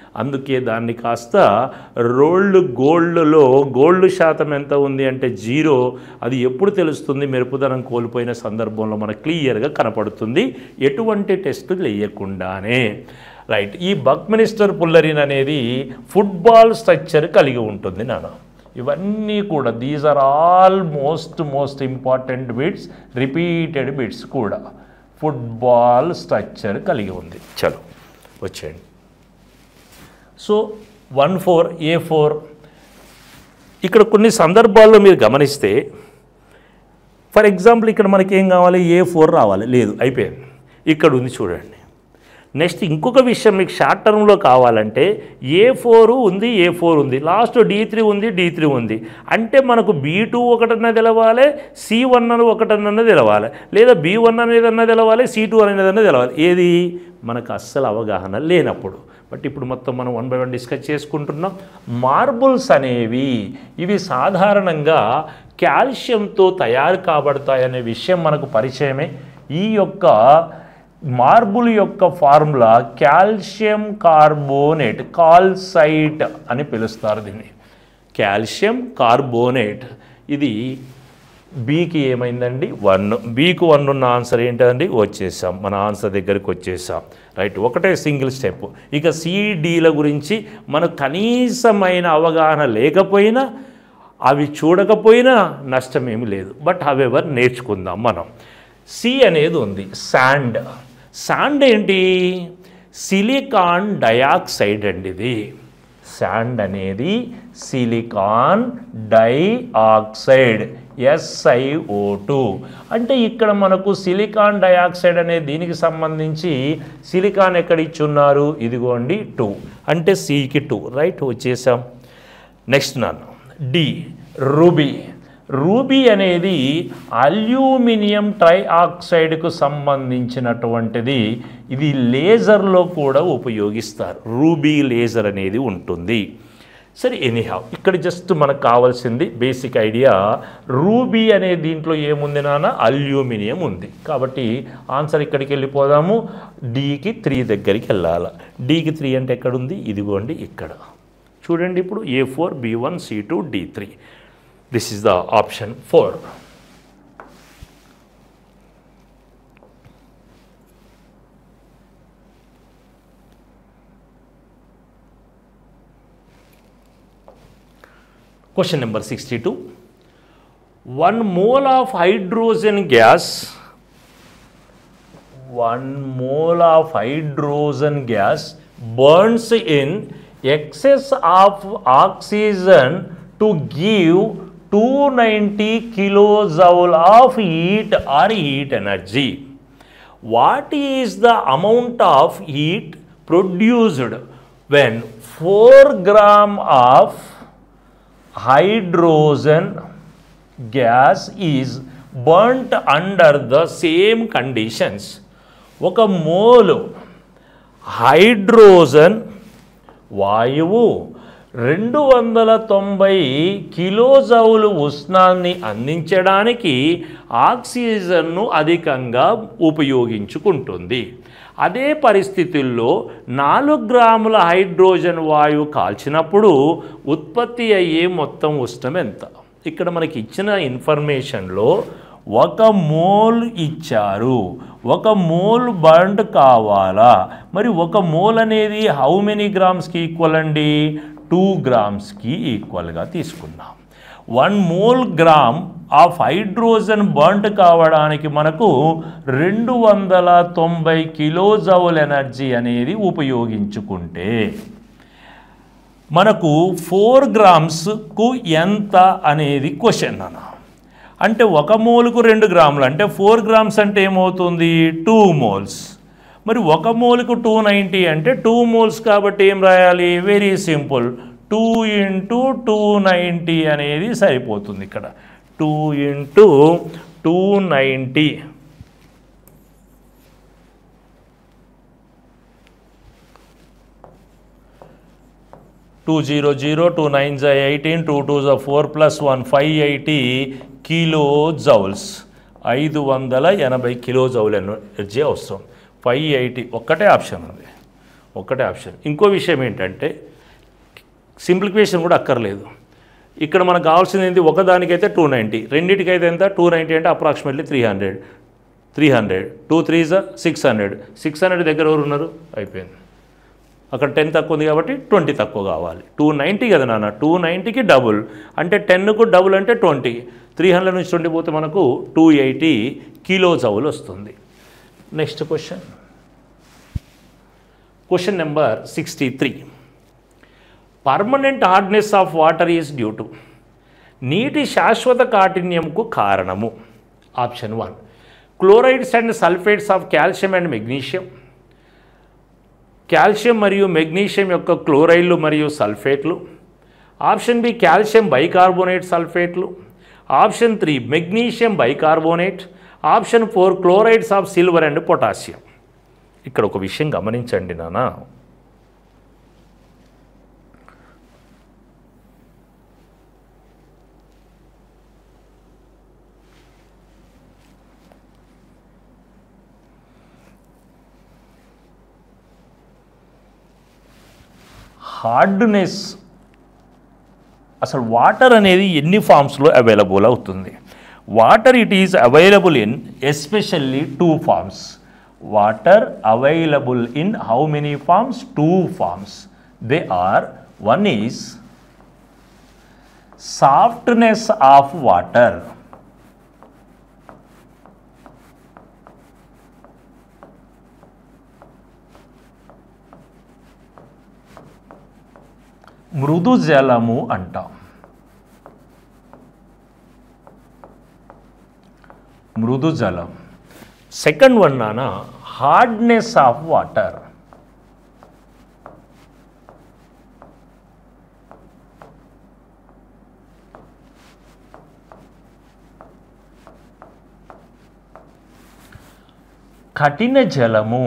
అందుకే దాన్ని కాస్త రోల్డ్ గోల్డ్లో గోల్డ్ శాతం ఎంత ఉంది అంటే జీరో అది ఎప్పుడు తెలుస్తుంది మెరుపుదనం కోల్పోయిన సందర్భంలో మనకు క్లియర్గా కనపడుతుంది ఎటువంటి టెస్టులు వేయకుండానే రైట్ ఈ బక్మినిస్టర్ పుల్లరిన్ అనేది ఫుట్బాల్ స్ట్రక్చర్ కలిగి ఉంటుంది నాన్న ఇవన్నీ కూడా these are all most most important bits repeated bits కూడా ఫుట్బాల్ స్ట్రక్చర్ కలిగి ఉంది చలో వచ్చేయండి so one four A four ఇక్కడ కొన్ని సందర్భాల్లో మీరు గమనిస్తే ఫర్ ఎగ్జాంపుల్ ఇక్కడ మనకి ఏం కావాలి ఏ ఫోర్ రావాలి లేదు అయిపోయింది ఇక్కడ ఉంది చూడండి నెక్స్ట్ ఇంకొక విషయం మీకు షార్ట్ టర్మ్లో కావాలంటే ఏ ఫోర్ ఉంది ఏ ఫోర్ ఉంది లాస్ట్ డి త్రీ ఉంది డి త్రీ ఉంది అంటే మనకు బీ టూ ఒకటన్నా తెలవాలి సి వన్ అని ఒకటన్నా తెలవాలి లేదా బీ వన్ అనేదన్నా తెలవాలి సి టూ అనేదన్నా తెలవాలి ఏది మనకు అస్సలు అవగాహన లేనప్పుడు బట్ ఇప్పుడు మొత్తం మనం వన్ బై వన్ డిస్కస్ చేసుకుంటున్నాం మార్బుల్స్ అనేవి ఇవి సాధారణంగా కాల్షియంతో తయారు కాబడతాయనే విషయం మనకు పరిచయమే ఈ యొక్క మార్బుల్ యొక్క ఫార్ములా కాల్షియం కార్బోనేట్ కాల్సైట్ అని పిలుస్తారు దీన్ని కాల్షియం కార్బోనేట్ ఇది బీకి ఏమైందండి వన్ బీకు వన్ ఉన్న ఆన్సర్ ఏంటండి వచ్చేసాం మన ఆన్సర్ దగ్గరికి వచ్చేసాం రైట్ ఒకటే సింగిల్ స్టెప్ ఇక సిడీల గురించి మనకు కనీసమైన అవగాహన లేకపోయినా అవి చూడకపోయినా నష్టమేమి లేదు బట్ హవెవర్ నేర్చుకుందాం మనం సి అనేది ఉంది శాండ్ శాండ్ ఏంటి సిలికాన్ డయాక్సైడ్ అండి ఇది శాండ్ అనేది సిలికాన్ డైఆక్సైడ్ ఎస్ఐఓ టూ అంటే ఇక్కడ మనకు సిలికాన్ డయాక్సైడ్ అనే దీనికి సంబంధించి సిలికాన్ ఎక్కడ ఇచ్చున్నారు ఇదిగోండి టూ అంటే సికి టూ రైట్ వచ్చేసాం నెక్స్ట్ నాన్న డి రూబీ రూబీ అనేది అల్యూమినియం ట్రైఆక్సైడ్కు సంబంధించినటువంటిది ఇది లేజర్లో కూడా ఉపయోగిస్తారు రూబీ లేజర్ అనేది ఉంటుంది సరే ఎనీహావ్ ఇక్కడ జస్ట్ మనకు కావాల్సింది బేసిక్ ఐడియా రూబీ అనే దీంట్లో ఏముంది నాన్న అల్యూమినియం ఉంది కాబట్టి ఆన్సర్ ఇక్కడికి వెళ్ళిపోదాము డీకి త్రీ దగ్గరికి వెళ్ళాలి డీకి త్రీ అంటే ఎక్కడుంది ఇదిగోండి ఇక్కడ చూడండి ఇప్పుడు A four B one C two D three this is the option four Question number 62. One mole of hydrogen gas, one mole of hydrogen gas burns in excess of oxygen to give 290 kilojoule of heat or heat energy. What is the amount of heat produced when 4 gram of hydrogen gas is burnt under the same conditions ఒక మోలు hydrogen వాయువు రెండు వందల తొంభై కిలోజౌలు ఉష్ణాన్ని అందించడానికి ఆక్సిజన్ను అధికంగా ఉపయోగించుకుంటుంది అదే పరిస్థితుల్లో నాలుగు గ్రాముల హైడ్రోజన్ వాయువు కాల్చినప్పుడు ఉత్పత్తి అయ్యే మొత్తం ఉష్ణం ఎంత ఇక్కడ మనకి ఇచ్చిన ఇన్ఫర్మేషన్లో ఒక మోల్ ఇచ్చారు ఒక మోల్ బర్న్డ్ కావాలా మరి ఒక మోల్ అనేది హౌ మెనీ గ్రామ్స్కి ఈక్వల్ అండి టూ గ్రామ్స్కి ఈక్వల్గా తీసుకుందాం one mole gram of hydrogen burnt కావడానికి మనకు రెండు వందల తొంభై కిలోజౌల్ ఎనర్జీ అనేది ఉపయోగించుకుంటే మనకు ఫోర్ గ్రామ్స్కు ఎంత అనేది క్వశ్చన్ అన్న అంటే ఒక మోల్కు రెండు గ్రాములు అంటే ఫోర్ గ్రామ్స్ అంటే ఏమవుతుంది టూ మోల్స్ మరి ఒక మోల్కు టూ నైంటీ అంటే టూ మోల్స్ కాబట్టి ఏం రాయాలి very simple two into two ninety అనేది సరిపోతుంది ఇక్కడ two into two ninety two zero zero two nine జా ఎయిటీన్ టూ టూ జా four plus one five eighty kilo joules ఐదు వందల ఎనభై కిలో జౌల్ ఎనర్జీ అవసరం ఫైవ్ ఎయిటీ ఒక్కటే ఆప్షన్ ఉంది ఒక్కటే ఆప్షన్ ఇంకో విషయం ఏంటంటే సింప్లిఫికేషన్ కూడా అక్కర్లేదు ఇక్కడ మనకు కావాల్సింది ఏంటి ఒకదానికైతే టూ నైంటీ రెండింటికైతే ఎంత టూ నైంటీ అంటే approximately three hundred three hundred two త్రీజా సిక్స్ హండ్రెడ్ సిక్స్ హండ్రెడ్ దగ్గర ఎవరు ఉన్నారు అయిపోయింది అక్కడ టెన్ తక్కువ ఉంది కాబట్టి ట్వంటీ తక్కువ కావాలి టూ నైంటీ కదా నాన్న టూ నైంటీకి డబుల్ అంటే టెన్కు డబుల్ అంటే ట్వంటీ త్రీ హండ్రెడ్ నుంచి ట్వంటీ పోతే మనకు టూ ఎయిటీ కిలో జౌల్ వస్తుంది next question question number sixty three permanent hardness of water is due to నీటి శాశ్వత కాఠిన్యంకు కారణము option one chlorides and sulphates of calcium and magnesium calcium మరియు magnesium యొక్క క్లోరైడ్లు మరియు సల్ఫేట్లు ఆప్షన్ బి కాల్షియం బైకార్బోనేట్ సల్ఫేట్లు option three magnesium bicarbonate option four chlorides of silver and potassium ఇక్కడ ఒక విషయం గమనించండి నాన్న హార్డ్నెస్ అసలు వాటర్ అనేది ఎన్ని ఫామ్స్లో అవైలబుల్ అవుతుంది water it is available in especially two forms water available in how many forms two forms they are one is softness of water మృదు జలము అంటాం మృదు జలం సెకండ్ వన్ నాన్న హార్డ్నెస్ ఆఫ్ వాటర్ కఠిన జలము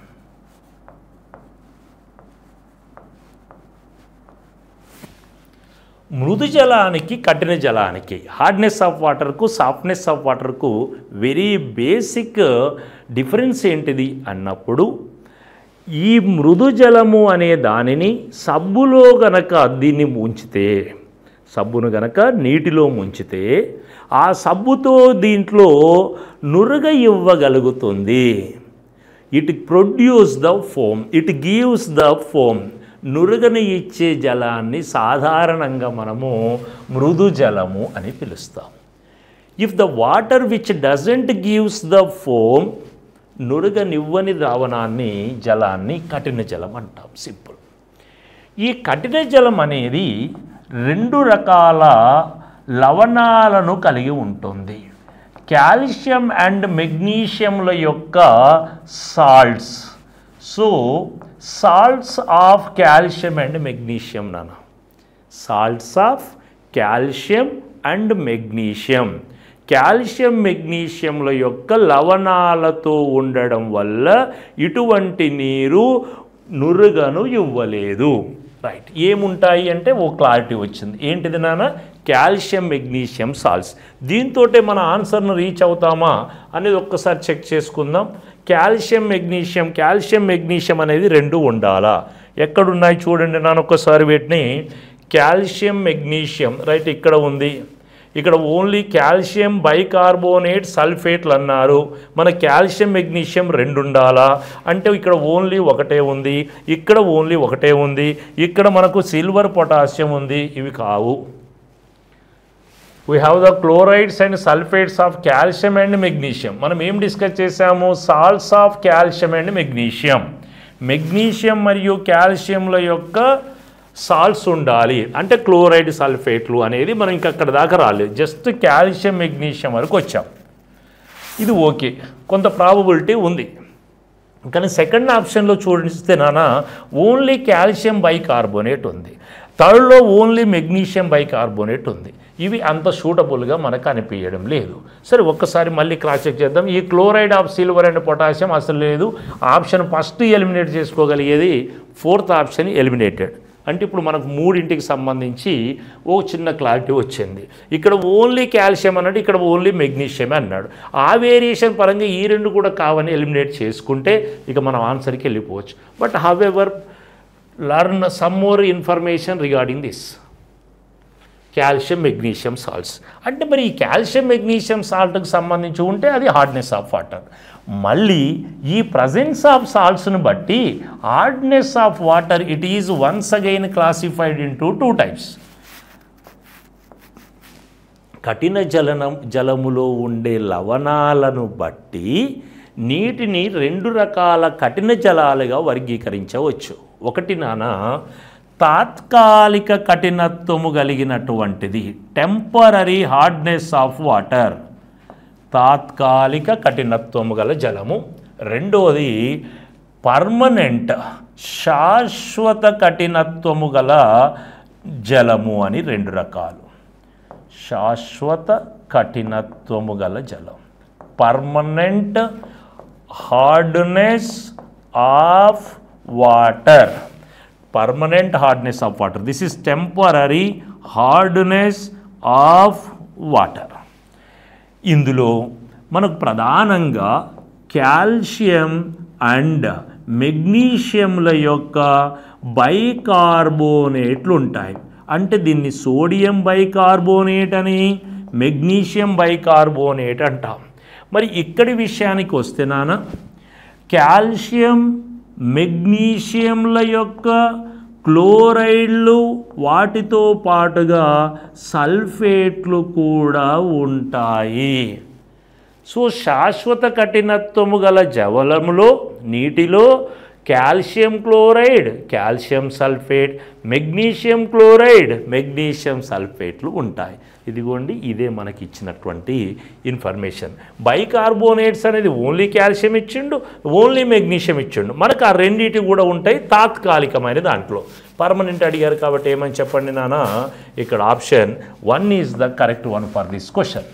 మృదు జలానికి కఠిన జలానికి హార్డ్నెస్ ఆఫ్ వాటర్కు సాఫ్ట్నెస్ ఆఫ్ వాటర్కు వెరీ బేసిక్ డిఫరెన్స్ ఏంటిది అన్నప్పుడు ఈ మృదు జలము అనే దానిని సబ్బులో గనక దీన్ని ముంచితే సబ్బును గనక నీటిలో ముంచితే ఆ సబ్బుతో దీంట్లో నురగ ఇవ్వగలుగుతుంది it produce the foam it gives the foam నురుగని ఇచ్చే జలాన్ని సాధారణంగా మనము మృదు జలము అని పిలుస్తాం if the water which doesn't gives the foam నురుగనివ్వని ద్రావణాన్ని జలాన్ని కఠిన జలం అంటాం సింపుల్ ఈ కఠిన జలం అనేది రెండు రకాల లవణాలను కలిగి ఉంటుంది కాల్షియం అండ్ మెగ్నీషియంల యొక్క salts so salts of calcium and magnesium నాన్న salts of calcium and magnesium calcium మెగ్నీషియంల యొక్క లవణాలతో ఉండడం వల్ల ఇటువంటి నీరు నురుగను ఇవ్వలేదు రైట్ ఏముంటాయి అంటే ఓ క్లారిటీ వచ్చింది ఏంటిది నాన్న కాల్షియం మెగ్నీషియం సాల్ట్స్ దీంతో మన ఆన్సర్ను రీచ్ అవుతామా అనేది ఒక్కసారి చెక్ చేసుకుందాం కాల్షియం మెగ్నీషియం కాల్షియం మెగ్నీషియం అనేది రెండు ఉండాలా ఎక్కడున్నాయి చూడండి నాన్న ఒక్కసారి వీటిని కాల్షియం మెగ్నీషియం రైట్ ఇక్కడ ఉంది ఇక్కడ ఓన్లీ కాల్షియం బైకార్బోనేట్ సల్ఫేట్లు అన్నారు మన కాల్షియం మెగ్నీషియం రెండు ఉండాలా అంటే ఇక్కడ ఓన్లీ ఒకటే ఉంది ఇక్కడ ఓన్లీ ఒకటే ఉంది ఇక్కడ మనకు సిల్వర్ పొటాషియం ఉంది ఇవి కావు we have the chlorides and sulphates of calcium and magnesium మనం ఏం డిస్కస్ చేసాము salts of calcium and magnesium magnesium మరియు కాల్షియంల యొక్క సాల్ట్స్ ఉండాలి అంటే క్లోరైడ్ సల్ఫేట్లు అనేది మనం ఇంకా అక్కడ దాకా రాలేదు జస్ట్ కాల్షియం మెగ్నీషియం వరకు వచ్చాం ఇది ఓకే కొంత ప్రాబబిలిటీ ఉంది కానీ సెకండ్ ఆప్షన్లో చూడిస్తే నాన్న ఓన్లీ కాల్షియం బైకార్బోనేట్ ఉంది థర్డ్లో ఓన్లీ మెగ్నీషియం బైకార్బోనేట్ ఉంది ఇవి అంత సూటబుల్గా మనకు అనిపించడం లేదు సరే ఒక్కసారి మళ్ళీ క్రాస్ చెక్ చేద్దాం ఈ chloride of silver and potassium అసలు లేదు ఆప్షన్ ఫస్ట్ ఎలిమినేట్ చేసుకోగలిగేది ఫోర్త్ ఆప్షన్ ఎలిమినేటెడ్ అంటే ఇప్పుడు మనకు మూడింటికి సంబంధించి ఓ చిన్న క్లారిటీ వచ్చింది ఇక్కడ ఓన్లీ కాల్షియం అన్నాడు ఇక్కడ ఓన్లీ మెగ్నీషియం అన్నాడు ఆ వేరియేషన్ పరంగా ఈ రెండు కూడా కావని ఎలిమినేట్ చేసుకుంటే ఇక మనం ఆన్సర్కి వెళ్ళిపోవచ్చు but however learn some more information regarding this calcium magnesium salts అంటే మరి ఈ కాల్షియం మెగ్నీషియం సాల్ట్కి సంబంధించి ఉంటే అది హార్డ్నెస్ ఆఫ్ వాటర్ మళ్ళీ ఈ ప్రజెన్స్ ఆఫ్ సాల్ట్స్ను బట్టి hardness of water it is once again classified in two two types కఠిన జలనం జలములో ఉండే లవణాలను బట్టి నీటిని రెండు రకాల కఠిన జలాలుగా వర్గీకరించవచ్చు ఒకటి నాన్న తాత్కాలిక కఠినత్వము కలిగినటువంటిది టెంపరీ హార్డ్నెస్ ఆఫ్ వాటర్ తాత్కాలిక కఠినత్వము గల జలము రెండోది పర్మనెంట్ శాశ్వత కఠినత్వము గల జలము అని రెండు రకాలు శాశ్వత కఠినత్వము గల జలం permanent hardness of water permanent hardness of water this is temporary hardness of water ఇందులో మనకు ప్రధానంగా కాల్షియం అండ్ మెగ్నీషియంల యొక్క బైకార్బోనేట్లు ఉంటాయి అంటే దీన్ని సోడియం బైకార్బోనేట్ అని మెగ్నీషియం బైకార్బోనేట్ అంటాం మరి ఇక్కడి విషయానికి వస్తే నాన్న కాల్షియం మెగ్నీషియంల యొక్క క్లోరైడ్లు వాటితో పాటుగా సల్ఫేట్లు కూడా ఉంటాయి సో శాశ్వత కఠినత్వము గల జవలములో నీటిలో calcium chloride calcium sulphate magnesium chloride magnesium సల్ఫేట్లు ఉంటాయి ఇదిగోండి ఇదే మనకి ఇచ్చినటువంటి ఇన్ఫర్మేషన్ బైకార్బోనేట్స్ అనేది ఓన్లీ కాల్షియం ఇచ్చిండు ఓన్లీ మెగ్నీషియం ఇచ్చిండు మనకు ఆ రెండింటి కూడా ఉంటాయి తాత్కాలికమైన దాంట్లో పర్మనెంట్ అడిగారు కాబట్టి ఏమని చెప్పండి నాన్న ఇక్కడ option one is the correct one for this question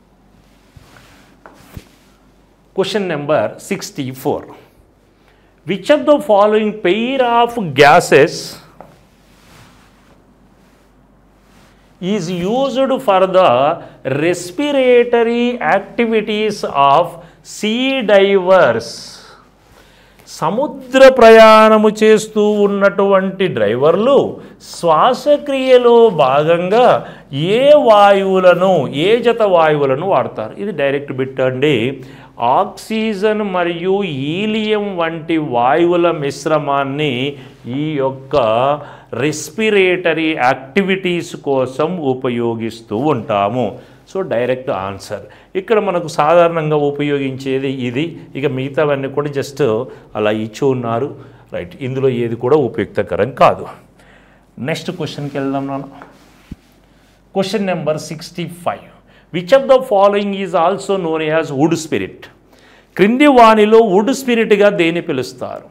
question number sixty four which of the following pair of gases is used for the respiratory activities of sea divers సముద్ర ప్రయాణము చేస్తూ ఉన్నటువంటి డ్రైవర్లు శ్వాసక్రియలో భాగంగా ఏ వాయువులను ఏ జత వాయువులను వాడతారు ఇది డైరెక్ట్ బిట్ అండి ఆక్సిజన్ మరియు ఈలియం వంటి వాయువుల మిశ్రమాన్ని ఈ యొక్క రెస్పిరేటరీ యాక్టివిటీస్ కోసం ఉపయోగిస్తూ ఉంటాము సో డైరెక్ట్ ఆన్సర్ ఇక్కడ మనకు సాధారణంగా ఉపయోగించేది ఇది ఇక మిగతావన్నీ కూడా జస్ట్ అలా ఇచ్చి ఉన్నారు రైట్ ఇందులో ఏది కూడా ఉపయుక్తకరం కాదు నెక్స్ట్ క్వశ్చన్కి వెళ్దాం నాన్న question number sixty five which of the following is also known as wood spirit క్రింది వాణిలో వుడ్ స్పిరిట్గా దేని పిలుస్తారు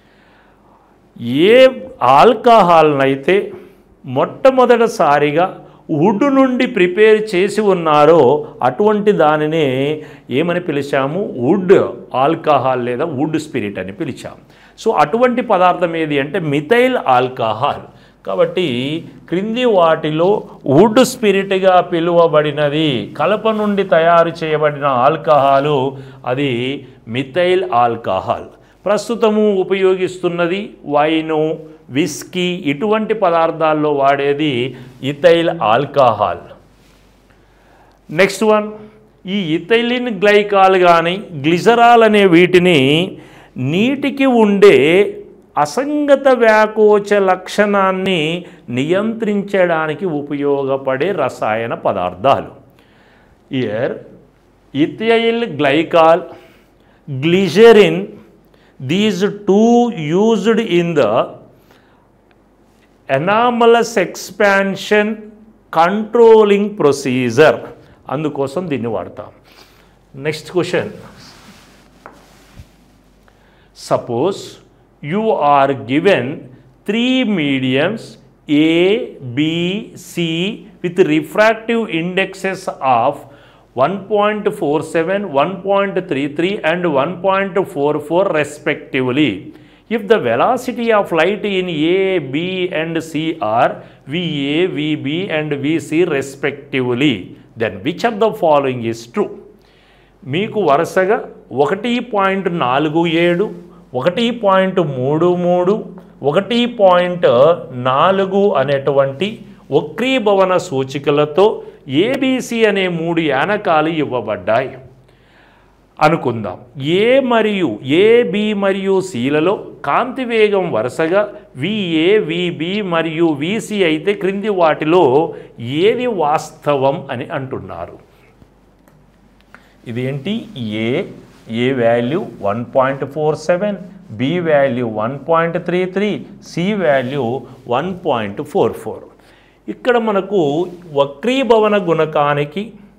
ఏ ఆల్కహాల్నైతే మొట్టమొదటిసారిగా వుడ్ నుండి ప్రిపేర్ చేసి ఉన్నారో అటువంటి దానినే ఏమని పిలిచాము వుడ్ ఆల్కహాల్ లేదా వుడ్ స్పిరిట్ అని పిలిచాము సో అటువంటి పదార్థం ఏది అంటే మిథైల్ ఆల్కహాల్ కాబట్టి క్రింది వాటిలో వుడ్ స్పిరిట్గా పిలువబడినది కలప నుండి తయారు చేయబడిన ఆల్కహాలు అది మిథైల్ ఆల్కహాల్ ప్రస్తుతము ఉపయోగిస్తున్నది వైను విస్కీ ఇటువంటి పదార్థాల్లో వాడేది ఇథైల్ ఆల్కహాల్ నెక్స్ట్ వన్ ఈ ఇథైలిన్ గ్లైకాల్ కానీ గ్లిజరాల్ అనే వీటిని నీటికి ఉండే అసంగత వ్యాకోచ లక్షణాన్ని నియంత్రించడానికి ఉపయోగపడే రసాయన పదార్థాలు ఇయర్ ethyl glycol glycerin these two used in the anomalous expansion controlling procedure అందుకోసం దీన్ని వాడతాం next question suppose you are given three mediums A BC with refractive indexes of one point four seven one point three three and one point four four respectively If the velocity of light in A, B and C are VA, VB and VC respectively, then which of the following is true? మీకు వరుసగా ఒకటి point నాలుగు ఏడు ఒకటి point మూడు మూడు ఒకటి point నాలుగు అనేటువంటి వక్రీభవన సూచికలతో ఏబిసి అనే మూడు యానకాలు ఇవ్వబడ్డాయి అనుకుందాం ఏ మరియు ఏ బి మరియు సిలలో కాంతి వేగం వరుసగా విఏ విబి మరియు విసి అయితే క్రింది వాటిలో ఏది వాస్తవం అని అంటున్నారు ఇదేంటి A A value one point four seven B value one point three three C value one point four four ఇక్కడ మనకు వక్రీభవన గుణకానికి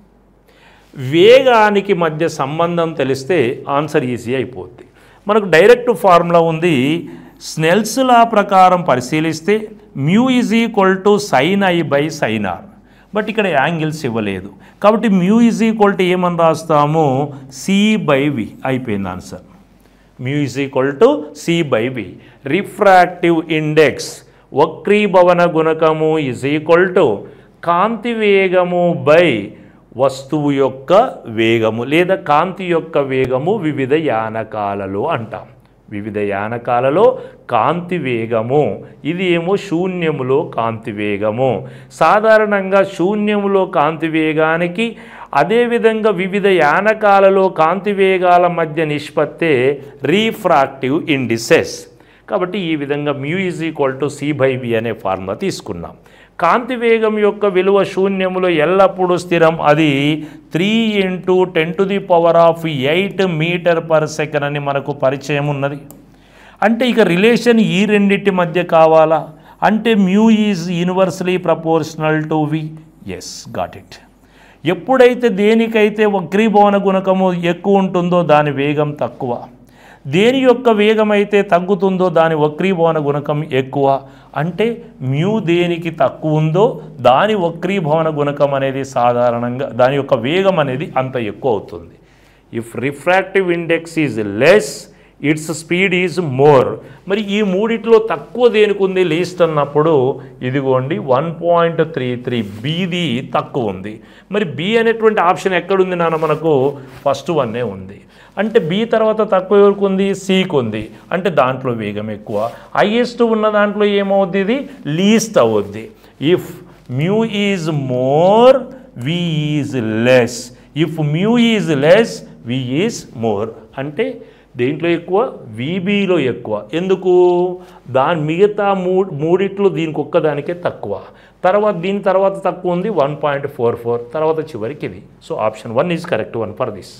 వేగానికి మధ్య సంబంధం తెలిస్తే ఆన్సర్ ఈజీ అయిపోద్ది మనకు డైరెక్ట్ ఫార్ములా ఉంది స్నెల్స్ లా ప్రకారం పరిశీలిస్తే mu is equal to sine i by sine r but ఇక్కడ యాంగిల్స్ ఇవ్వలేదు కాబట్టి మ్యూ ఈజ్ ఈక్వల్ టు ఏమని రాస్తాము సి బై వి అయిపోయింది answer mu is equal to c by v refractive index వక్రీభవన గుణకము ఈజ్ ఈక్వల్ టు కాంతి వేగము బై వస్తువు యొక్క వేగము లేదా కాంతి యొక్క వేగము వివిధ యానకాలలో అంటాం వివిధ యానకాలలో కాంతి వేగము ఇది ఏమో శూన్యములో కాంతి వేగము సాధారణంగా శూన్యములో కాంతి వేగానికి అదేవిధంగా వివిధ యానకాలలో కాంతి వేగాల మధ్య నిష్పత్తే రీఫ్రాక్టివ్ ఇండిసెస్ కాబట్టి ఈ విధంగా mu is equal to c by v అనే ఫార్ములా తీసుకున్నాం కాంతి వేగం యొక్క విలువ శూన్యములో ఎల్లప్పుడూ స్థిరం అది three into ten to the power of eight metre per second అని మనకు పరిచయం ఉన్నది అంటే ఇక రిలేషన్ ఈ రెండింటి మధ్య కావాలా అంటే mu is universally proportional to v yes got it ఎప్పుడైతే దేనికైతే వక్రీభవన గుణకము ఎక్కువ ఉంటుందో దాని వేగం తక్కువ దేని యొక్క వేగం అయితే తగ్గుతుందో దాని వక్రీభవన గుణకం ఎక్కువ అంటే మ్యూ దేనికి తక్కువ ఉందో దాని వక్రీభవన గుణకం అనేది సాధారణంగా దాని యొక్క వేగం అనేది అంత ఎక్కువ అవుతుంది if refractive index is less its speed is more మరి ఈ మూడిట్లో తక్కువ దేనికి ఉంది లీస్ట్ అన్నప్పుడు ఇదిగోండి వన్ పాయింట్ త్రీ త్రీ బీది తక్కువ ఉంది మరి బి అనేటువంటి ఆప్షన్ ఎక్కడుంది నాన్న మనకు ఫస్ట్ వన్నే ఉంది అంటే బి తర్వాత తక్కువ ఎవరికి ఉంది సికి ఉంది అంటే దాంట్లో వేగం ఎక్కువ హైయెస్ట్ ఉన్న దాంట్లో ఏమవుద్ది ఇది లీస్ట్ అవుద్ది if mu is more v is less if mu is less v is more అంటే దేంట్లో ఎక్కువ వీబీలో ఎక్కువ ఎందుకు దాని మిగతా మూ మూడిట్లో దీనికి ఒక్కదానికే తక్కువ తర్వాత దీని తర్వాత తక్కువ ఉంది వన్ పాయింట్ ఫోర్ ఫోర్ తర్వాత చివరికి ఇది so option one is correct one for this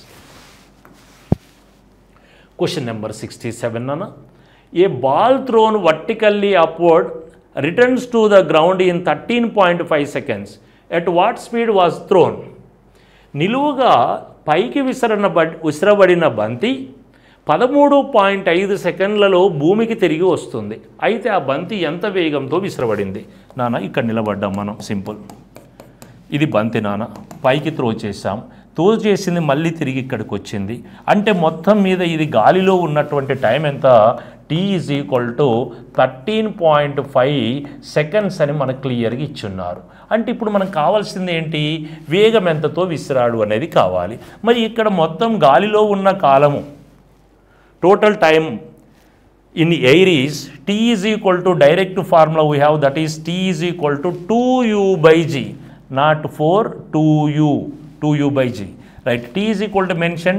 question number sixty seven అన్న a ball thrown vertically upward returns to the ground in thirteen point five seconds at what speed was thrown నిలువుగా పైకి విసరన విసరబడిన బంతి పదమూడు point ఐదు సెకండ్లలో భూమికి తిరిగి వస్తుంది అయితే ఆ బంతి ఎంత వేగంతో విసరబడింది నాన్న ఇక్కడ నిలబడ్డాం మనం సింపుల్ ఇది బంతి నాన్న పైకి త్రో చేసాం త్రో చేసింది మళ్ళీ తిరిగి ఇక్కడికి వచ్చింది అంటే మొత్తం మీద ఇది గాలిలో ఉన్నటువంటి టైం ఎంత t is equal to thirteen point five seconds అని మనకు క్లియర్గా ఇచ్చున్నారు అంటే ఇప్పుడు మనకు కావాల్సింది ఏంటి వేగం ఎంతతో విసిరాడు అనేది కావాలి మరి ఇక్కడ మొత్తం గాలిలో ఉన్న కాలము total time in air is t is equal to direct formula we have that is t is equal to 2u by g not 4 2u 2u by g right t is equal to mentioned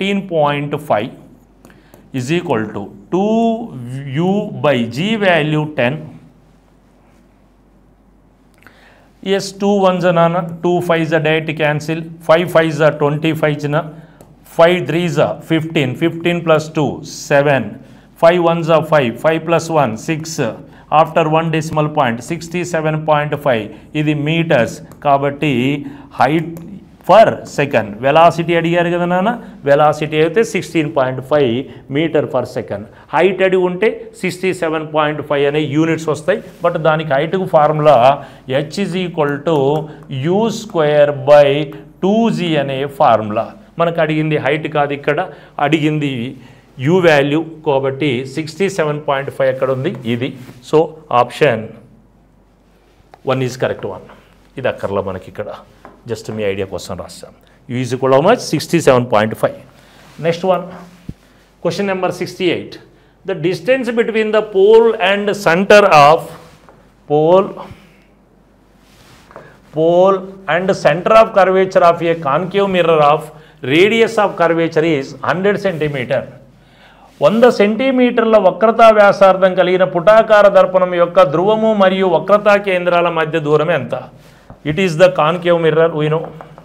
13.5 is equal to 2u by g value 10 yes 2 ones are nana 2 5s are direct cancel 5 5s are 25 na 5 3s are 15 15 plus 2 7 5 ones are 5 5 plus 1 6 after one decimal point sixty seven point five ఇది metres కాబట్టి height for second velocity అడిగారు కదా నాన్న velocity అయితే sixteen point five metre per second height అడిగి ఉంటే sixty seven point five అనే units వస్తాయి బట్ దానికి హైట్కు formula h is equal to u square by two g అనే ఫార్ములా మనకు అడిగింది హైట్ కాదు ఇక్కడ అడిగింది యూ వాల్యూ కాబట్టి సిక్స్టీ సెవెన్ పాయింట్ ఫైవ్ ఎక్కడ ఉంది ఇది so option one is correct one ఇది అక్కర్లో మనకి ఇక్కడ జస్ట్ మీ ఐడియా కోసం రాస్తాం u is equal how much sixty seven point five next one question number sixty eight the distance between the pole and centre of pole pole and centre of curvature of a concave mirror of radius of curvature is hundred centimetre వంద సెంటీమీటర్ల వక్రతా వ్యాసార్థం కలిగిన పుటాకార దర్పణం యొక్క ధ్రువము మరియు వక్రతా కేంద్రాల మధ్య దూరం ఎంత it is the concave mirror no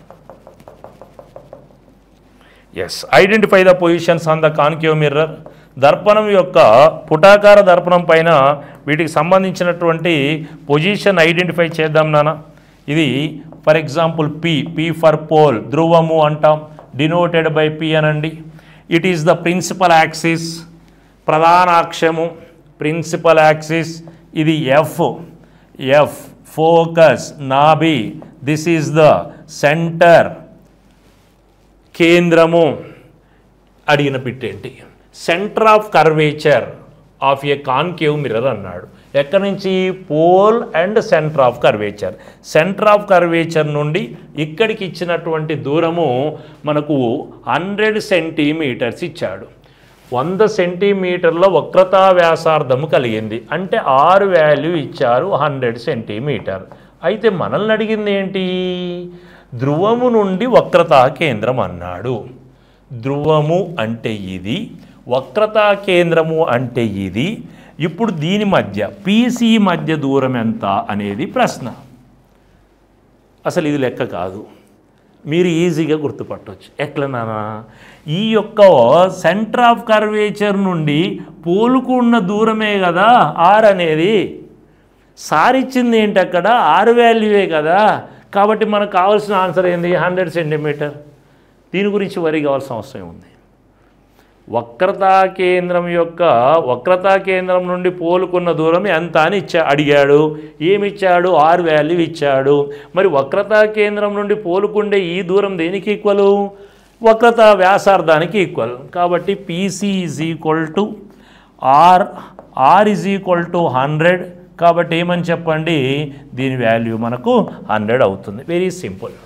yes identify the positions on the concave mirror దర్పణం యొక్క పుటాకార దర్పణం పైన వీటికి సంబంధించినటువంటి పొజిషన్ ఐడెంటిఫై చేద్దాం నాన్న ఇది for example P P for pole ధ్రువము అంటాం డినోటెడ్ బై పి అనండి it is the principal axis ప్రధాన అక్షము ప్రిన్సిపల్ యాక్సిస్ ఇది ఎఫ్ ఎఫ్ ఫోకస్ నాభి దిస్ ఈజ్ ద సెంటర్ కేంద్రము అడిగిన పిట్టేంటి centre of curvature of a concave mirror అన్నాడు ఎక్కడి నుంచి pole and centre of curvature centre of curvature నుండి ఇక్కడికి ఇచ్చినటువంటి దూరము మనకు హండ్రెడ్ సెంటీమీటర్స్ ఇచ్చాడు వంద సెంటీమీటర్ల వక్రతా వ్యాసార్థము కలిగింది అంటే ఆరు వాల్యూ ఇచ్చారు హండ్రెడ్ సెంటీమీటర్ అయితే మనల్ని అడిగింది ఏంటి ధ్రువము నుండి వక్రతా కేంద్రం అన్నాడు ధ్రువము అంటే ఇది వక్రతా కేంద్రము అంటే ఇది ఇప్పుడు దీని మధ్య పీసీ మధ్య దూరం ఎంత అనేది ప్రశ్న అసలు ఇది లెక్క కాదు మీరు ఈజీగా గుర్తుపట్టవచ్చు ఎట్లనా ఈ యొక్క సెంటర్ ఆఫ్ కర్వేచర్ నుండి పోలుకున్న దూరమే కదా ఆర్ అనేది సార్ ఇచ్చింది ఏంటి అక్కడ ఆరు వాల్యూవే కదా కాబట్టి మనకు కావాల్సిన ఆన్సర్ ఏంది హండ్రెడ్ సెంటీమీటర్ దీని గురించి వరి కావాల్సిన అవసరం ఉంది వక్రతా కేంద్రం యొక్క వక్రతా కేంద్రం నుండి పోలుకున్న దూరం ఎంత అని ఇచ్చా అడిగాడు ఏమి ఇచ్చాడు ఆరు వాల్యూ ఇచ్చాడు మరి వక్రతా కేంద్రం నుండి పోలుకుండే ఈ దూరం దేనికి ఈక్వల్ వక్రతా వ్యాసార్థానికి ఈక్వల్ కాబట్టి PC is equal to R R is equal to hundred కాబట్టి ఏమని చెప్పండి దీని వాల్యూ మనకు హండ్రెడ్ అవుతుంది very simple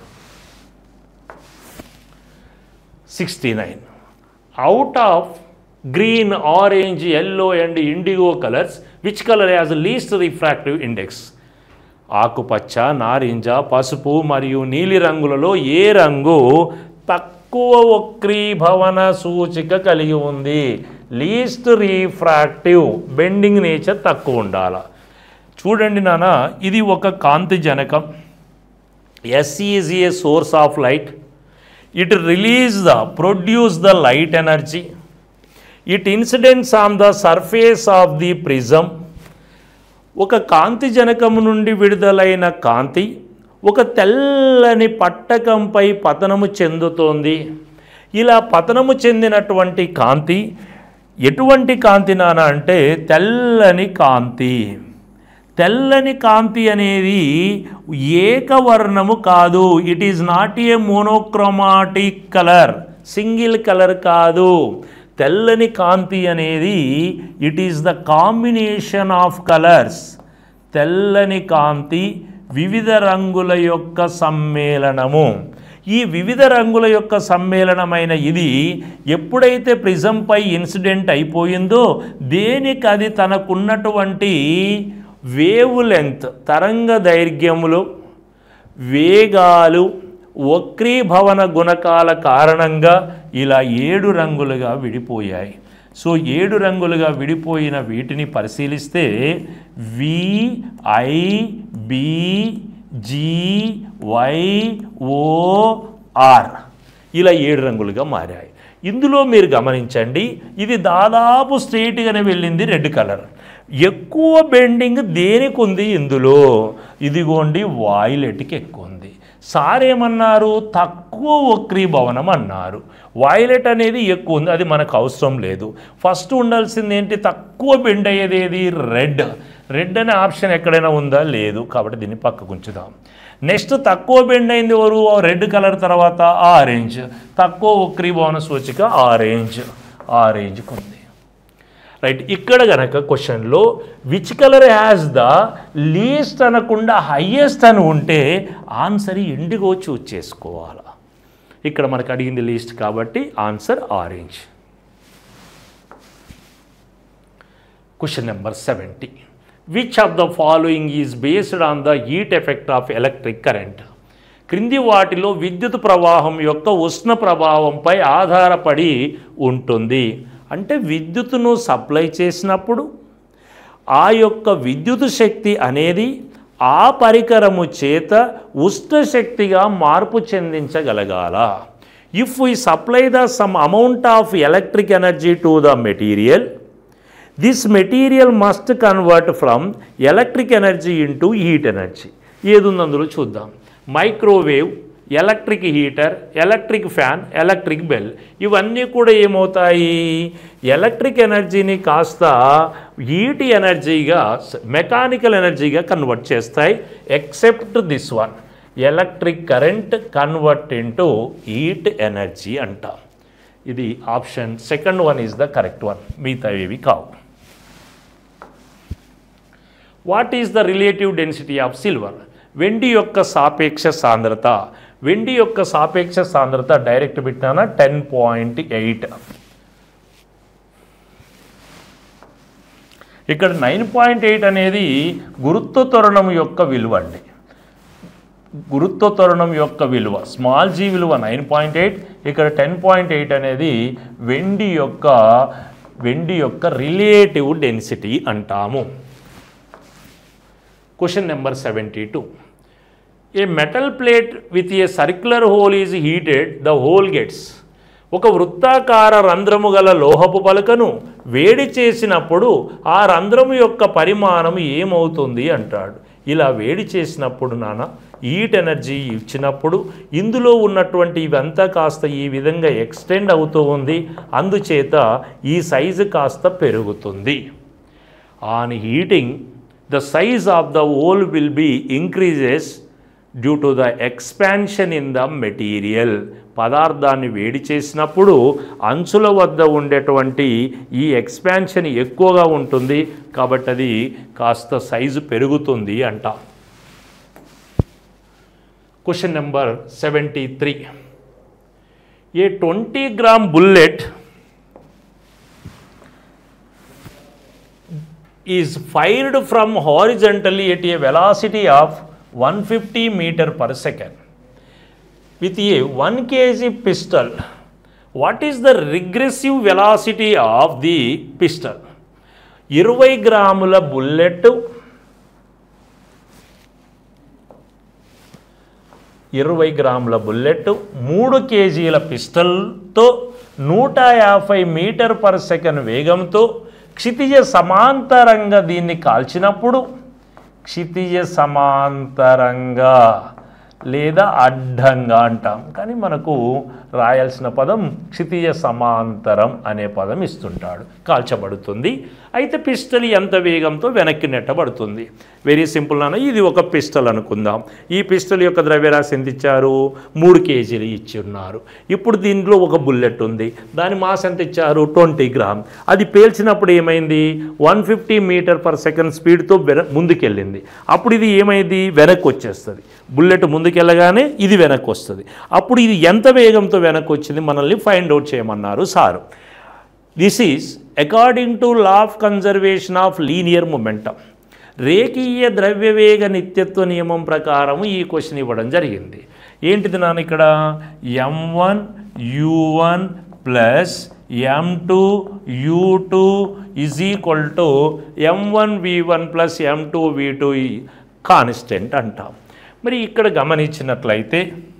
sixty nine out of green orange yellow and indigo colours which colour has least refractive index ఆకుపచ్చ నారింజ పసుపు మరియు నీలి రంగులలో ఏ రంగు తక్కువ వక్రీభవన సూచిక కలిగి ఉంది లీస్ట్ రీఫ్రాక్టివ్ బెండింగ్ నేచర్ తక్కువ ఉండాల చూడండి నాన్న ఇది ఒక కాంతి జనకం S is a source of light it release the produce the light energy it incidents on the surface of the prism ఒక కాంతి జనకము నుండి విడుదలైన కాంతి ఒక తెల్లని పట్టకంపై పతనము చెందుతోంది ఇలా పతనము చెందినటువంటి కాంతి ఎటువంటి కాంతి నాన్న అంటే తెల్లని కాంతి తెల్లని కాంతి అనేది ఏకవర్ణము కాదు it is not a monochromatic colour single colour కాదు తెల్లని కాంతి అనేది it is the combination of colours తెల్లని కాంతి వివిధ రంగుల యొక్క సమ్మేళనము ఈ వివిధ రంగుల యొక్క సమ్మేళనమైన ఇది ఎప్పుడైతే ప్రిజంపై ఇన్సిడెంట్ అయిపోయిందో దేనికి అది తనకున్నటువంటి వేవ్ లెంత్ తరంగ దైర్ఘ్యములు వేగాలు వక్రీభవన గుణకాల కారణంగా ఇలా ఏడు రంగులుగా విడిపోయాయి సో ఏడు రంగులుగా విడిపోయిన వీటిని పరిశీలిస్తే V I B G Y O R ఇలా ఏడు రంగులుగా మారాయి ఇందులో మీరు గమనించండి ఇది దాదాపు స్ట్రైట్గానే వెళ్ళింది రెడ్ కలర్ ఎక్కువ బెండింగ్ దేనికి ఉంది ఇందులో ఇదిగోండి వాయిలెట్కి ఎక్కువ ఉంది సార్ ఏమన్నారు తక్కువ వక్రీభవనం అన్నారు వాయిలెట్ అనేది ఎక్కువ ఉంది అది మనకు అవసరం లేదు ఫస్ట్ ఉండాల్సింది ఏంటి తక్కువ బెండ్ అయ్యేది ఏది రెడ్ రెడ్ అనే ఆప్షన్ ఎక్కడైనా ఉందా లేదు కాబట్టి దీన్ని పక్కకు ఉంచుదాం నెక్స్ట్ తక్కువ బెండ్ అయింది ఎవరు రెడ్ కలర్ తర్వాత ఆరెంజ్ తక్కువ వక్రీభవన సూచిక ఆరెంజ్ ఆరెంజ్కి ఉంది రైట్ ఇక్కడ గనక క్వశ్చన్లో which colour has the least అనకుండా హయ్యెస్ట్ అని ఉంటే ఆన్సర్ ఇండిగో చూజ్ చేసుకోవాలి ఇక్కడ మనకు అడిగింది లీస్ట్ కాబట్టి answer orange question number seventy which of the following is based on the heat effect of electric current క్రింది వాటిలో విద్యుత్ ప్రవాహం యొక్క ఉష్ణ ప్రభావంపై ఆధారపడి ఉంటుంది అంటే విద్యుత్తును సప్లై చేసినప్పుడు ఆ యొక్క విద్యుత్ శక్తి అనేది ఆ పరికరము చేత ఉష్ణ శక్తిగా మార్పు చెందించగలగాల if we supply the some amount of electric energy to the material this material must convert from electric energy into heat energy ఏది ఉంది అందులో చూద్దాం microwave electric heater electric fan electric bell ఇవన్నీ కూడా ఏమవుతాయి ఎలక్ట్రిక్ ఎనర్జీని కాస్త హీట్ ఎనర్జీగా మెకానికల్ ఎనర్జీగా కన్వర్ట్ చేస్తాయి except this one electric current convert into heat energy అంటాం ఇది option second one is the correct one మిగతా ఇవి కావు what is the relative density of silver వెండి యొక్క సాపేక్ష సాంద్రత వెండి యొక్క సాపేక్ష సాంద్రత డైరెక్ట్ పెట్టినా టెన్ పాయింట్ ఎయిట్ ఇక్కడ నైన్ పాయింట్ ఎయిట్ అనేది గురుత్వ త్వరణం యొక్క విలువ అండి గురుత్వ త్వరణం యొక్క విలువ స్మాల్ జీ విలువ నైన్ పాయింట్ ఎయిట్ ఇక్కడ టెన్ పాయింట్ ఎయిట్ అనేది వెండి యొక్క వెండి యొక్క రిలేటివ్ డెన్సిటీ అంటాము question number seventy two a metal plate with a circular hole is heated the hole gets ఒక వృత్తాకార రంధ్రము గల లోహపు పలకను వేడి చేసినప్పుడు ఆ రంధ్రము యొక్క పరిమాణం ఏమవుతుంది అంటాడు ఇలా వేడి చేసినప్పుడు నాన్న హీట్ ఎనర్జీ ఇచ్చినప్పుడు ఇందులో ఉన్నటువంటి ఇవంతా కాస్త ఈ విధంగా ఎక్స్టెండ్ అవుతూ ఉంది అందుచేత ఈ సైజు కాస్త పెరుగుతుంది on heating the size of the hole will be increases due to the expansion in the material పదార్థాన్ని వేడి చేసినప్పుడు అంచుల వద్ద ఉండేటువంటి ఈ ఎక్స్పాన్షన్ ఎక్కువగా ఉంటుంది కాబట్టి అది కాస్త సైజు పెరుగుతుంది అంట question number seventy three a twenty gram bullet is fired from horizontally at a velocity of 150 meter per second with a 1 kg pistol what is the regressive velocity of the pistol ఇరవై గ్రాముల bullet ఇరవై గ్రాముల bullet మూడు కేజీల పిస్టల్తో నూట యాభై metre per second వేగంతో క్షితిజ సమాంతరంగా దీన్ని కాల్చినప్పుడు క్షితిజ సమాంతరంగా లేదా అడ్డంగా అంటాం కానీ మనకు రాయాల్సిన పదం క్షితిజ సమాంతరం అనే పదం ఇస్తుంటాడు కాల్చబడుతుంది అయితే పిస్టల్ ఎంత వేగంతో వెనక్కి నెట్టబడుతుంది వెరీ సింపుల్ నాన్న ఇది ఒక పిస్టల్ అనుకుందాం ఈ పిస్టల్ యొక్క ద్రవ్యరాశి ఎంత ఇచ్చారు మూడు కేజీలు ఇచ్చి ఉన్నారు ఇప్పుడు దీంట్లో ఒక బుల్లెట్ ఉంది దాని మాస్ ఎంత ఇచ్చారు ట్వంటీ గ్రామ్ అది పేల్చినప్పుడు ఏమైంది one fifty meter per second స్పీడ్తో వెన ముందుకెళ్ళింది అప్పుడు ఇది ఏమైంది వెనక్కి వచ్చేస్తుంది బుల్లెట్ ముందుకెళ్ళగానే ఇది వెనక్కి వస్తుంది అప్పుడు ఇది ఎంత వేగంతో వెనక్కి వచ్చింది మనల్ని ఫైండ్ అవుట్ చేయమన్నారు sir this is according to law of conservation of linear momentum రేఖీయ ద్రవ్యవేగ నిత్యత్వ నియమం ప్రకారం ఈ క్వశ్చన్ ఇవ్వడం జరిగింది ఏంటిది నాన్న ఇక్కడ M one U one plus M two U two is equal to M one V one plus M two V two constant అంటాం మరి ఇక్కడ గమనించినట్లయితే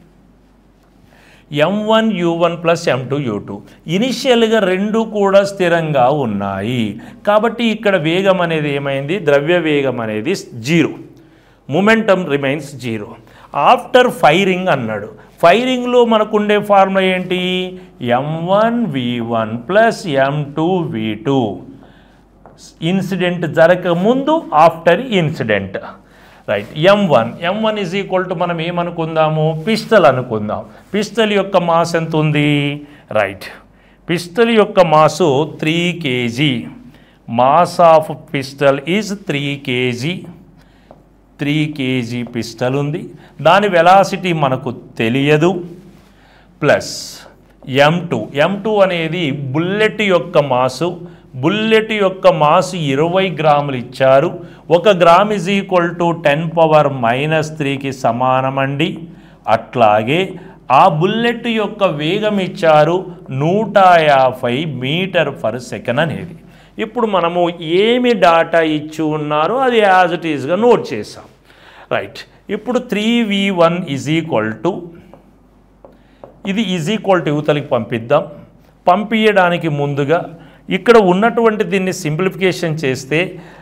M one U one plus M two U two ఇనిషియల్గా రెండు కూడా స్థిరంగా ఉన్నాయి కాబట్టి ఇక్కడ వేగం అనేది ఏమైంది ద్రవ్య వేగం అనేది zero momentum remains zero after firing అన్నాడు ఫైరింగ్లో మనకుండే ఫార్ములా ఏంటి M one V one plus M two V two incident జరగక ముందు after incident right M one M one is equal to మనం ఏమనుకుందాము పిస్టల్ అనుకుందాం పిస్టల్ యొక్క మాస్ ఎంత ఉంది రైట్ పిస్టల్ యొక్క mass three KG mass of pistol is three KG three KG pistol ఉంది దాని వెలాసిటీ మనకు తెలియదు ప్లస్ ఎం టూ ఎం టూ అనేది బుల్లెట్ యొక్క మాసు బుల్లెట్ యొక్క మాసు ఇరవై గ్రాములు ఇచ్చారు ఒక gram is equal to ten power minus త్రీకి సమానమండి అట్లాగే ఆ బుల్లెట్ యొక్క వేగం ఇచ్చారు నూట యాభై మీటర్ పర్ సెకండ్ అనేది ఇప్పుడు మనము ఏమి డాటా ఇచ్చి ఉన్నారో అది యాజ్ ఇట్ ఈస్గా నోట్ చేసాం రైట్ ఇప్పుడు three V one is equal to ఇది ఈజ్ ఈక్వల్ టు యువతలకి పంపిద్దాం పంపించడానికి ముందుగా ఇక్కడ ఉన్నటువంటి దీన్ని సింప్లిఫికేషన్ చేస్తే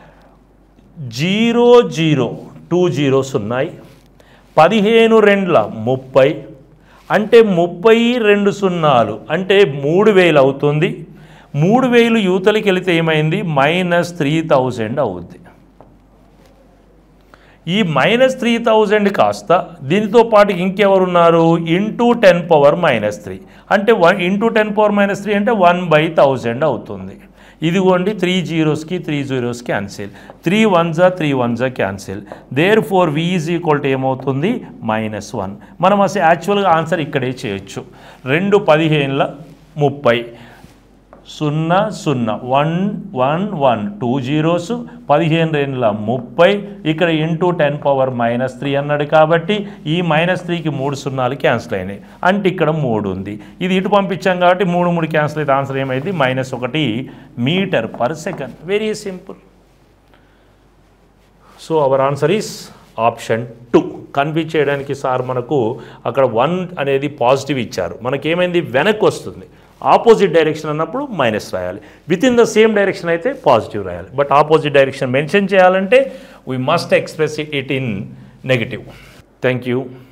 జీరో జీరో టూ జీరోస్ ఉన్నాయి పదిహేను రెండ్ల ముప్పై అంటే ముప్పై రెండు సున్నాలు అంటే మూడు వేలు అవుతుంది మూడు వేలు యువతలకి వెళితే ఏమైంది మైనస్ త్రీ థౌజండ్ అవుద్ది ఈ మైనస్ త్రీ థౌజండ్ కాస్త దీనితో పాటు ఇంకెవరున్నారు into ten power minus three అంటే one into ten power minus three అంటే వన్ బై థౌజండ్ అవుతుంది ఇదిగోండి త్రీ జీరోస్కి three zeros cancel three one జా త్రీ వన్ జా cancel therefore V is equal to ఏమవుతుంది మైనస్ వన్ మనం అసలు యాక్చువల్గా ఆన్సర్ ఇక్కడే చేయొచ్చు రెండు పదిహేనుల ముప్పై సున్నా సున్నా one one one two zeros పదిహేను రెండుల ముప్పై ఇక్కడ into ten power minus three అన్నాడు కాబట్టి ఈ మైనస్ త్రీకి మూడు సున్నాలు క్యాన్సిల్ అయినాయి అంటే ఇక్కడ మూడు ఉంది ఇది ఇటు పంపించాం కాబట్టి మూడు మూడు క్యాన్సిల్ అయితే ఆన్సర్ ఏమైంది మైనస్ ఒకటి meter per second very simple so our answer is option two confuse చేయడానికి సార్ మనకు అక్కడ వన్ అనేది పాజిటివ్ ఇచ్చారు మనకేమైంది వెనక్కి వస్తుంది ఆపోజిట్ డైరెక్షన్ అన్నప్పుడు మైనస్ రాయాలి with in the same direction అయితే పాజిటివ్ రాయాలి బట్ ఆపోజిట్ డైరెక్షన్ మెన్షన్ చేయాలంటే we must express it in negative thank you